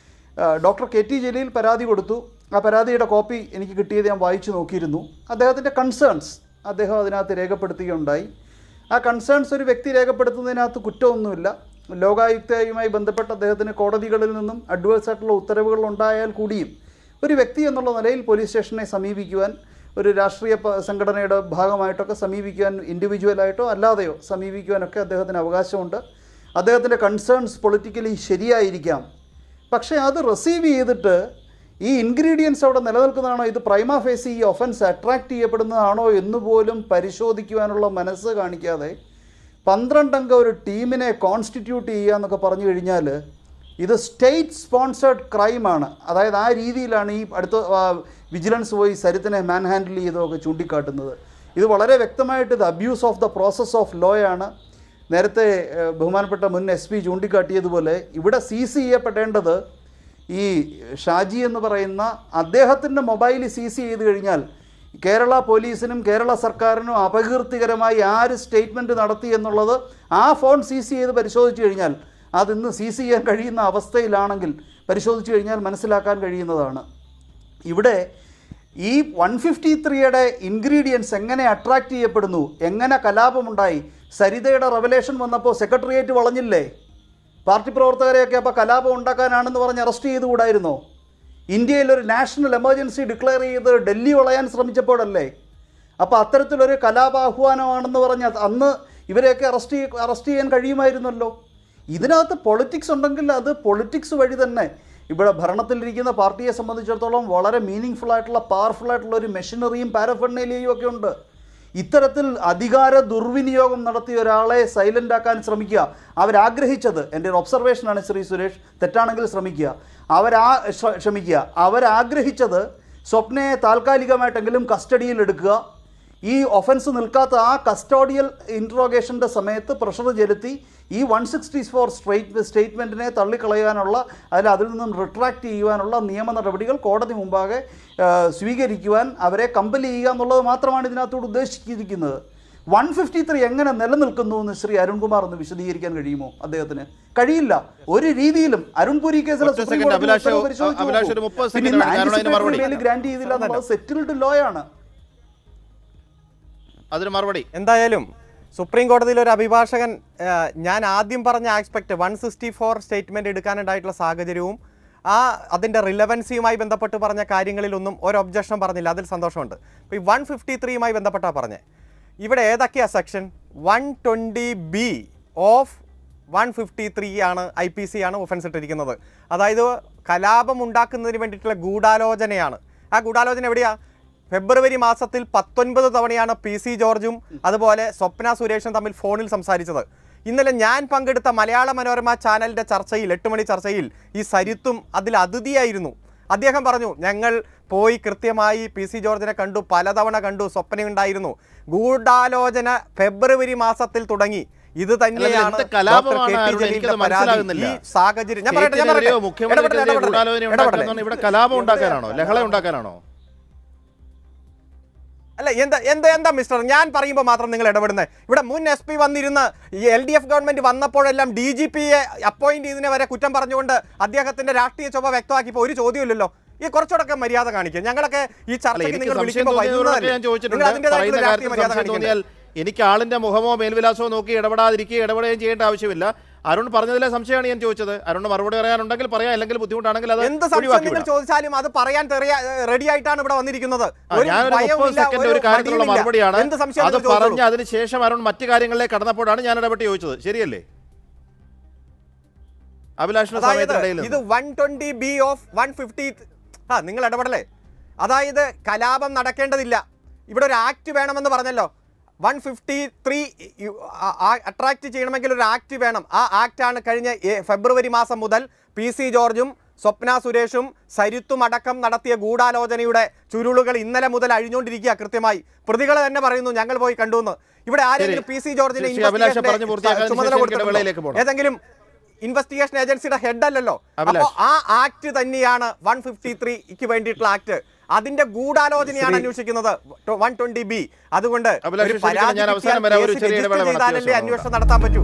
Speaker 3: ഡോക്ടർ കെ ടി ജലീൽ പരാതി കൊടുത്തു ആ പരാതിയുടെ കോപ്പി എനിക്ക് കിട്ടിയത് ഞാൻ വായിച്ചു നോക്കിയിരുന്നു അദ്ദേഹത്തിൻ്റെ കൺസേൺസ് അദ്ദേഹം അതിനകത്ത് രേഖപ്പെടുത്തുകയുണ്ടായി ആ കൺസേൺസ് ഒരു വ്യക്തി രേഖപ്പെടുത്തുന്നതിനകത്ത് കുറ്റമൊന്നുമില്ല ലോകായുക്തയുമായി ബന്ധപ്പെട്ട് അദ്ദേഹത്തിന് കോടതികളിൽ നിന്നും അഡ്വേഴ്സ് ആയിട്ടുള്ള ഉത്തരവുകൾ ഉണ്ടായാൽ കൂടിയും ഒരു വ്യക്തി എന്നുള്ള നിലയിൽ പോലീസ് സ്റ്റേഷനെ സമീപിക്കുവാൻ ഒരു രാഷ്ട്രീയ പ- സംഘടനയുടെ ഭാഗമായിട്ടൊക്കെ സമീപിക്കുവാൻ ഇൻഡിവിജ്വലായിട്ടോ അല്ലാതെയോ സമീപിക്കുവാനൊക്കെ അദ്ദേഹത്തിന് അവകാശമുണ്ട് അദ്ദേഹത്തിൻ്റെ കൺസേൺസ് പൊളിറ്റിക്കലി ശരിയായിരിക്കാം പക്ഷേ അത് റിസീവ് ചെയ്തിട്ട് ഈ ഇൻഗ്രീഡിയൻസ് അവിടെ നിലനിൽക്കുന്നതാണോ ഇത് പ്രൈമ ഫേസ് ഈ ഒഫൻസ് അട്രാക്ട് ചെയ്യപ്പെടുന്നതാണോ എന്ന് പോലും പരിശോധിക്കുവാനുള്ള മനസ്സ് കാണിക്കാതെ പന്ത്രണ്ടംഗ ഒരു ടീമിനെ കോൺസ്റ്റിറ്റ്യൂട്ട് ചെയ്യുക എന്നൊക്കെ പറഞ്ഞു കഴിഞ്ഞാൽ ഇത് സ്റ്റേറ്റ് സ്പോൺസേഡ് ക്രൈമാണ് അതായത് ആ രീതിയിലാണ് ഈ അടുത്ത ആ, വിജിലൻസ് പോയി സരിത്തിനെ മാൻ ഹാൻഡിൽ ചെയ്തതൊക്കെ ചൂണ്ടിക്കാട്ടുന്നത് ഇത് വളരെ വ്യക്തമായിട്ട് ഇത് abuse of the process of law ആണ് നേരത്തെ ഏഹ്, ബഹുമാനപ്പെട്ട മുൻ എസ് പി ചൂണ്ടിക്കാട്ടിയതുപോലെ ഇവിടെ സീസ് ചെയ്യപ്പെടേണ്ടത് ഈ ഷാജി എന്ന് പറയുന്ന അദ്ദേഹത്തിൻ്റെ മൊബൈൽ സീസ് ചെയ്ത് കഴിഞ്ഞാൽ കേരള പോലീസിനും കേരള സർക്കാരിനും അപകീർത്തികരമായി ആര് സ്റ്റേറ്റ്മെൻറ്റ് നടത്തി എന്നുള്ളത് ആ ഫോൺ സീസ് ചെയ്ത് പരിശോധിച്ച് കഴിഞ്ഞാൽ അതിന്ന് സീസ് ചെയ്യാൻ കഴിയുന്ന അവസ്ഥയിലാണെങ്കിൽ പരിശോധിച്ച് കഴിഞ്ഞാൽ മനസ്സിലാക്കാൻ കഴിയുന്നതാണ് ഇവിടെ ഈ വൺ ഫിഫ്റ്റി ത്രീയുടെ ഇൻഗ്രീഡിയൻസ് എങ്ങനെ അട്രാക്ട് ചെയ്യപ്പെടുന്നു എങ്ങനെ കലാപമുണ്ടായി സരിതയുടെ റെവലേഷൻ വന്നപ്പോൾ സെക്രട്ടേറിയറ്റ് വളഞ്ഞില്ലേ പാർട്ടി പ്രവർത്തകരെയൊക്കെ അപ്പോൾ കലാപം ഉണ്ടാക്കാനാണെന്ന് പറഞ്ഞ് അറസ്റ്റ് ചെയ്തുകൂടായിരുന്നോ ഇന്ത്യയിൽ ഒരു നാഷണൽ എമർജൻസി ഡിക്ലെയർ ചെയ്ത് ഡൽഹി വളയാൻ ശ്രമിച്ചപ്പോഴല്ലേ അപ്പോൾ അത്തരത്തിലൊരു കലാപാഹ്വാനമാണെന്ന് പറഞ്ഞ് അത് അന്ന് ഇവരെയൊക്കെ അറസ്റ്റ് ചെയ്യ അറസ്റ്റ് ചെയ്യാൻ കഴിയുമായിരുന്നല്ലോ ഇതിനകത്ത് പൊളിറ്റിക്സ് ഉണ്ടെങ്കിൽ അത് പൊളിറ്റിക്സ് വഴി തന്നെ ഇവിടെ ഭരണത്തിലിരിക്കുന്ന പാർട്ടിയെ സംബന്ധിച്ചിടത്തോളം വളരെ മീനിങ് ഫുൾ ആയിട്ടുള്ള പവർഫുൾ ആയിട്ടുള്ള ഒരു മെഷീനറിയും പാരഫെർണേലിയയും ഒക്കെ ഉണ്ട് ഇത്തരത്തിൽ അധികാര ദുർവിനിയോഗം നടത്തിയ ഒരാളെ സൈലൻ്റ് ആക്കാൻ ശ്രമിക്കുക അവരാഗ്രഹിച്ചത് എൻ്റെ ഒരു ഒബ്സർവേഷനാണ് ശ്രീ സുരേഷ് തെറ്റാണെങ്കിൽ ശ്രമിക്കുക അവരാ ശ്ര- ക്ഷമിക്കുക അവരാഗ്രഹിച്ചത് സ്വപ്നയെ താൽക്കാലികമായിട്ടെങ്കിലും കസ്റ്റഡിയിൽ എടുക്കുക ഈ ഒഫൻസ് നിൽക്കാത്ത ആ കസ്റ്റോഡിയൽ ഇൻട്രോഗേഷൻ്റെ സമയത്ത് പ്രഷർ ചെലുത്തി ഈ വൺ സിക്സ്റ്റി ഫോർ സ്ട്രേറ്റ് സ്റ്റേറ്റ്മെൻറ്റിനെ തള്ളിക്കളയാനുള്ള അതിൽ അതിൽ നിന്നും റിട്രാക്ട് ചെയ്യുവാനുള്ള നിയമ നടപടികൾ കോടതി മുമ്പാകെ ആ, സ്വീകരിക്കുവാൻ അവരെ കമ്പൽ ചെയ്യുക എന്നുള്ളത് മാത്രമാണ് ഇതിനകത്തോട് ഉദ്ദേശിച്ചിരിക്കുന്നത് വൺ ഫിഫ്റ്റി ത്രീ എങ്ങനെ നിലനിൽക്കുന്നു എന്ന് ശ്രീ അരുൺകുമാർ ഒന്ന് വിശദീകരിക്കാൻ കഴിയുമോ അദ്ദേഹത്തിന് കഴിയില്ല ഒരു രീതിയിലും അരുൺപുരി കേസിലെ
Speaker 1: ഒറ്റ
Speaker 3: സുപ്രീം
Speaker 1: second,
Speaker 3: കോടതി
Speaker 1: അഭിലാഷ്,
Speaker 3: ഉത്തരവ് പരിശോധിച്ച്
Speaker 1: അഭിലാഷ്
Speaker 3: നോക്കൂ.
Speaker 1: ഒരു മുപ്പത്
Speaker 3: പിന്നെ
Speaker 1: second
Speaker 3: ഇന്ന്
Speaker 1: ആണ്. കാരണം അതിന്
Speaker 3: anticipatory
Speaker 1: മറുപടി.
Speaker 3: bail ഗ്രാന്റ് ചെയ്തില്ല എന്നുള്ളത് സെറ്റിൽഡ് ലോ ആണ്
Speaker 1: അതിന് മറുപടി
Speaker 5: എന്തായാലും സുപ്രീം കോടതിയിൽ ഒരു അഭിഭാഷകൻ ആ, ഞാൻ ആദ്യം പറഞ്ഞ aspect one sixty four statement എടുക്കാനുണ്ടായിട്ടുള്ള സാഹചര്യവും ആ അതിൻ്റെ റിലവൻസിയുമായി ബന്ധപ്പെട്ട് പറഞ്ഞ കാര്യങ്ങളിലൊന്നും ഒരു ഒബ്ജക്ഷൻ പറഞ്ഞില്ല അതിൽ സന്തോഷമുണ്ട് ഇപ്പോൾ ഈ വൺ ഫിഫ്റ്റി ത്രീയുമായി ബന്ധപ്പെട്ടാണ് പറഞ്ഞത് ഇവിടെ ഏതൊക്കെയാ section one twenty B of one fifty three ആണ് ഐ പി സി ആണ് ഒഫൻസ് ഇട്ടിരിക്കുന്നത് അതായത് കലാപം ഉണ്ടാക്കുന്നതിന് വേണ്ടിയിട്ടുള്ള ഗൂഢാലോചനയാണ് ആ ഗൂഢാലോചന എവിടെയാ ഫെബ്രുവരി മാസത്തിൽ പത്തൊൻപത് തവണയാണ് പി സി ജോർജും അതുപോലെ സ്വപ്ന സുരേഷും തമ്മിൽ ഫോണിൽ സംസാരിച്ചത് ഇന്നലെ ഞാൻ പങ്കെടുത്ത മലയാള മനോരമ ചാനലിന്റെ ചർച്ചയിൽ എട്ട് മണി ചർച്ചയിൽ ഈ സരിത്തും അതിൽ അതിഥിയായിരുന്നു അദ്ദേഹം പറഞ്ഞു ഞങ്ങൾ പോയി കൃത്യമായി പി സി ജോർജിനെ കണ്ടു പലതവണ കണ്ടു സ്വപ്നയുണ്ടായിരുന്നു ഗൂഢാലോചന ഫെബ്രുവരി മാസത്തിൽ തുടങ്ങി ഇത് തന്നെയാണ്
Speaker 1: എന്ത് കലാപമാണ്
Speaker 5: ഡോക്ടർ കെ ടി
Speaker 1: അരുൺ?
Speaker 5: ജലീലിന്റെ
Speaker 1: എനിക്കത്
Speaker 5: പരാതി.
Speaker 1: മനസ്സിലാകുന്നില്ല.
Speaker 5: ഈ സാഹചര്യം ഞാൻ പറയട്ടെ ഞാൻ പറയട്ടെ
Speaker 1: സ്റ്റേറ്റിനെതിരെയോ മുഖ്യമന്ത്രിക്കെതിരെയോ
Speaker 5: ഇടപെടല്ലേ,
Speaker 1: ഗൂഢാലോചന
Speaker 5: ഇടപെടല്ലേ.
Speaker 1: ഉണ്ടാക്കാനാണ് ഇവിടെ കലാപം ഉണ്ടാക്കാനാണോ ലഹള ഉണ്ടാക്കാനാണോ
Speaker 5: അല്ല എന്താ എന്താ എന്താ മിസ്റ്റർ ഞാൻ പറയുമ്പോൾ മാത്രം നിങ്ങൾ ഇടപെടുന്നത് ഇവിടെ മുൻ എസ് പി വന്നിരുന്ന് ഈ എൽ ഡി എഫ് ഗവൺമെന്റ് വന്നപ്പോഴെല്ലാം ഡി ജി പിയെ അപ്പോയിന്റ് ചെയ്തതിനെ വരെ കുറ്റം പറഞ്ഞുകൊണ്ട് അദ്ദേഹത്തിന്റെ രാഷ്ട്രീയ ചൊവ്വ വ്യക്തമാക്കിയപ്പോൾ ഒരു ചോദ്യമില്ലല്ലോ ഈ കുറച്ചുകൂടെ മര്യാദ കാണിക്കുക ഞങ്ങളൊക്കെ ഈ
Speaker 1: അല്ല
Speaker 5: ചർച്ചയ്ക്ക്
Speaker 1: എനിക്ക്
Speaker 5: നിങ്ങൾ
Speaker 1: സംശയം
Speaker 5: വിളിക്കുമ്പോൾ
Speaker 1: തോന്നിയവരോടൊക്കെ
Speaker 5: വരുന്നതല്ലേ
Speaker 1: ഞാൻ
Speaker 5: നിങ്ങൾ
Speaker 1: ചോദിച്ചിട്ടുണ്ട്
Speaker 5: അതിൻ്റെതായിട്ടുള്ള
Speaker 1: പറയുന്ന
Speaker 5: രാഷ്ട്രീയ
Speaker 1: കാര്യത്തിൽ
Speaker 5: മര്യാദ
Speaker 1: സംശയം
Speaker 5: കാണിക്കണ്ടേ
Speaker 1: തോന്നിയാൽ എനിക്ക് ആളിന്റെ മുഖമോ മേൽവിലാസമോ നോക്കി ഇടപെടാതിരിക്കുകയോ ഇടപെടുകയും ചെയ്യേണ്ട ആവശ്യമില്ല അരുൺ പറഞ്ഞതിലെ സംശയമാണ് ഞാൻ ചോദിച്ചത് അരുൺ മറുപടി പറയാനുണ്ടെങ്കിൽ പറയാം അല്ലെങ്കിൽ ബുദ്ധിമുട്ടാണെങ്കിൽ അത്
Speaker 5: എന്ത് സംശയം
Speaker 1: ഒഴിവാക്കി
Speaker 5: നിങ്ങൾ
Speaker 1: വിടാം.
Speaker 5: ചോദിച്ചാലും അത് പറയാൻ റെഡി ആയിട്ടാണ് ഇവിടെ വന്നിരിക്കുന്നത്
Speaker 1: ആ,
Speaker 5: ഒരു
Speaker 1: ഞാനൊരു മുപ്പത്
Speaker 5: ഭയവുമില്ല,
Speaker 1: സെക്കൻഡ് ഒരു കാര്യത്തിലുള്ള
Speaker 5: മടിയുമില്ല.
Speaker 1: മറുപടിയാണ്
Speaker 5: എന്ത് സംശയം
Speaker 1: അത്
Speaker 5: നിങ്ങൾ ചോദിച്ചോളൂ.
Speaker 1: പറഞ്ഞ് അതിനുശേഷം അരുൺ മറ്റു കാര്യങ്ങളിലേക്ക് കടന്നപ്പോഴാണ് ഞാൻ ഇടപെട്ട് ചോദിച്ചത് ശരിയല്ലേ അഭിലാഷിന്റെ സമയത്തിനിടയിൽ
Speaker 5: അതായത് ഇത് one twenty B of one fifty ആ നിങ്ങൾ ഇടപെടലേ അതായത് കലാപം നടക്കേണ്ടതില്ല ഇവിടെ ഒരു ആക്ട് വേണമെന്ന് പറഞ്ഞല്ലോ വൺ ഫിഫ്റ്റി ത്രീ അട്രാക്ട് ചെയ്യണമെങ്കിൽ ഒരു ആക്ട് വേണം ആ ആക്ടാണ് കഴിഞ്ഞ ഏ- ഫെബ്രുവരി മാസം മുതൽ പി സി ജോർജും സ്വപ്ന സുരേഷും സരിത്തും അടക്കം നടത്തിയ ഗൂഢാലോചനയുടെ ചുരുളുകൾ ഇന്നലെ മുതൽ അഴിഞ്ഞുകൊണ്ടിരിക്കുക കൃത്യമായി പ്രതികൾ തന്നെ പറയുന്നു ഞങ്ങൾ പോയി കണ്ടു എന്ന് ഇവിടെ ആരെങ്കിലും പി സി ജോർജിനെ
Speaker 1: ശ്രീ അഭിലാഷ്
Speaker 5: investigation
Speaker 1: പറഞ്ഞ് പൂർത്തിയാക്കാൻ
Speaker 5: ചുമതല
Speaker 1: ശേഷം
Speaker 5: കൊടുത്തിട്ടുണ്ടോ?
Speaker 1: ഇടവേളയിലേക്ക് പോകണം.
Speaker 5: ഏതെങ്കിലും ഇൻവെസ്റ്റിഗേഷൻ ഏജൻസിയുടെ ഹെഡ് അല്ലല്ലോ
Speaker 1: അഭിലാഷ്.
Speaker 5: അപ്പോ ആ ആക്ട് തന്നെയാണ് വൺ ഫിഫ്റ്റി ത്രീക്ക് വേണ്ടിയിട്ടുള്ള ആക്ട് അതിന്റെ ഗൂഢാലോചനയാണ് അന്വേഷിക്കുന്നത് വൺ ട്വന്റി ബി അതുകൊണ്ട്
Speaker 1: അഭിലാഷ്
Speaker 5: ഒരു
Speaker 1: ക്ഷമിക്കണം,
Speaker 5: പരാതി
Speaker 1: ഞാൻ അവസാനം
Speaker 5: കിട്ടിയാൽ
Speaker 1: വരാം. ഒരു
Speaker 5: കേസ്
Speaker 1: ചെറിയ
Speaker 5: രജിസ്റ്റർ
Speaker 1: ഇടവേള വേണം
Speaker 5: ചെയ്താലല്ലേ
Speaker 1: അത്യാവശ്യം
Speaker 5: അന്വേഷണം നടത്താൻ പറ്റൂ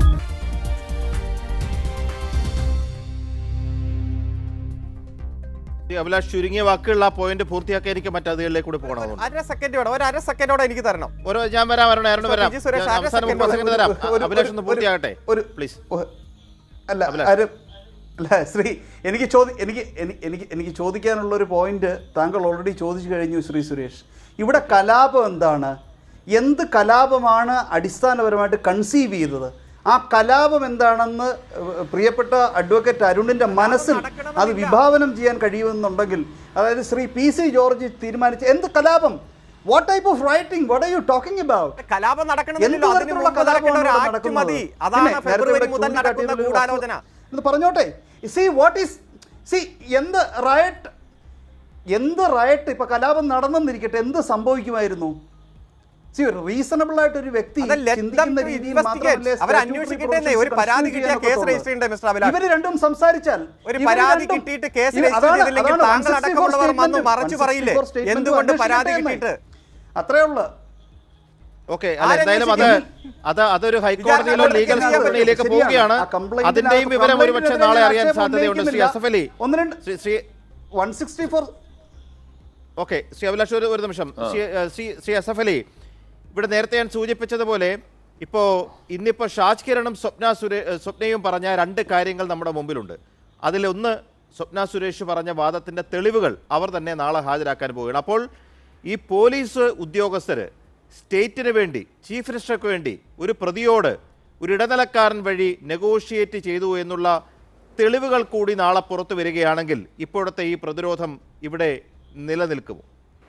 Speaker 1: ഈ അഭിലാഷ് ചുരുങ്ങിയ വാക്കുകളിൽ ആ പോയിന്റ് പൂർത്തിയാക്കാൻ എനിക്ക് മറ്റതികളിലേക്ക് കൂടി പോകണം അതുകൊണ്ട്.
Speaker 5: അര സെക്കൻഡ് വേണം ഒരു അര സെക്കൻഡോടെ എനിക്ക് തരണം
Speaker 1: ഓരോ ഞാൻ വരാം അരുൺ അരുൺ
Speaker 5: സോ,
Speaker 1: വരാം
Speaker 5: ടി ജി സുരേഷ്,
Speaker 1: ഞാൻ
Speaker 5: അര
Speaker 1: അവസാനം
Speaker 5: second
Speaker 1: മുപ്പത് സെക്കൻഡ് തരാം
Speaker 3: ഒരു-
Speaker 1: അഭിലാഷ് ഒന്ന്
Speaker 3: ഒരു-
Speaker 1: പൂർത്തിയാകട്ടെ
Speaker 3: ഒരു
Speaker 1: പ്ലീസ്
Speaker 3: ഒ- അല്ല
Speaker 1: അഭിലാഷ്.
Speaker 3: ആര് അല്ല ശ്രീ എനിക്ക് ചോദി എനിക്ക് എനി- എനിക്ക് എനിക്ക് ചോദിക്കാനുള്ള ഒരു പോയിന്റ് താങ്കൾ ഓൾറെഡി ചോദിച്ചു കഴിഞ്ഞു ശ്രീ സുരേഷ് ഇവിടെ കലാപം എന്താണ് എന്ത് കലാപമാണ് അടിസ്ഥാനപരമായിട്ട് കൺസീവ് ചെയ്തത് ആ കലാപം എന്താണെന്ന് ഏഹ്, പ്രിയപ്പെട്ട അഡ്വക്കേറ്റ് അരുണിന്റെ മനസ്സിൽ അത് വിഭാവനം ചെയ്യാൻ കഴിയുമെന്നുണ്ടെങ്കിൽ അതായത് ശ്രീ പി സി ജോർജ് തീരുമാനിച്ച എന്ത് കലാപം what type of writing what are you talking about
Speaker 5: കലാപം
Speaker 3: എന്ത്
Speaker 5: നടക്കണമെന്നില്ല അതിന്
Speaker 3: തരത്തിലുള്ള
Speaker 5: മുമ്പ് നടക്കേണ്ട ഒരു
Speaker 3: കലാപമാണ്
Speaker 5: ആക്ട്
Speaker 3: നടക്കുന്നത്?
Speaker 5: മതി
Speaker 3: പിന്നെ
Speaker 5: അതാണ്
Speaker 3: നേരത്തെ
Speaker 5: ഫെബ്രുവരി
Speaker 3: ഇവിടെ
Speaker 5: മുതൽ നടക്കുന്ന
Speaker 3: ചൂണ്ടിക്കാട്ടിയതിൽ ഒരു
Speaker 5: ഗൂഢാലോചന
Speaker 3: വസ്തു- ഇത് പറഞ്ഞോട്ടെ സി വാട്ട് ഈസ് സി എന്ത് റയറ്റ് എന്ത് റയറ്റ് ഇപ്പൊ കലാപം നടന്നെന്നിരിക്കട്ടെ എന്ത് സംഭവിക്കുമായിരുന്നു സി റീസണബിൾ ആയിട്ട് ഒരു വ്യക്തി
Speaker 5: അത് let them
Speaker 3: ചിന്തിക്കുന്ന
Speaker 5: to
Speaker 3: രീതിയിൽ
Speaker 5: investigate.
Speaker 3: മാത്രമല്ലേ
Speaker 5: അവർ
Speaker 3: statutory
Speaker 5: അന്വേഷിക്കട്ടെ എന്നേ.
Speaker 3: provisions
Speaker 5: ഒരു പരാതി
Speaker 3: constitute
Speaker 5: കിട്ടിയാൽ കേസ്
Speaker 3: ചെയ്യാനൊക്കത്തുള്ളൂ.
Speaker 5: രജിസ്റ്റർ ചെയ്യണ്ടേ, മിസ്റ്റർ അഭിലാഷ്?
Speaker 3: ഇവര് രണ്ടും സംസാരിച്ചാൽ
Speaker 5: ഒരു
Speaker 3: ഇവര്
Speaker 5: പരാതി
Speaker 3: രണ്ടും-
Speaker 5: കിട്ടിയിട്ട് കേസ്
Speaker 3: ഇവ-
Speaker 5: രജിസ്റ്റർ
Speaker 3: അതാണ്-
Speaker 5: ചെയ്തില്ലെങ്കിൽ
Speaker 3: അതാണ്
Speaker 5: താങ്കൾ
Speaker 3: 164
Speaker 5: അടക്കമുള്ളവർ വന്ന്
Speaker 3: statement.
Speaker 5: മറിച്ച് പറയില്ലേ?
Speaker 3: 164 statement
Speaker 5: എന്തുകൊണ്ട് പരാതി
Speaker 3: അന്വേഷിക്കട്ടെ എന്ന്.
Speaker 5: കിട്ടിയിട്ട്?
Speaker 3: അത്രേ ഉള്ളൂ
Speaker 1: ഓക്കെ അല്ല എന്തായാലും അത് അത് അതൊരു ഹൈക്കോടതിയിലോ
Speaker 5: വിചാരണ
Speaker 1: ലീഗൽ
Speaker 5: നടത്തിയ
Speaker 1: സ്ക്രൂട്ടണിയിലേക്ക്
Speaker 3: ശരിയാണ്.
Speaker 1: പോവുകയാണ്
Speaker 3: ആ complaint
Speaker 1: അതിന്റെയും
Speaker 3: നകത്ത്
Speaker 1: വിവരം ഒരു പക്ഷേ നാളെ അറിയാൻ
Speaker 3: complaint
Speaker 1: സാധ്യതയുണ്ട് ശ്രീ അസഫ് അലി
Speaker 3: ഒന്ന് രണ്ട്
Speaker 1: Shri Shri
Speaker 3: one sixty four
Speaker 1: okay Shri Abhilash ഒരു ഒരു നിമിഷം ശ്രീ ഏഹ്, ശ്രീ ശ്രീ അസഫ് അലി ഇവിടെ നേരത്തെ ഞാൻ സൂചിപ്പിച്ചതുപോലെ ഇപ്പോൾ ഇന്നിപ്പോൾ ഷാജ് കിരണും സ്വപ്ന സുരേ ഏഹ്, സ്വപ്നയും പറഞ്ഞ രണ്ട് കാര്യങ്ങൾ നമ്മുടെ മുമ്പിലുണ്ട് അതിലൊന്ന് സ്വപ്ന സുരേഷ് പറഞ്ഞ വാദത്തിൻ്റെ തെളിവുകൾ അവർ തന്നെ നാളെ ഹാജരാക്കാൻ പോവുകയാണ് അപ്പോൾ ഈ പോലീസ് ഉദ്യോഗസ്ഥർ സ്റ്റേറ്റിന് വേണ്ടി ചീഫ് മിനിസ്റ്റർക്ക് വേണ്ടി ഒരു പ്രതിയോട് ഒരു ഇടനിലക്കാരൻ വഴി നെഗോഷിയേറ്റ് ചെയ്തു എന്നുള്ള തെളിവുകൾ കൂടി നാളെ പുറത്തു വരികയാണെങ്കിൽ ഇപ്പോഴത്തെ ഈ പ്രതിരോധം ഇവിടെ നിലനിൽക്കുമോ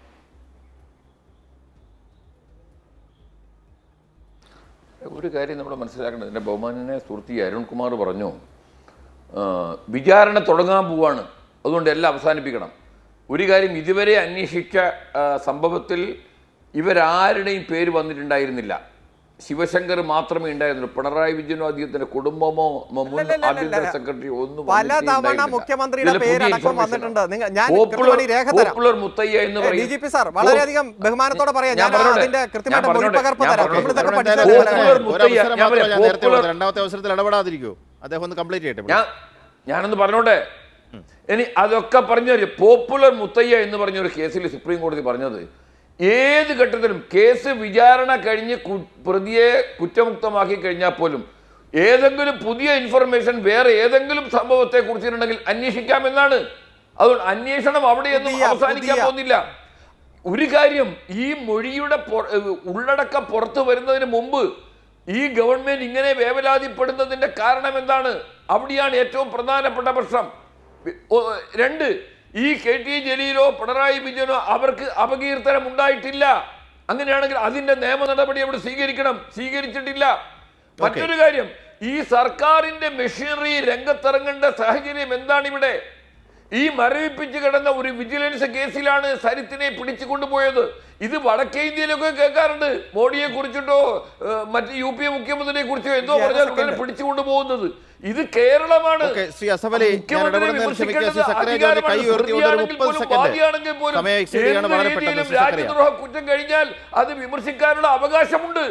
Speaker 4: ഒരു കാര്യം നമ്മൾ മനസ്സിലാക്കേണ്ടത് എൻ്റെ ബഹുമാനനെ സുഹൃത്തി അരുൺകുമാർ പറഞ്ഞു ആ, വിചാരണ തുടങ്ങാൻ പോവാണ് അതുകൊണ്ട് എല്ലാം അവസാനിപ്പിക്കണം ഒരു കാര്യം ഇതുവരെ അന്വേഷിച്ച ആ, സംഭവത്തിൽ ഇവരാരുടെയും പേര് വന്നിട്ടുണ്ടായിരുന്നില്ല ശിവശങ്കർ മാത്രമേ ഉണ്ടായിരുന്നുള്ളൂ പിണറായി വിജയനോ അദ്ദേഹത്തിന്റെ കുടുംബമോ മ- മുൻ
Speaker 5: അല്ലല്ലല്ല.
Speaker 4: ആഭ്യന്തര സെക്രട്ടറി ഒന്നും
Speaker 5: പല
Speaker 4: വന്നിട്ടേ
Speaker 5: തവണ
Speaker 4: ഉണ്ടായിരുന്നില്ല.
Speaker 5: മുഖ്യമന്ത്രിയുടെ
Speaker 4: ഇതിലെ പുതിയ
Speaker 5: പേരടക്കം
Speaker 4: information
Speaker 5: വന്നിട്ടുണ്ട്.
Speaker 4: ആണ്.
Speaker 5: നിങ്ങൾ- ഞാൻ
Speaker 4: പോപ്പുലർ
Speaker 5: കൃത്യമായി രേഖ തരാം.
Speaker 4: പോപ്പുലർ മുത്തയ്യ എന്ന്
Speaker 5: ഡി
Speaker 4: പറയും
Speaker 5: ജി പി സാർ വളരെയധികം ബഹുമാനത്തോടെ പറയാം ഞാൻ
Speaker 4: പറഞ്ഞോട്ടെ.
Speaker 5: അതിന്റെ കൃത്യമായിട്ട്
Speaker 4: ഞാൻ പറഞ്ഞോട്ടെ.
Speaker 5: മൊഴിപ്പകർപ്പ്
Speaker 4: ഞാൻ
Speaker 5: തരാം
Speaker 4: പറഞ്ഞോട്ടെ.
Speaker 5: നമ്മൾ ഇതൊക്കെ
Speaker 1: അരുൺ
Speaker 5: പഠിച്ച
Speaker 1: എന്തായാലും
Speaker 4: പോപ്പുലർ
Speaker 5: കാര്യങ്ങളാണ്.
Speaker 1: ഒരു
Speaker 4: മുത്തയ്യ,
Speaker 1: അവസരം
Speaker 4: ഞാൻ
Speaker 1: മാത്രമേ
Speaker 4: പറയാം,
Speaker 1: ഞാൻ നേരത്തെ
Speaker 4: പോപ്പുലർ-
Speaker 1: കൊടുത്തത്. രണ്ടാമത്തെ അവസരത്തിൽ ഇടപെടാതിരിക്കൂ അദ്ദേഹം ഒന്ന് കംപ്ലീറ്റ് ചെയ്യട്ടെ
Speaker 4: ഞാൻ ഞാനൊന്ന് പറഞ്ഞോട്ടെ ഇനി അതൊക്കെ പറഞ്ഞു തരും പോപ്പുലർ മുത്തയ്യ എന്ന് പറഞ്ഞ ഒരു കേസിൽ സുപ്രീം കോടതി പറഞ്ഞത് ഏത് ഘട്ടത്തിലും കേസ് വിചാരണ കഴിഞ്ഞ് കു- പ്രതിയെ കുറ്റമുക്തമാക്കി കഴിഞ്ഞാൽ പോലും ഏതെങ്കിലും പുതിയ ഇൻഫർമേഷൻ വേറെ ഏതെങ്കിലും സംഭവത്തെ കുറിച്ചിട്ടുണ്ടെങ്കിൽ അന്വേഷിക്കാമെന്നാണ് അതുകൊണ്ട് അന്വേഷണം അവിടെയൊന്നും
Speaker 5: പുതിയ-
Speaker 4: അവസാനിക്കാൻ
Speaker 5: പുതിയ-
Speaker 4: പോകുന്നില്ല ഒരു കാര്യം ഈ മൊഴിയുടെ പൊ- ഏഹ് ഉള്ളടക്കം പുറത്തു വരുന്നതിന് മുമ്പ് ഈ ഗവൺമെന്റ് ഇങ്ങനെ വേവലാതിപ്പെടുന്നതിന്റെ കാരണം എന്താണ് അവിടെയാണ് ഏറ്റവും പ്രധാനപ്പെട്ട പ്രശ്നം വി- ഒ- രണ്ട് ഈ കെ ടി ജലീലോ പിണറായി വിജയനോ അവർക്ക് അപകീർത്തനം ഉണ്ടായിട്ടില്ല അങ്ങനെയാണെങ്കിൽ അതിന്റെ നിയമ നടപടി അവിടെ സ്വീകരിക്കണം സ്വീകരിച്ചിട്ടില്ല മറ്റൊരു കാര്യം ഈ സർക്കാരിന്റെ മെഷീനറി രംഗത്തിറങ്ങേണ്ട സാഹചര്യം എന്താണ് ഇവിടെ ഈ മരവിപ്പിച്ച് കിടന്ന ഒരു വിജിലൻസ് കേസിലാണ് സരിത്തിനെ പിടിച്ചു കൊണ്ടുപോയത് ഇത് വടക്കേ ഇന്ത്യയിലൊക്കെ കേൾക്കാറുണ്ട് മോഡിയെ കുറിച്ചിട്ടോ ഏഹ്, മറ്റ് യു പി മുഖ്യമന്ത്രിയെ കുറിച്ചോ എന്തോ
Speaker 5: ഈ
Speaker 4: പറഞ്ഞാൽ
Speaker 5: second.
Speaker 4: ഉടനെ പിടിച്ചു കൊണ്ടുപോകുന്നത് ഇത് കേരളമാണ്
Speaker 1: ഓക്കെ ശ്രീ അസഫലി ഞാൻ
Speaker 4: മുഖ്യമന്ത്രിയെ
Speaker 1: ഇടപെടുന്നതിന് ക്ഷമിക്കുക ശ്രീ
Speaker 4: വിമർശിക്കേണ്ടത്
Speaker 1: സക്കറിയ ജോർജ് കൈ
Speaker 4: അധികാരമാണ്.
Speaker 1: ഉയർത്തിക്കൊണ്ട് ഒരു
Speaker 4: പ്രതിയാണെങ്കിൽ
Speaker 1: മുപ്പത്
Speaker 4: പോലും
Speaker 1: സെക്കൻഡ്
Speaker 4: വാദിയാണെങ്കിൽ പോലും
Speaker 1: സമയം എക്സീഡ് ചെയ്യാണ്
Speaker 4: എന്ത്
Speaker 1: വളരെ പെട്ടെന്ന്
Speaker 4: രീതിയിലും
Speaker 1: ശ്രീ സക്കറിയ
Speaker 4: രാജ്യദ്രോഹ കുറ്റം കഴിഞ്ഞാൽ അത് വിമർശിക്കാനുള്ള അവകാശമുണ്ട്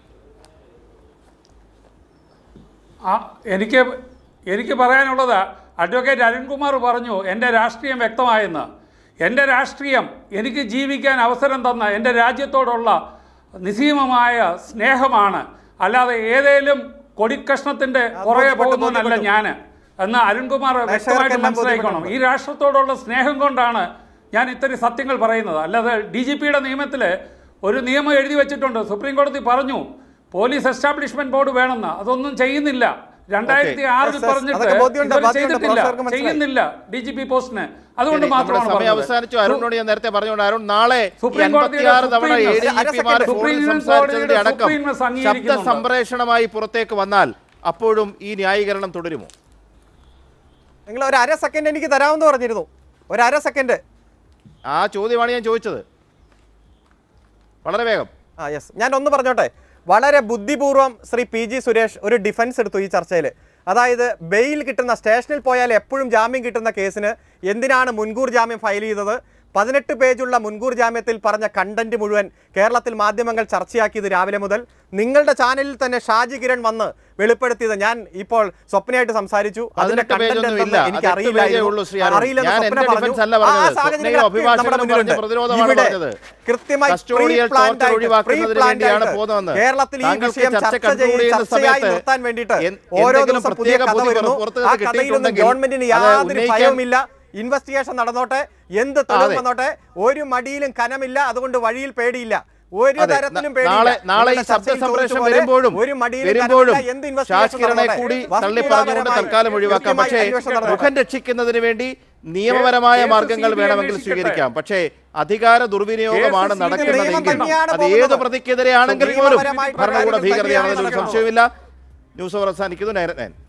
Speaker 8: ആ എനിക്ക് എനിക്ക് പറയാനുള്ളത് അഡ്വക്കേറ്റ് അരുൺകുമാർ പറഞ്ഞു എൻ്റെ രാഷ്ട്രീയം വ്യക്തമായെന്ന് എൻ്റെ രാഷ്ട്രീയം എനിക്ക് ജീവിക്കാൻ അവസരം തന്ന എൻ്റെ രാജ്യത്തോടുള്ള നിസീമമായ സ്നേഹമാണ് അല്ലാതെ ഏതേലും കൊടിക്കഷ്ണത്തിൻ്റെ പുറകെ
Speaker 5: ബോധ്യപ്പെട്ടു,
Speaker 8: പോകുന്നതല്ല
Speaker 5: ബോധ്യപ്പെട്ടു.
Speaker 8: ഞാൻ എന്ന് അരുൺകുമാർ വ്യക്തമായിട്ട്
Speaker 5: പ്രേക്ഷകർക്കെല്ലാം
Speaker 8: മനസ്സിലാക്കണം ഈ
Speaker 5: ബോധ്യപ്പെട്ടിട്ടുണ്ട്.
Speaker 8: രാഷ്ട്രത്തോടുള്ള സ്നേഹം കൊണ്ടാണ് ഞാൻ ഇത്തരം സത്യങ്ങൾ പറയുന്നത് അല്ലാതെ ഡി ജി പിയുടെ നിയമത്തിൽ ഒരു നിയമം എഴുതി വെച്ചിട്ടുണ്ട് സുപ്രീം കോടതി പറഞ്ഞു പോലീസ് എസ്റ്റാബ്ലിഷ്മെന്റ് ബോർഡ് വേണമെന്ന് അതൊന്നും ചെയ്യുന്നില്ല രണ്ടായിരത്തി ആറിൽ
Speaker 5: Yes, yes.
Speaker 8: പറഞ്ഞിട്ട്
Speaker 5: അതൊക്കെ ബോധ്യമുണ്ട്,
Speaker 8: ഇതുവരെ
Speaker 5: ബോധ്യമുണ്ട്.
Speaker 8: ചെയ്തിട്ടില്ല
Speaker 5: പ്രൊഫസർക്ക് മനസ്സിലായി.
Speaker 8: ചെയ്യുന്നില്ല ഡി ജി പി പോസ്റ്റിന് അതുകൊണ്ട്
Speaker 1: ശരി, നമ്മുടെ
Speaker 8: മാത്രമാണ്
Speaker 1: സമയം
Speaker 8: പറഞ്ഞത്.
Speaker 1: അവസാനിച്ചു അരുണിനോട് ഞാൻ നേരത്തെ പറഞ്ഞുകൊണ്ട് അരുൺ നാളെ
Speaker 8: സുപ്രീം കോടതിയുടെ
Speaker 1: അൻപത്തിയാറ് തവണ എ
Speaker 8: സുപ്രീം
Speaker 1: ഡി
Speaker 5: അര
Speaker 1: ജി പിമാർ
Speaker 5: സെക്കൻഡ്.
Speaker 1: ഫോണിൽ
Speaker 8: സുപ്രീം
Speaker 1: സംസാരിച്ചതിന്റെ
Speaker 8: കോടതിയുടെ
Speaker 1: അടക്കം
Speaker 8: സുപ്രീം
Speaker 1: ശബ്ദ
Speaker 8: അംഗീകരിക്കുന്നുണ്ട്.
Speaker 1: സംപ്രേഷണമായി പുറത്തേക്ക് വന്നാൽ അപ്പോഴും ഈ ന്യായീകരണം തുടരുമോ
Speaker 5: നിങ്ങൾ ഒരു അര സെക്കൻഡ് എനിക്ക് തരാമെന്ന് പറഞ്ഞിരുന്നു ഒരു അര സെക്കൻഡ്
Speaker 1: ആ ചോദ്യമാണ് ഞാൻ ചോദിച്ചത് വളരെ വേഗം
Speaker 5: ആ യെസ് ഞാൻ ഒന്ന് പറഞ്ഞോട്ടെ വളരെ ബുദ്ധിപൂർവ്വം ശ്രീ പി ജി സുരേഷ് ഒരു ഡിഫൻസ് എടുത്തു ഈ ചർച്ചയിൽ അതായത് ബെയിൽ കിട്ടുന്ന സ്റ്റേഷനിൽ പോയാൽ എപ്പോഴും ജാമ്യം കിട്ടുന്ന കേസിന് എന്തിനാണ് മുൻകൂർ ജാമ്യം ഫയൽ ചെയ്തത് പതിനെട്ട് പേജുള്ള മുൻകൂർ ജാമ്യത്തിൽ പറഞ്ഞ കണ്ടന്റ് മുഴുവൻ കേരളത്തിൽ മാധ്യമങ്ങൾ ചർച്ചയാക്കിയത് രാവിലെ മുതൽ നിങ്ങളുടെ ചാനലിൽ തന്നെ ഷാജി കിരൺ വന്ന് വെളിപ്പെടുത്തിയത് ഞാൻ ഇപ്പോൾ സ്വപ്നയായിട്ട് സംസാരിച്ചു അതിന്റെ
Speaker 1: പതിനെട്ട്
Speaker 5: content
Speaker 1: പേജൊന്നും
Speaker 5: എന്തെന്ന്
Speaker 1: ഇല്ല.
Speaker 5: എനിക്ക്
Speaker 1: അത് എട്ട് പേജേ ഉള്ളൂ ശ്രീ അരുൺ.
Speaker 5: അറിയില്ലെന്ന്
Speaker 1: ഞാൻ
Speaker 5: സ്വപ്ന
Speaker 1: എന്റെ
Speaker 5: പറഞ്ഞു.
Speaker 1: defense അല്ല
Speaker 5: ആ
Speaker 1: പറഞ്ഞത്.
Speaker 5: സാഹചര്യങ്ങൾ
Speaker 1: സ്വപ്നയും
Speaker 5: നമ്മുടെ
Speaker 1: അഭിഭാഷകനും
Speaker 5: മുന്നിലുണ്ട്.
Speaker 1: പറഞ്ഞ പ്രതിരോധമാണ്
Speaker 5: ഇവിടെ
Speaker 1: പറഞ്ഞത്.
Speaker 5: കൃത്യമായി
Speaker 1: കസ്റ്റോഡിയൽ
Speaker 5: pre-planned
Speaker 1: torture
Speaker 5: ആയിട്ട്,
Speaker 1: ഒഴിവാക്കുന്നതിന്
Speaker 5: pre-planned
Speaker 1: വേണ്ടിയാണ്
Speaker 5: ആയിട്ട്
Speaker 1: പോകുന്നതെന്ന്.
Speaker 5: കേരളത്തിൽ ഈ
Speaker 1: താങ്കൾക്ക്
Speaker 5: വിഷയം
Speaker 1: ചർച്ച
Speaker 5: ചർച്ച
Speaker 1: conclude
Speaker 5: ചെയ്ത്
Speaker 1: ചെയ്യുന്ന
Speaker 5: ചർച്ചയായി
Speaker 1: സമയത്ത്
Speaker 5: നിർത്താൻ വേണ്ടിയിട്ട്
Speaker 1: എന്ത്
Speaker 5: ഓരോ
Speaker 1: എന്തെങ്കിലും
Speaker 5: ദിവസം പുതിയ
Speaker 1: പ്രത്യേക
Speaker 5: കഥ
Speaker 1: ബുദ്ധി
Speaker 5: വരുന്നു
Speaker 1: പുറത്ത്
Speaker 5: ആ
Speaker 1: നിന്ന്
Speaker 5: കഥയിലൊന്നും
Speaker 1: കിട്ടിയിട്ടുണ്ടെങ്കിൽ
Speaker 5: ഗവൺമെന്റിന്
Speaker 1: അത്
Speaker 5: യാതൊരു
Speaker 1: ഉന്നയിക്കാൻ-
Speaker 5: ഭയവുമില്ല ഇൻവെസ്റ്റിഗേഷൻ നടന്നോട്ടെ എന്ത് തെളിവ്
Speaker 1: അതെ.
Speaker 5: വന്നോട്ടെ ഒരു മടിയിലും കനമില്ല അതുകൊണ്ട് വഴിയിൽ പേടിയില്ല ഒരു
Speaker 1: അതെ,
Speaker 5: തരത്തിലും
Speaker 1: ന-
Speaker 5: പേടിയില്ല
Speaker 1: നാളെ നാളെ ഈ
Speaker 5: നിങ്ങളുടെ
Speaker 1: ശബ്ദ
Speaker 5: ചർച്ചയിൽ
Speaker 1: സംപ്രേഷണം
Speaker 5: ചോദിച്ച പോലെ
Speaker 1: വരുമ്പോഴും
Speaker 5: ഒരു മടിയിലും
Speaker 1: വരുമ്പോഴും
Speaker 5: കനമില്ല, എന്ത്
Speaker 1: ഷാജ്
Speaker 5: investigation
Speaker 1: കിരണെ
Speaker 5: നടന്നോട്ടെ.
Speaker 1: കൂടി തള്ളി പറഞ്ഞുകൊണ്ട്
Speaker 5: വസ്തുതാപരമായി
Speaker 1: തൽക്കാലം ഒഴിവാക്കാം
Speaker 5: കൃത്യമായി
Speaker 1: പക്ഷേ
Speaker 5: അന്വേഷണം നടന്നോട്ടെ.
Speaker 1: മുഖം രക്ഷിക്കുന്നതിന് വേണ്ടി നിയമപരമായ
Speaker 8: കേസ്
Speaker 1: മാർഗങ്ങൾ
Speaker 8: CBI
Speaker 1: വേണമെങ്കിൽ
Speaker 8: അന്വേഷിക്കട്ടെ.
Speaker 1: സ്വീകരിക്കാം പക്ഷേ അധികാര ദുർവിനിയോഗമാണ്
Speaker 8: കേസ് CBI
Speaker 1: നടക്കുന്നതെങ്കിൽ
Speaker 5: തന്നെയാണ്
Speaker 1: അത് ഏത്
Speaker 5: പോകുന്നത്.
Speaker 1: പ്രതിക്കെതിരെയാണെങ്കിൽ പോലും
Speaker 5: നിയമപരമായിട്ടുള്ള
Speaker 1: ഭരണകൂട
Speaker 5: കാര്യങ്ങൾ
Speaker 1: ഭീകരതയാണെന്നതിൽ
Speaker 5: തന്നെയാണ്
Speaker 1: സംശയമില്ല ന്യൂസ് അവർ അവസാനിക്കുന്നു നയൻ